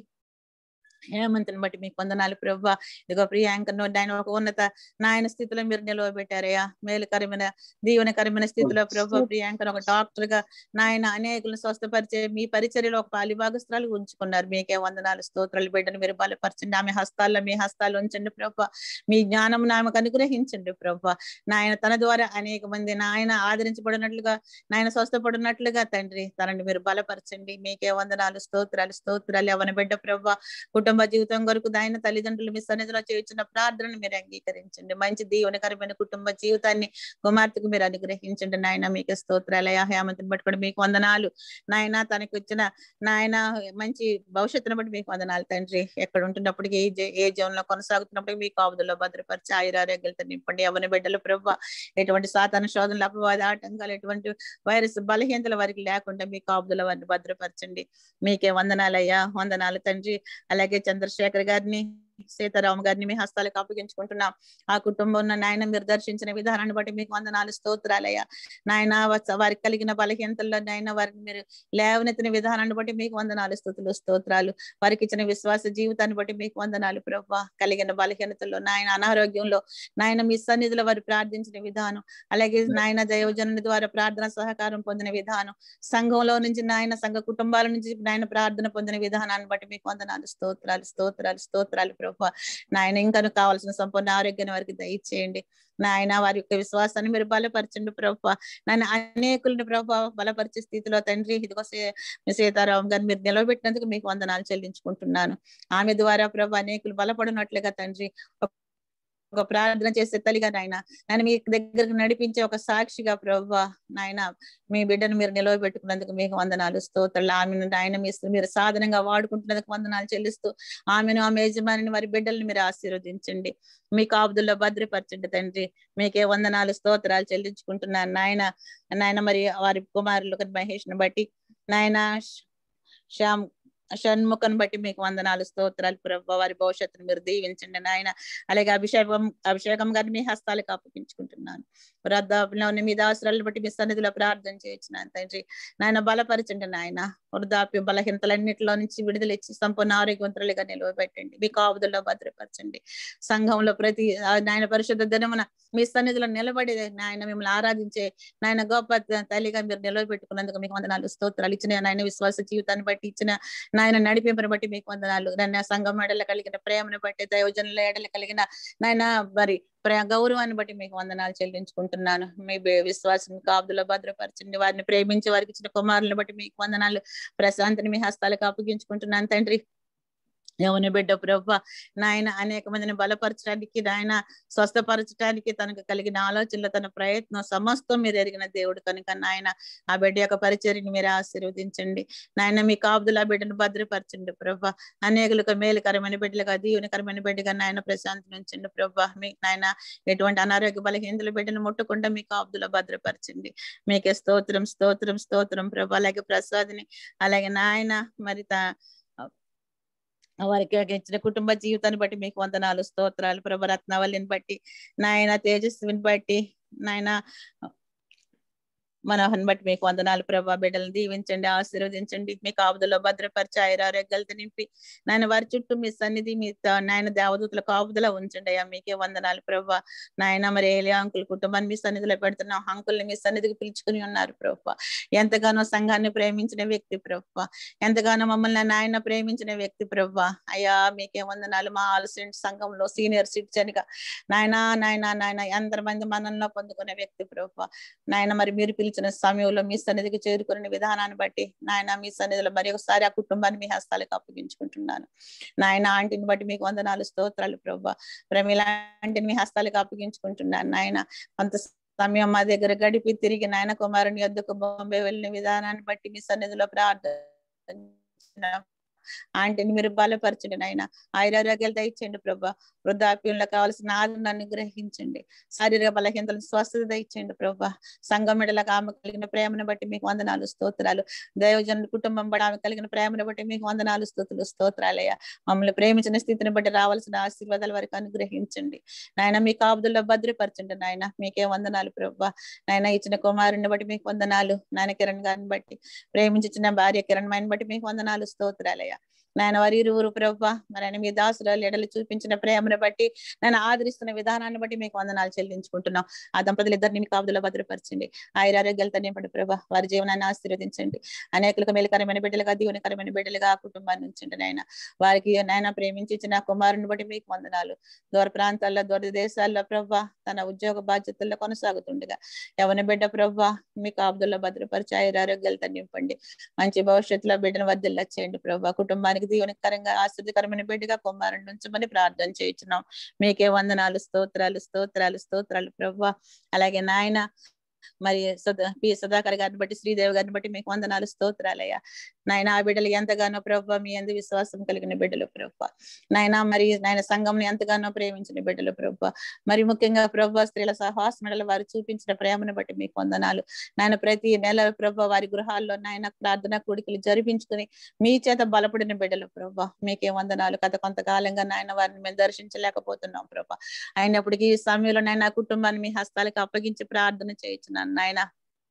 హేమంతుని బట్టి మీకు వందనాలు ప్రభా ఇదిగో ప్రియాంకను ఆయన ఒక ఉన్నత నాయన స్థితిలో మీరు నిలవబెట్టారయ్యా మేలుకరమైన దీవెనకరమైన స్థితిలో ప్రభా ప్రియాంకను ఒక డాక్టర్ గా నాయన అనేకులను స్వస్థపరిచే మీ పరిచర్యలో ఒక పాలిభాగస్త్రాలు ఉంచుకున్నారు మీకే వందనాలు స్తోత్రాలు బిడ్డను మీరు బలపరచండి ఆమె హస్తాల్లో మీ హస్తాలు ఉంచండి ప్రభా మీ జ్ఞానం ఆమెకు అనుగ్రహించండి ప్రభా నాయన తన ద్వారా అనేక మంది నాయన ఆదరించబడినట్లుగా నాయన స్వస్థపడినట్లుగా తండ్రి తనని మీరు బలపరచండి మీకే వందనాలు స్తోత్రాలు స్తోత్రాలు ఎవరి బిడ్డ ప్రభా కుటుంబ జీవితం కొరకు ఆయన తల్లిదండ్రులు మీ సన్నిధిలో చేయించిన ప్రార్థనను మీరు అంగీకరించండి మంచి దీవెనకరమైన కుటుంబ జీవితాన్ని కుమార్తెకు మీరు అనుగ్రహించండి నాయన మీకు స్తోత్రాలయ హేమంతిని బట్టి కూడా మీకు వందనాలు నాయన తనకు వచ్చిన నాయన మంచి భవిష్యత్తును బట్టి మీకు వందనాలు తండ్రి ఎక్కడ ఉంటున్నప్పటికీ ఏ జీ- ఏ జీవనంలో కొనసాగుతున్నప్పటికీ మీ కాపుదల్లో భద్రపరిచి ఆయురారోగ్యాలతో నింపండి ఎవరి బిడ్డలు ప్రభు ఎటువంటి సాతాన శోధనలు అపవాద ఆటంకాలు ఎటువంటి వైరస్ బలహీనతల వారికి లేకుండా మీ కాపుదల వారిని భద్రపరచండి మీకే వందనాలయ్యా వందనాలు తండ్రి అలాగే చంద్రశేఖర్ గారిని సీతారాం గారిని మీ హస్తాలకు అప్పగించుకుంటున్నాం ఆ కుటుంబం నాయన మీరు దర్శించిన విధానాన్ని బట్టి మీకు వందనాలు స్తోత్రాలయ్యా నాయన వ- వారికి కలిగిన బలహీనతల్లో నాయన వారిని మీరు లేవనెత్తిన విధానాన్ని బట్టి మీకు వందనాలు స్థుతులు స్తోత్రాలు వారికి ఇచ్చిన విశ్వాస జీవితాన్ని బట్టి మీకు వందనాలు ప్రభా కలిగిన బలహీనతల్లో నాయన అనారోగ్యంలో నాయన మీ సన్నిధిలో వారు ప్రార్థించిన విధానం అలాగే నాయన దైవజనుని ద్వారా ప్రార్థన సహకారం పొందిన విధానం సంఘంలో నుంచి నాయన సంఘ కుటుంబాల నుంచి నాయన ప్రార్థన పొందిన విధానాన్ని బట్టి మీకు వందనాలు స్తోత్రాలు స్తోత్రాలు స్తోత్రాలు ప్రభా నాయన ఇంకను కావాల్సిన సంపూర్ణ ఆరోగ్యాన్ని వారికి దయచేయండి నాయన వారి యొక్క విశ్వాసాన్ని మీరు బలపరచండి ప్రభా నాయన అనేకులను ప్రభా బలపరిచే స్థితిలో తండ్రి ఇదిగో సీ- మీ సీతారాం గారిని మీరు నిలబెట్టినందుకు మీకు వందనాలు చెల్లించుకుంటున్నాను ఆమె ద్వారా ప్రభా అనేకులు బలపడినట్లుగా తండ్రి ఒక ప్రార్థన చేసే తల్లిగా నాయన నేను మీ దగ్గరకు నడిపించే ఒక సాక్షిగా ప్రభా నాయన మీ బిడ్డను మీరు నిలవబెట్టుకున్నందుకు మీకు వందనాలు స్తోత్రాలు ఆమెను ఆయన మీ మీరు సాధనంగా వాడుకుంటున్నందుకు వందనాలు చెల్లిస్తూ ఆమెను ఆమె యజమానిని వారి బిడ్డల్ని మీరు ఆశీర్వదించండి మీ కాపుదల్లో భద్రపరచండి తండ్రి మీకే వందనాలు స్తోత్రాలు చెల్లించుకుంటున్నాను నాయన నాయన మరి వారి కుమారులు మహేష్ ని బట్టి నాయన శ్యామ్ షణ్ముఖను బట్టి మీకు వందనాలు స్తోత్రాలు ప్రభావ వారి భవిష్యత్తును మీరు దీవించండి నాయన అలాగే అభిషేకం అభిషేకం గారిని మీ హస్తాలకు అప్పగించుకుంటున్నాను వృద్ధాప్యంలోని మీ దాసురాలను బట్టి మీ సన్నిధిలో ప్రార్థన చేయొచ్చున్నాను తండ్రి నాయన బలపరచండి నాయన వృద్ధాప్య బలహీనతలన్నిటిలో నుంచి విడుదల ఇచ్చి సంపూర్ణ ఆరోగ్యవంతులుగా నిలవబెట్టండి మీ కాపుదల్లో భద్రపరచండి సంఘంలో ప్రతి ఆ నాయన పరిశుద్ధ దినమున మీ సన్నిధిలో నిలబడి నాయన మిమ్మల్ని ఆరాధించే నాయన గొప్ప తల్లిగా మీరు నిలవబెట్టుకున్నందుకు మీకు వందనాలు స్తోత్రాలు ఇచ్చిన నాయన విశ్వాస జీవితాన్ని బట్టి ఇచ్చిన నాయన నడిపింపుని బట్టి మీకు వందనాలు నన్ను సంఘం ఎడల కలిగిన ప్రేమను బట్టి దైవజనుల ఎడల కలిగిన నాయన మరి ప్రే- గౌరవాన్ని బట్టి మీకు వందనాలు చెల్లించుకుంటున్నాను మీ బే- విశ్వాసం కాపుదలో భద్రపరచండి వారిని ప్రేమించి వారికి ఇచ్చిన కుమారులను బట్టి మీకు వందనాలు ప్రశాంతిని మీ హస్తాలకు అప్పగించుకుంటున్నాను తండ్రి యవని బిడ్డ ప్రభ నాయన అనేక మందిని బలపరచడానికి నాయన స్వస్థపరచడానికి తనకు కలిగిన ఆలోచనలు తన ప్రయత్నం సమస్తం మీరు ఎరిగిన దేవుడు కనుక నాయన ఆ బిడ్డ యొక్క పరిచర్ని మీరు ఆశీర్వదించండి నాయన మీ కాపుదల ఆ బిడ్డను భద్రపరచండి ప్రభ అనేకులకు మేలుకరమైన బిడ్డలుగా దీవెనకరమైన బిడ్డగా నాయన ప్రశాంతి ఉంచండి ప్రభ మీ నాయన ఎటువంటి అనారోగ్య బలహీనతల బిడ్డను ముట్టకుండా మీ కాపుదల భద్రపరచండి మీకే స్తోత్రం స్తోత్రం స్తోత్రం ప్రభ అలాగే ప్రసాద్ని అలాగే నాయన మరి తా వారికి ఇచ్చిన కుటుంబ జీవితాన్ని బట్టి మీకు వందనాలు స్తోత్రాలు ప్రభ రత్నవల్లిని బట్టి నాయన తేజస్విని బట్టి నాయన మనోహన్ బట్టి మీకు వందనాలు ప్రభా బిడ్డలను దీవించండి ఆశీర్వదించండి మీ కాపుదలో భద్రపరిచి ఆరోగ్యాలతో నింపి నాయన వారి చుట్టూ మీ సన్నిధి మీ త- నాయన దేవదూతల కాపుదల ఉంచండి అయ్యా మీకే వందనాలు ప్రభా నాయన మరి ఏలియా అంకుల్ కుటుంబాన్ని మీ సన్నిధిలో పెడుతున్నాం అంకుల్ని మీ సన్నిధికి పిలుచుకుని ఉన్నారు ప్రభా ఎంతగానో సంఘాన్ని ప్రేమించిన వ్యక్తి ప్రభా ఎంతగానో మమ్మల్ని నాయన ప్రేమించిన వ్యక్తి ప్రభా అయ్యా మీకే వందనాలు మా ఆలసెంట్ సంఘంలో సీనియర్ సిటిజన్ గా నాయన నాయన నాయన ఎందరి మంది మనల్లో పొందుకునే వ్యక్తి ప్రభా నాయన మరి మీరు పిలిచిన సమయంలో మీ సన్నిధికి చేరుకునే విధానాన్ని బట్టి నాయన మీ సన్నిధిలో మరి ఒకసారి ఆ కుటుంబాన్ని మీ హస్తాలకు అప్పగించుకుంటున్నాను నాయన ఆంటీని బట్టి మీకు వందనాలు స్తోత్రాలు ప్రభా ప్రమిళ ఆంటీని మీ హస్తాలకు అప్పగించుకుంటున్నాను నాయన కొంత సమయం మా దగ్గర గడిపి తిరిగి నాయన కుమారుని యొద్దకు బాంబే వెళ్ళిన విధానాన్ని బట్టి మీ సన్నిధిలో ప్రార్థన ఆంటీని మీరు బలపరచండి నాయన ఆయురారోగ్యాలు దయచేయండి ప్రభా వృద్ధాప్యంలో కావాల్సిన ఆదరణ అనుగ్రహించండి శారీరక బలహీనతలను స్వస్థత దయచేయండి ప్రభా సంఘం మెడలకు ఆమె కలిగిన ప్రేమను బట్టి మీకు వందనాలు స్తోత్రాలు దైవజనుల కుటుంబం బట్టి ఆమె కలిగిన ప్రేమను బట్టి మీకు వందనాలు స్తోతులు స్తోత్రాలయ్య మమ్మల్ని ప్రేమించిన స్థితిని బట్టి రావాల్సిన ఆశీర్వాదాల వరకు అనుగ్రహించండి నాయన మీ కాపుదల్లో భద్రపరచండి నాయన మీకే వందనాలు ప్రభా నాయన ఇచ్చిన కుమారుని బట్టి మీకు వందనాలు నాయన కిరణ్ గారిని బట్టి ప్రేమించిన భార్య కిరణ్ మాయని బట్టి మీకు వందనాలు స్తోత్రాలయ్య నాయన వారి ఇరువురు ప్రభ మరి ఆయన మీ దాసురాలు ఎడలు చూపించిన ప్రేమను బట్టి నేను ఆదరిస్తున్న విధానాన్ని బట్టి మీకు వందనాలు చెల్లించుకుంటున్నాం ఆ దంపతులు ఇద్దరిని మీ కాపుదలో భద్రపరచండి ఆయురారోగ్యాలతో నింపండి ప్రభా వారి జీవనాన్ని ఆశీర్వదించండి అనేకులకు మేలుకరమైన బిడ్డలుగా దీవెనకరమైన బిడ్డలుగా ఆ కుటుంబాన్ని ఉంచండి నాయన వారికి నాయన ప్రేమించి ఇచ్చిన కుమారుని బట్టి మీకు వందనాలు దూర ప్రాంతాల్లో దూర దేశాల్లో ప్రభా తన ఉద్యోగ బాధ్యతల్లో కొనసాగుతుండగా ఎవరి బిడ్డ ప్రభా మీ కాపుదల్లో భద్రపరిచి ఆయురారోగ్యాలతో నింపండి మంచి భవిష్యత్తులో బిడ్డను వర్ధిల్లా చేయండి ప్రభా కుటుంబానికి కుటుంబానికి దీవెనకరంగా ఆశ్రదకరమైన బిడ్డగా కుమారుని ఉంచమని ప్రార్థన చేయించున్నాం మీకే వందనాలు స్తోత్రాలు స్తోత్రాలు స్తోత్రాలు ప్రభా అలాగే నాయన మరి సదా పి సుధాకర్ గారిని బట్టి శ్రీదేవి గారిని బట్టి మీకు వందనాలు స్తోత్రాలయ్యా నాయన ఆ బిడ్డలు ఎంతగానో ప్రభావ మీ ఎందు విశ్వాసం కలిగిన బిడ్డలు ప్రభావ నాయన మరి నాయన సంఘంని ఎంతగానో ప్రేమించిన బిడ్డలు ప్రభావ మరి ముఖ్యంగా ప్రభావ స్త్రీల సహాస్ మెడల వారు చూపించిన ప్రేమను బట్టి మీకు వందనాలు నాయన ప్రతి నెల ప్రభావ వారి గృహాల్లో నాయన ప్రార్థన కూడికలు జరిపించుకుని మీ చేత బలపడిన బిడ్డలు ప్రభా మీకే వందనాలు గత కొంతకాలంగా నాయన వారిని మేము దర్శించలేకపోతున్నాం ప్రభా అయినప్పటికీ ఈ సమయంలో నాయన కుటుంబాన్ని మీ హస్తాలకు అప్పగించి ప్రార్థన చేయించున్నాను నాయన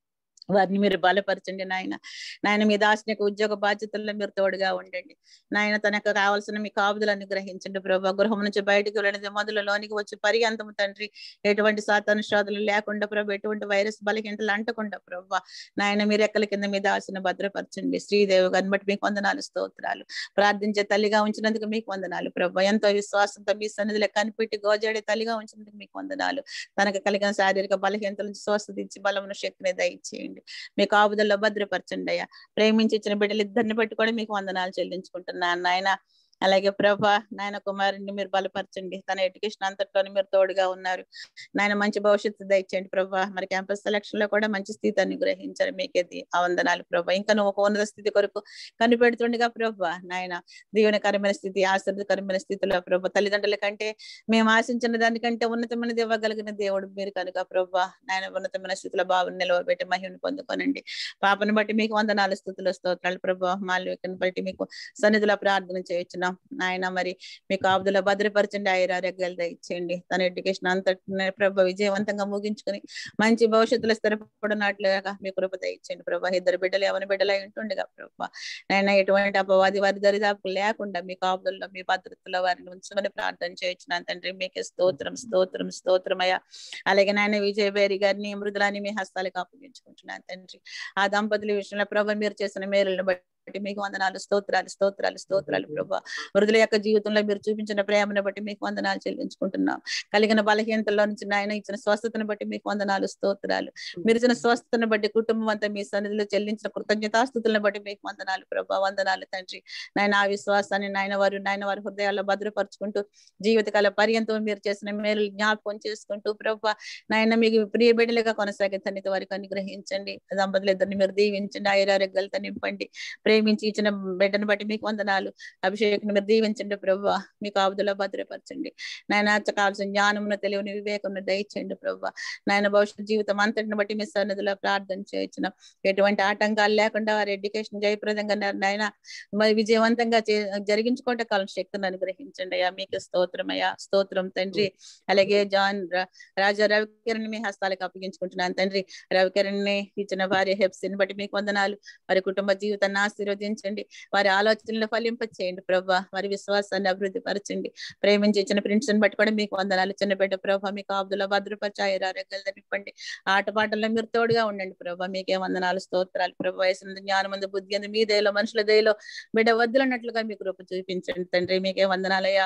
వారిని మీరు బలపరచండి నాయన నాయన మీ దాసిన ఉద్యోగ బాధ్యతల్లో మీరు తోడుగా ఉండండి నాయన తనకు కావాల్సిన మీ కాపుదలను గ్రహించండి ప్రభా గృహం నుంచి బయటకు వెళ్ళినది మొదలు లోనికి వచ్చి పర్యంతము తండ్రి ఎటువంటి సాతాను శ్రోతలు లేకుండా ప్రభు ఎటువంటి వైరస్ బలహీనతలు అంటకుండా ప్రభా నాయన మీరు ఎక్కల కింద మీ దాసిన భద్రపరచండి శ్రీదేవి గారిని బట్టి మీకు వందనాలు స్తోత్రాలు ప్రార్థించే తల్లిగా ఉంచినందుకు మీకు వందనాలు ప్రభా ఎంతో విశ్వాసంతో మీ సన్నిధిలో కనిపెట్టి గోజాడే తల్లిగా ఉంచినందుకు మీకు వందనాలు తనకు కలిగిన శారీరక బలహీనతల నుంచి స్వస్థత ఇచ్చి బలమును శక్తిని దయచేయండి మీ కాపుదల్లో భద్రపరచండి అయ్యా ప్రేమించి ఇచ్చిన బిడ్డలు ఇద్దరిని పెట్టుకొని మీకు వందనాలు చెల్లించుకుంటున్నాను నాయన అలాగే ప్రభా నాయన కుమారుని మీరు బలపరచండి తన ఎడ్యుకేషన్ అంతట్లోని మీరు తోడుగా ఉన్నారు నాయన మంచి భవిష్యత్తు దయచేయండి ప్రభా మరి క్యాంపస్ సెలక్షన్ లో కూడా మంచి స్థితి అనుగ్రహించారు మీకేది ఆ వందనాలు ప్రభా ఇంకా నువ్వు ఒక ఉన్నత స్థితి కొరకు కనిపెడుతుండగా ప్రభా నాయన దీవెనకరమైన స్థితి ఆశ్రదకరమైన స్థితిలో ప్రభా తల్లిదండ్రుల కంటే మేము ఆశించిన దానికంటే ఉన్నతమైనది ఇవ్వగలిగిన దేవుడు మీరు కనుక ప్రభా నాయన ఉన్నతమైన స్థితిలో బాబుని నిలవబెట్టి మహిమను పొందుకోనండి పాపను బట్టి మీకు వందనాలు స్థుతులు స్తోత్రాలు ప్రభా మాల్వికను బట్టి మీకు సన్నిధిలో ప్రార్థన చేయొచ్చున్నాం నాయన మరి మీకు ఆపుదల భద్రపరచండి ఆయురారోగ్యాలు దయచేయండి తన ఎడ్యుకేషన్ అంతటి ప్రభా విజయవంతంగా ముగించుకుని మంచి భవిష్యత్తులో స్థిరపడినట్లుగా మీ కృప దయచేయండి ప్రభా ఇద్దరు బిడ్డలు ఎవరి బిడ్డలు అయి ఉంటుండగా ప్రభా నాయన ఎటువంటి అపవాది వారి దరిదాపు లేకుండా మీ కాపుదల్లో మీ భద్రతలో వారిని ఉంచమని ప్రార్థన చేయొచ్చున్నాను తండ్రి మీకే స్తోత్రం స్తోత్రం స్తోత్రమయ్య అలాగే నాయన విజయ బేరి గారిని మృదులాని మీ హస్తాలకు అప్పగించుకుంటున్నాను తండ్రి ఆ దంపతుల విషయంలో ప్రభా మీరు చేసిన మేలులను బట్టి బట్టి మీకు వందనాలు స్తోత్రాలు స్తోత్రాలు స్తోత్రాలు ప్రభా వృద్ధుల యొక్క జీవితంలో మీరు చూపించిన ప్రేమను బట్టి మీకు వందనాలు చెల్లించుకుంటున్నాం కలిగిన బలహీనతలో నుంచి నాయన ఇచ్చిన స్వస్థతను బట్టి మీకు వందనాలు స్తోత్రాలు మీరు ఇచ్చిన స్వస్థతను బట్టి కుటుంబం అంతా మీ సన్నిధిలో చెల్లించిన కృతజ్ఞతాస్థుతులను బట్టి మీకు వందనాలు ప్రభా వందనాలు తండ్రి నాయన ఆ విశ్వాసాన్ని నాయన వారు నాయన వారి హృదయాల్లో భద్రపరుచుకుంటూ జీవితకాల పర్యంతం మీరు చేసిన మేలు జ్ఞాపకం చేసుకుంటూ ప్రభా నాయన మీకు ప్రియ బిడ్డలుగా కొనసాగే తల్లితో వారికి అనుగ్రహించండి దంపతులు ఇద్దరిని మీరు దీవించండి ఆయురారోగ్యాలతో నింపండి ప్రేమించి ఇచ్చిన బిడ్డను బట్టి మీకు వందనాలు అభిషేకం మీరు దీవించండి ప్రభు మీకు ఆవుదలో భద్రపరచండి నాయన కావాల్సిన జ్ఞానమును తెలియని వివేకమును దయచేయండి ప్రభు నాయన భవిష్యత్ జీవితం అంతటిని బట్టి మీ సన్నిధిలో ప్రార్థన చేయొచ్చిన ఎటువంటి ఆటంకాలు లేకుండా వారి ఎడ్యుకేషన్ జయప్రదంగా నాయన మరి విజయవంతంగా జరిగించుకోవటం కాలం శక్తిని అనుగ్రహించండి అయ్యా మీకు స్తోత్రం అయ్యా స్తోత్రం తండ్రి అలాగే జాన్ రాజా రవికిరణ్ మీ హస్తాలకు అప్పగించుకుంటున్నాను తండ్రి రవికిరణ్ ని ఇచ్చిన భార్య హెప్సిని బట్టి మీకు వందనాలు వారి కుటుంబ జీవితాన్ని ఆశీర్వదించండి వారి ఆలోచనలు ఫలింప చేయండి ప్రభా వారి విశ్వాసాన్ని అభివృద్ధి పరచండి ప్రేమించి ఇచ్చిన ప్రిన్స్ బట్టి కూడా మీకు వందనాలు చిన్న బిడ్డ ప్రభా మీకు ఆబ్దుల భద్రపరిచాయి ఆరోగ్యాలు నింపండి ఆటపాటల్లో మీరు తోడుగా ఉండండి ప్రభా మీకే వందనాలు స్తోత్రాలు ప్రభా వయసు జ్ఞానం ముందు బుద్ధి అందు మీ దయలో మనుషుల దయలో బిడ్డ వద్దులన్నట్లుగా మీకు రూపం చూపించండి తండ్రి మీకే వందనాలయ్యా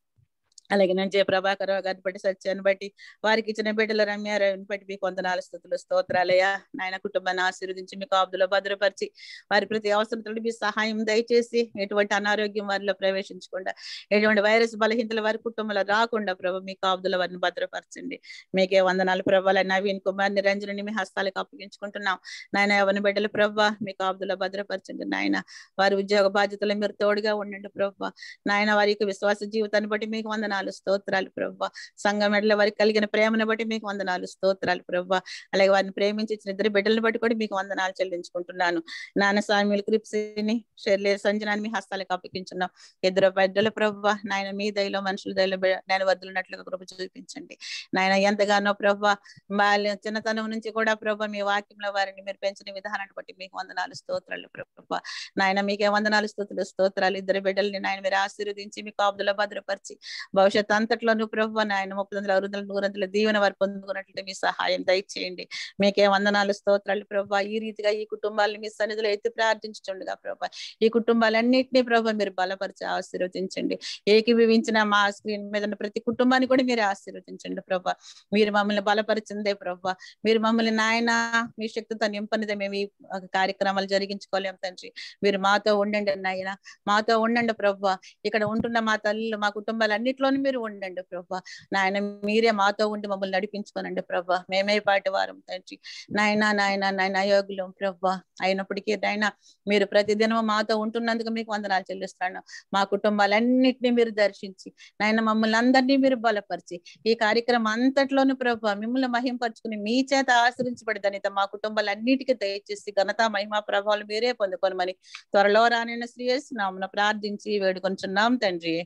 అలాగే నేను జయ ప్రభాకర్ గారిని బట్టి సత్యాన్ని బట్టి వారికి ఇచ్చిన బిడ్డల రమ్యారావుని బట్టి మీకు వందనాలు స్థుతులు స్తోత్రాలయ్యా నాయన కుటుంబాన్ని ఆశీర్వదించి మీకు ఆబ్దులో భద్రపరిచి వారి ప్రతి అవసరతలు మీ సహాయం దయచేసి ఎటువంటి అనారోగ్యం వారిలో ప్రవేశించకుండా ఎటువంటి వైరస్ బలహీనతలు వారి కుటుంబంలో రాకుండా ప్రభు మీ కాపుదల వారిని భద్రపరచండి మీకే వందనాలు ప్రభావ నవీన్ కుమార్ నిరంజనుని మీ హస్తాలకు అప్పగించుకుంటున్నాం నాయన ఎవరిని బిడ్డలు ప్రభా మీ కాపుదల భద్రపరచండి నాయన వారి ఉద్యోగ బాధ్యతలు మీరు తోడుగా ఉండండి ప్రభా నాయన వారి యొక్క విశ్వాస జీవితాన్ని బట్టి మీకు వందనాలు స్తోత్రాలు ప్రభా సంఘం మెడల వారికి కలిగిన ప్రేమను బట్టి మీకు వందనాలు స్తోత్రాలు ప్రభా అలాగే వారిని ప్రేమించి ఇచ్చిన ఇద్దరు బిడ్డలను బట్టి కూడా మీకు వందనాలు చెల్లించుకుంటున్నాను నాన్న స్వామి క్రిప్సిని షెర్లే సంజనాన్ని మీ హస్తాలకు అప్పగించున్నాం ఇద్దరు బిడ్డల ప్రభా నాయన మీ దయలో మనుషుల దయలో నేను వదులున్నట్లుగా కృప చూపించండి నాయన ఎంతగానో ప్రభా బాల్య చిన్నతనం నుంచి కూడా ప్రభా మీ వాక్యంలో వారిని మీరు పెంచిన విధానాన్ని బట్టి మీకు వందనాలు స్తోత్రాలు ప్రభా నాయన మీకే వందనాలు స్తోత్రాలు స్తోత్రాలు ఇద్దరు బిడ్డల్ని నాయన మీరు ఆశీర్వదించి మీ కాపుదల భద్రపరిచి భవిష్యత్ అంతట్లోనూ ప్రభు నాయన ముప్పై వందల అరుదల నూరంతల దీవెన వారు పొందుకున్నట్లయితే మీ సహాయం దయచేయండి మీకే వందనాలు స్తోత్రాలు ప్రభా ఈ రీతిగా ఈ కుటుంబాలను మీ సన్నిధిలో ఎత్తి ప్రార్థించుండగా ప్రభా ఈ కుటుంబాలన్నింటినీ ప్రభా మీరు బలపరిచి ఆశీర్వదించండి ఏకీభవించిన మా స్క్రీన్ మీద ఉన్న ప్రతి కుటుంబాన్ని కూడా మీరు ఆశీర్వదించండి ప్రభా మీరు మమ్మల్ని బలపరిచిందే ప్రభా మీరు మమ్మల్ని నాయన మీ శక్తితో నింపనిదే మేము ఈ కార్యక్రమాలు జరిగించుకోలేం తండ్రి మీరు మాతో ఉండండి నాయన మాతో ఉండండి ప్రభా ఇక్కడ ఉంటున్న మా తల్లులు మా కుటుంబాలన్నిట్లోనూ మీరు ఉండండి ప్రభా నాయన మీరే మాతో ఉండి మమ్మల్ని నడిపించుకోనండి ప్రభా మేమే పాటి వారం తండ్రి నాయన నాయన నాయన యోగులం ప్రభా అయినప్పటికీ నాయన మీరు ప్రతిదినం మాతో ఉంటున్నందుకు మీకు వందనాలు చెల్లిస్తాను మా కుటుంబాలన్నింటినీ మీరు దర్శించి నాయన మమ్మల్ని అందరినీ మీరు బలపరిచి ఈ కార్యక్రమం అంతట్లోనూ ప్రభా మిమ్మల్ని మహింపరచుకుని మీ చేత ఆశ్రయించబడి దానితో మా కుటుంబాలన్నిటికీ దయచేసి ఘనత మహిమ ప్రభావాలు మీరే పొందుకొనమని త్వరలో రానైన శ్రీయస్ నామన ప్రార్థించి వేడుకొంచున్నాం తండ్రి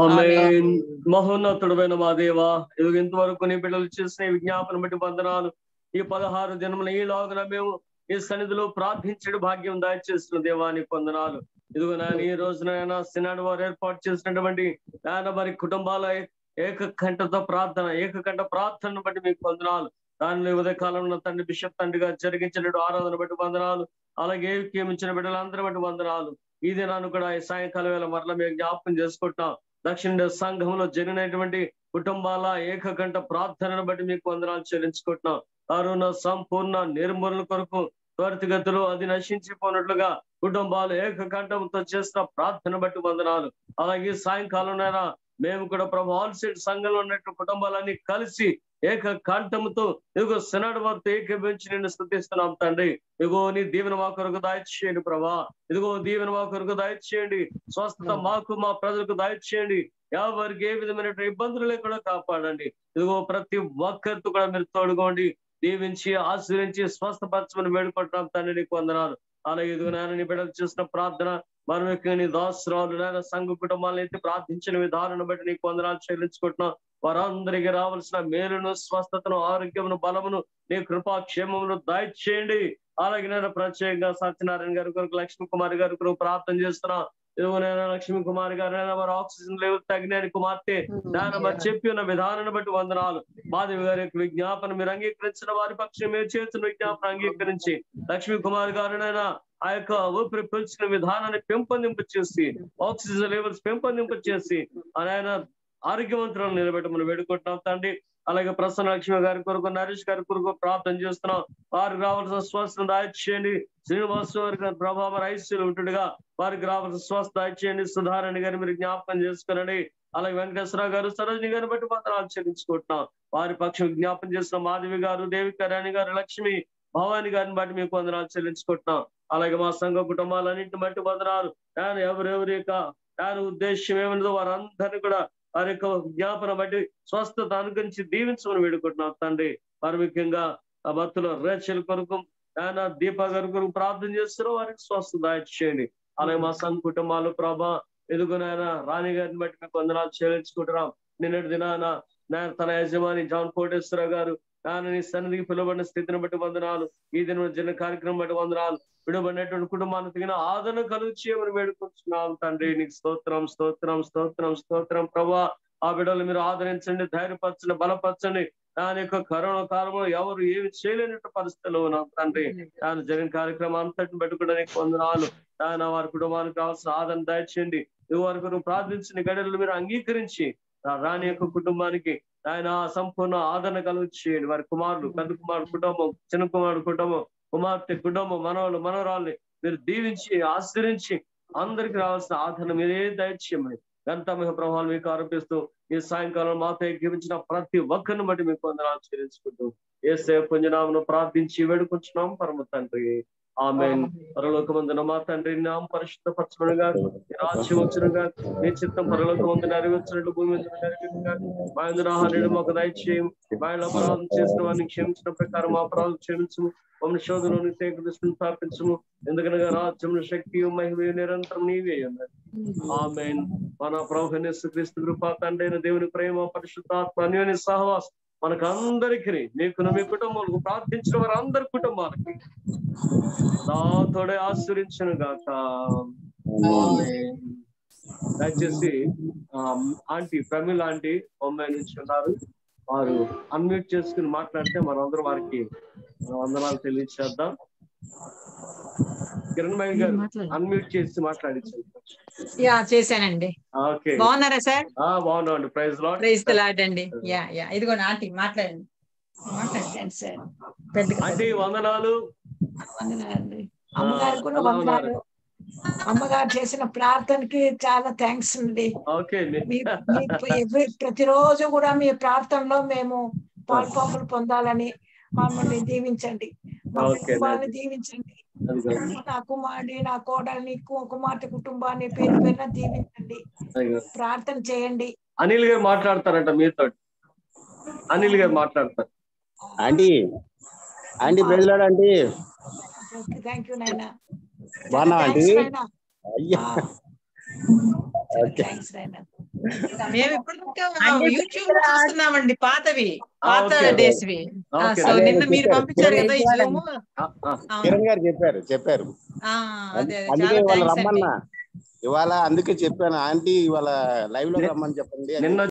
ఆమేన్ మహోన్నతుడమైన మా దేవా ఇదిగో ఇంతవరకు నీ బిడ్డలు చేసిన ఈ విజ్ఞాపన బట్టి వందనాలు ఈ పదహారు జన్మల ఈ లాగున మేము ఈ సన్నిధిలో ప్రార్థించడం భాగ్యం దయచేస్తున్న దేవానికి వందనాలు ఇదిగో నాయన ఈ రోజునైనా సినాడు వారు ఏర్పాటు చేసినటువంటి నాయన వారి కుటుంబాల ఏకకంఠతో ప్రార్థన ఏకకంఠ ప్రార్థనను బట్టి మీకు వందనాలు దానిలో ఉదయకాలంలో తండ్రి బిషప్ తండ్రిగా జరిగించిన ఆరాధన బట్టి వందనాలు అలాగే ఏమించిన బిడ్డలందరి బట్టి వందనాలు ఈ దినాన్ని కూడా ఈ సాయంకాలం వేళ మరలా మేము జ్ఞాపకం చేసుకుంటాం దక్షిణ సంఘంలో జరిగినటువంటి కుటుంబాల ఏకగంట ప్రార్థనను బట్టి మీకు వందనాలు చెల్లించుకుంటున్నాం కరుణ సంపూర్ణ నిర్మూలన కొరకు త్వరితగతిలో అది నశించిపోయినట్లుగా కుటుంబాలు ఏకకంఠంతో చేస్తున్న ప్రార్థన బట్టి వందనాలు అలాగే సాయంకాలంలో మేము కూడా ప్రభు ఆల్సైడ్ సంఘంలో ఉన్నట్టు కుటుంబాలన్నీ కలిసి ఏక కంఠముతో ఇదిగో సినాడు వారితో ఏకీభించి నిన్ను స్థుతిస్తున్నాం తండ్రి ఇదిగో నీ దీవెన మా కొరకు దయచేయండి ప్రభా ఇదిగో దీవెన మా కొరకు దయచేయండి స్వస్థత మాకు మా ప్రజలకు దయచేయండి ఎవరికి ఏ విధమైన ఇబ్బందులు లేకుండా కాపాడండి ఇదిగో ప్రతి ఒక్కరితో కూడా మీరు తోడుకోండి దీవించి ఆశ్రయించి స్వస్థపరచమని వేడుకుంటున్నాం తండ్రి నీకు వందనాలు అలాగే ఇదిగో నాయన నీ బిడ్డలు చేసిన ప్రార్థన మరొక నీ దాసురాలు నాయన సంఘ కుటుంబాలను అయితే ప్రార్థించిన విధానం బట్టి నీకు వందనాలు చెల్లించుకుంటున్నాం వారందరికీ రావాల్సిన మేలును స్వస్థతను ఆరోగ్యమును బలమును నీ కృపాక్షేమమును దయచేయండి అలాగే నేను ప్రత్యేకంగా సత్యనారాయణ గారి కొరకు లక్ష్మీ కుమార్ గారి కొరకు ప్రార్థన చేస్తున్నా ఇదిగోనైనా లక్ష్మీ కుమార్ గారు వారి ఆక్సిజన్ లెవెల్ తగినని కుమార్తె నాయన మరి చెప్పి ఉన్న విధానాన్ని బట్టి వందనాలు మాధవి గారి యొక్క విజ్ఞాపన మీరు అంగీకరించిన వారి పక్షం మీరు చేసిన విజ్ఞాపన అంగీకరించి లక్ష్మీ కుమార్ గారునైనా ఆ యొక్క ఊపిరి పీల్చిన విధానాన్ని పెంపొందింపు చేసి ఆక్సిజన్ లెవెల్స్ పెంపొందింపు చేసి ఆయన ఆరోగ్యవంతులను నిలబెట్టమని వేడుకుంటున్నాం తండ్రి అలాగే ప్రసన్న లక్ష్మి గారి కొరకు నరేష్ గారి కొరకు ప్రార్థన చేస్తున్నాం వారికి రావాల్సిన స్వస్థ దాయిచేయండి శ్రీనివాస్ వారి గారి ప్రభావ ఐశ్వర్యం ఉంటుండగా వారికి రావాల్సిన స్వస్థ దాయిచేయండి సుధారాణి గారిని మీరు జ్ఞాపకం చేసుకునండి అలాగే వెంకటేశ్వరరావు గారు సరోజిని గారిని బట్టి మాత్రం ఆచరించుకుంటున్నాం వారి పక్షం జ్ఞాపం చేసిన మాధవి గారు దేవిక రాణి గారు లక్ష్మి భవాని గారిని బట్టి మీకు వందనాలు చెల్లించుకుంటున్నాం అలాగే మా సంఘ కుటుంబాలన్నింటిని బట్టి వందనాలు నేను ఎవరెవరి యొక్క దాని ఉద్దేశం ఏమన్నదో వారందరినీ కూడా వారి యొక్క జ్ఞాపన బట్టి స్వస్థత అనుకరించి దీవించమని వేడుకుంటున్నాం తండ్రి వారి ముఖ్యంగా ఆ భక్తులు రేచల్ కొరకు ఆయన దీప గారి కొరకు ప్రార్థన చేస్తున్నాం వారికి స్వస్థత చేయండి అలాగే మా సంఘ కుటుంబాలు ప్రభా ఎదుగునైన రాణి గారిని బట్టి మీకు వందనాలు చెల్లించుకుంటున్నాం నిన్నటి దినాన నేను తన యజమాని జాన్ కోటేశ్వర గారు నాన్న నీ సన్నిధికి పిలువబడిన స్థితిని బట్టి వందనాలు ఈ దిన జరిగిన కార్యక్రమం బట్టి వందనాలు విడబడినటువంటి కుటుంబానికి తగిన ఆదరణ కలుగు చేయమని వేడుకుంటున్నాం తండ్రి నీకు స్తోత్రం స్తోత్రం స్తోత్రం స్తోత్రం ప్రభా ఆ బిడ్డలు మీరు ఆదరించండి ధైర్యపరచండి బలపరచండి దాని యొక్క కరోనా కాలంలో ఎవరు ఏమి చేయలేనట్టు పరిస్థితుల్లో ఉన్నాం తండ్రి దాని జరిగిన కార్యక్రమం అంతటిని పెట్టుకుంటే నీకు వందనాలు దాని వారి కుటుంబానికి కావాల్సిన ఆదరణ దయచేయండి ఇది వరకు ప్రార్థించిన గడలు మీరు అంగీకరించి రాణి యొక్క కుటుంబానికి ఆయన సంపూర్ణ ఆదరణ కలుగు చేయండి వారి కుమారుడు పెద్ద కుమారుడు కుటుంబం చిన్న కుమారుడు కుటుంబం కుమార్తె కుటుంబం మనవాళ్ళు మనవరాల్ని మీరు దీవించి ఆశ్రయించి అందరికి రావాల్సిన ఆదరణ మీరే దయచేయమని గంతమయ ప్రభావాలు మీకు ఆరోపిస్తూ ఈ సాయంకాలం మాతో ఎక్కించిన ప్రతి ఒక్కరిని బట్టి మీకు వందనాలు చెల్లించుకుంటూ ఏసే పుంజనామను ప్రార్థించి వేడుకుంటున్నాం పరమ తండ్రి ఆమె పరలోకమందున మా తండ్రి నామ పరిశుద్ధపరచబడుగా రాజ్యం వచ్చునుగా నీ చిత్తం పరలోకమందు నెరవేర్చినట్లు భూమి మీద నెరవేరుగా మా ఇందున ఆహార్యం మాకు దయచేయం మా ఇంట్లో అపరాధం చేసిన వారిని క్షమించిన ప్రకారం మా అపరాధం క్షమించము వంశోధులను తేక దృష్టిని స్థాపించము ఎందుకనగా రాజ్యం శక్తి మహిమ నిరంతరం నీవే ఉన్నది ఆమె మన ప్రభు క్రీస్తు కృపా తండ్రి దేవుని ప్రేమ పరిశుద్ధాత్మ అన్యోని సహవాసం మనకు అందరికి నీకు మీ కుటుంబాలకు ప్రార్థించిన వారి అందరి కుటుంబాలకి నాతోడే ఆశ్రయించను గాక ఆమేన్ దయచేసి ఆ, ఆంటీ ప్రమిళ ఆంటీ బొంబాయి నుంచి ఉన్నారు వారు అన్మ్యూట్ చేసుకుని మాట్లాడితే మనందరం వారికి వందనాలు తెలియచేద్దాం కిరణ్మయ్య గారు అన్మ్యూట్ చేసి మాట్లాడించండి యా చేశానండి ఓకే బాగున్నారా సార్ ఆ బాగున్నామండి ప్రైజ్ లాడ్ ప్రైజ్ లాడండి యా యా ఇదిగో ఆంటీ మాట్లాడండి మాట్లాడండి సార్ పెద్దగా ఆంటీ వందనాలు వందనాలండి ఆ, అమ్మగారు కూడా ఎలా ఉన్నారు? వందనాలు అమ్మగారు చేసిన ప్రార్థనకి చాలా థ్యాంక్స్ అండి ఓకే మీ మీ every- ప్రతిరోజు కూడా మీ ప్రార్థనలో మేము పాల్పంపులు పొందాలని మమ్మల్ని దీవించండి మా ఓకే, కుటుంబాన్ని నాది. దీవించండి అదిగో. నా కుమారుడి నా కోడల్ని కు- కుమార్తె కుటుంబాన్ని పేరు పేరున దీవించండి అదిగో. ప్రార్థన చేయండి అనిల్ గారు మాట్లాడతారంట మీతో అనిల్ గారు మాట్లాడతారు aunty aunty praise lord aunty thank you నాయనా బాగున్నావా ఆంటీ థ్యాంక్స్ నాయనా అయ్యా ఓకే థ్యాంక్స్ నాయనా మేము ఇప్పుడు అంటే యూట్యూబ్ లో చూస్తున్నామండి పాతవి ఆ, పాత ఓకే. డేస్ వి ఓకే. సో అదే నిన్న మీరు చెప్పారు. పంపించారు కదా ఈ కిరణ్ జూమ్ కిరణ్ గారు చెప్పారు చెప్పారు అదే అదే అందుకే చాలా ఇవాళ థ్యాంక్స్ అండి రమ్మన్నా ఇవాళ అందుకే చెప్పాను ఆంటీ ఇవాళ లైవ్ లో రమ్మని చెప్పండి అని నిన్న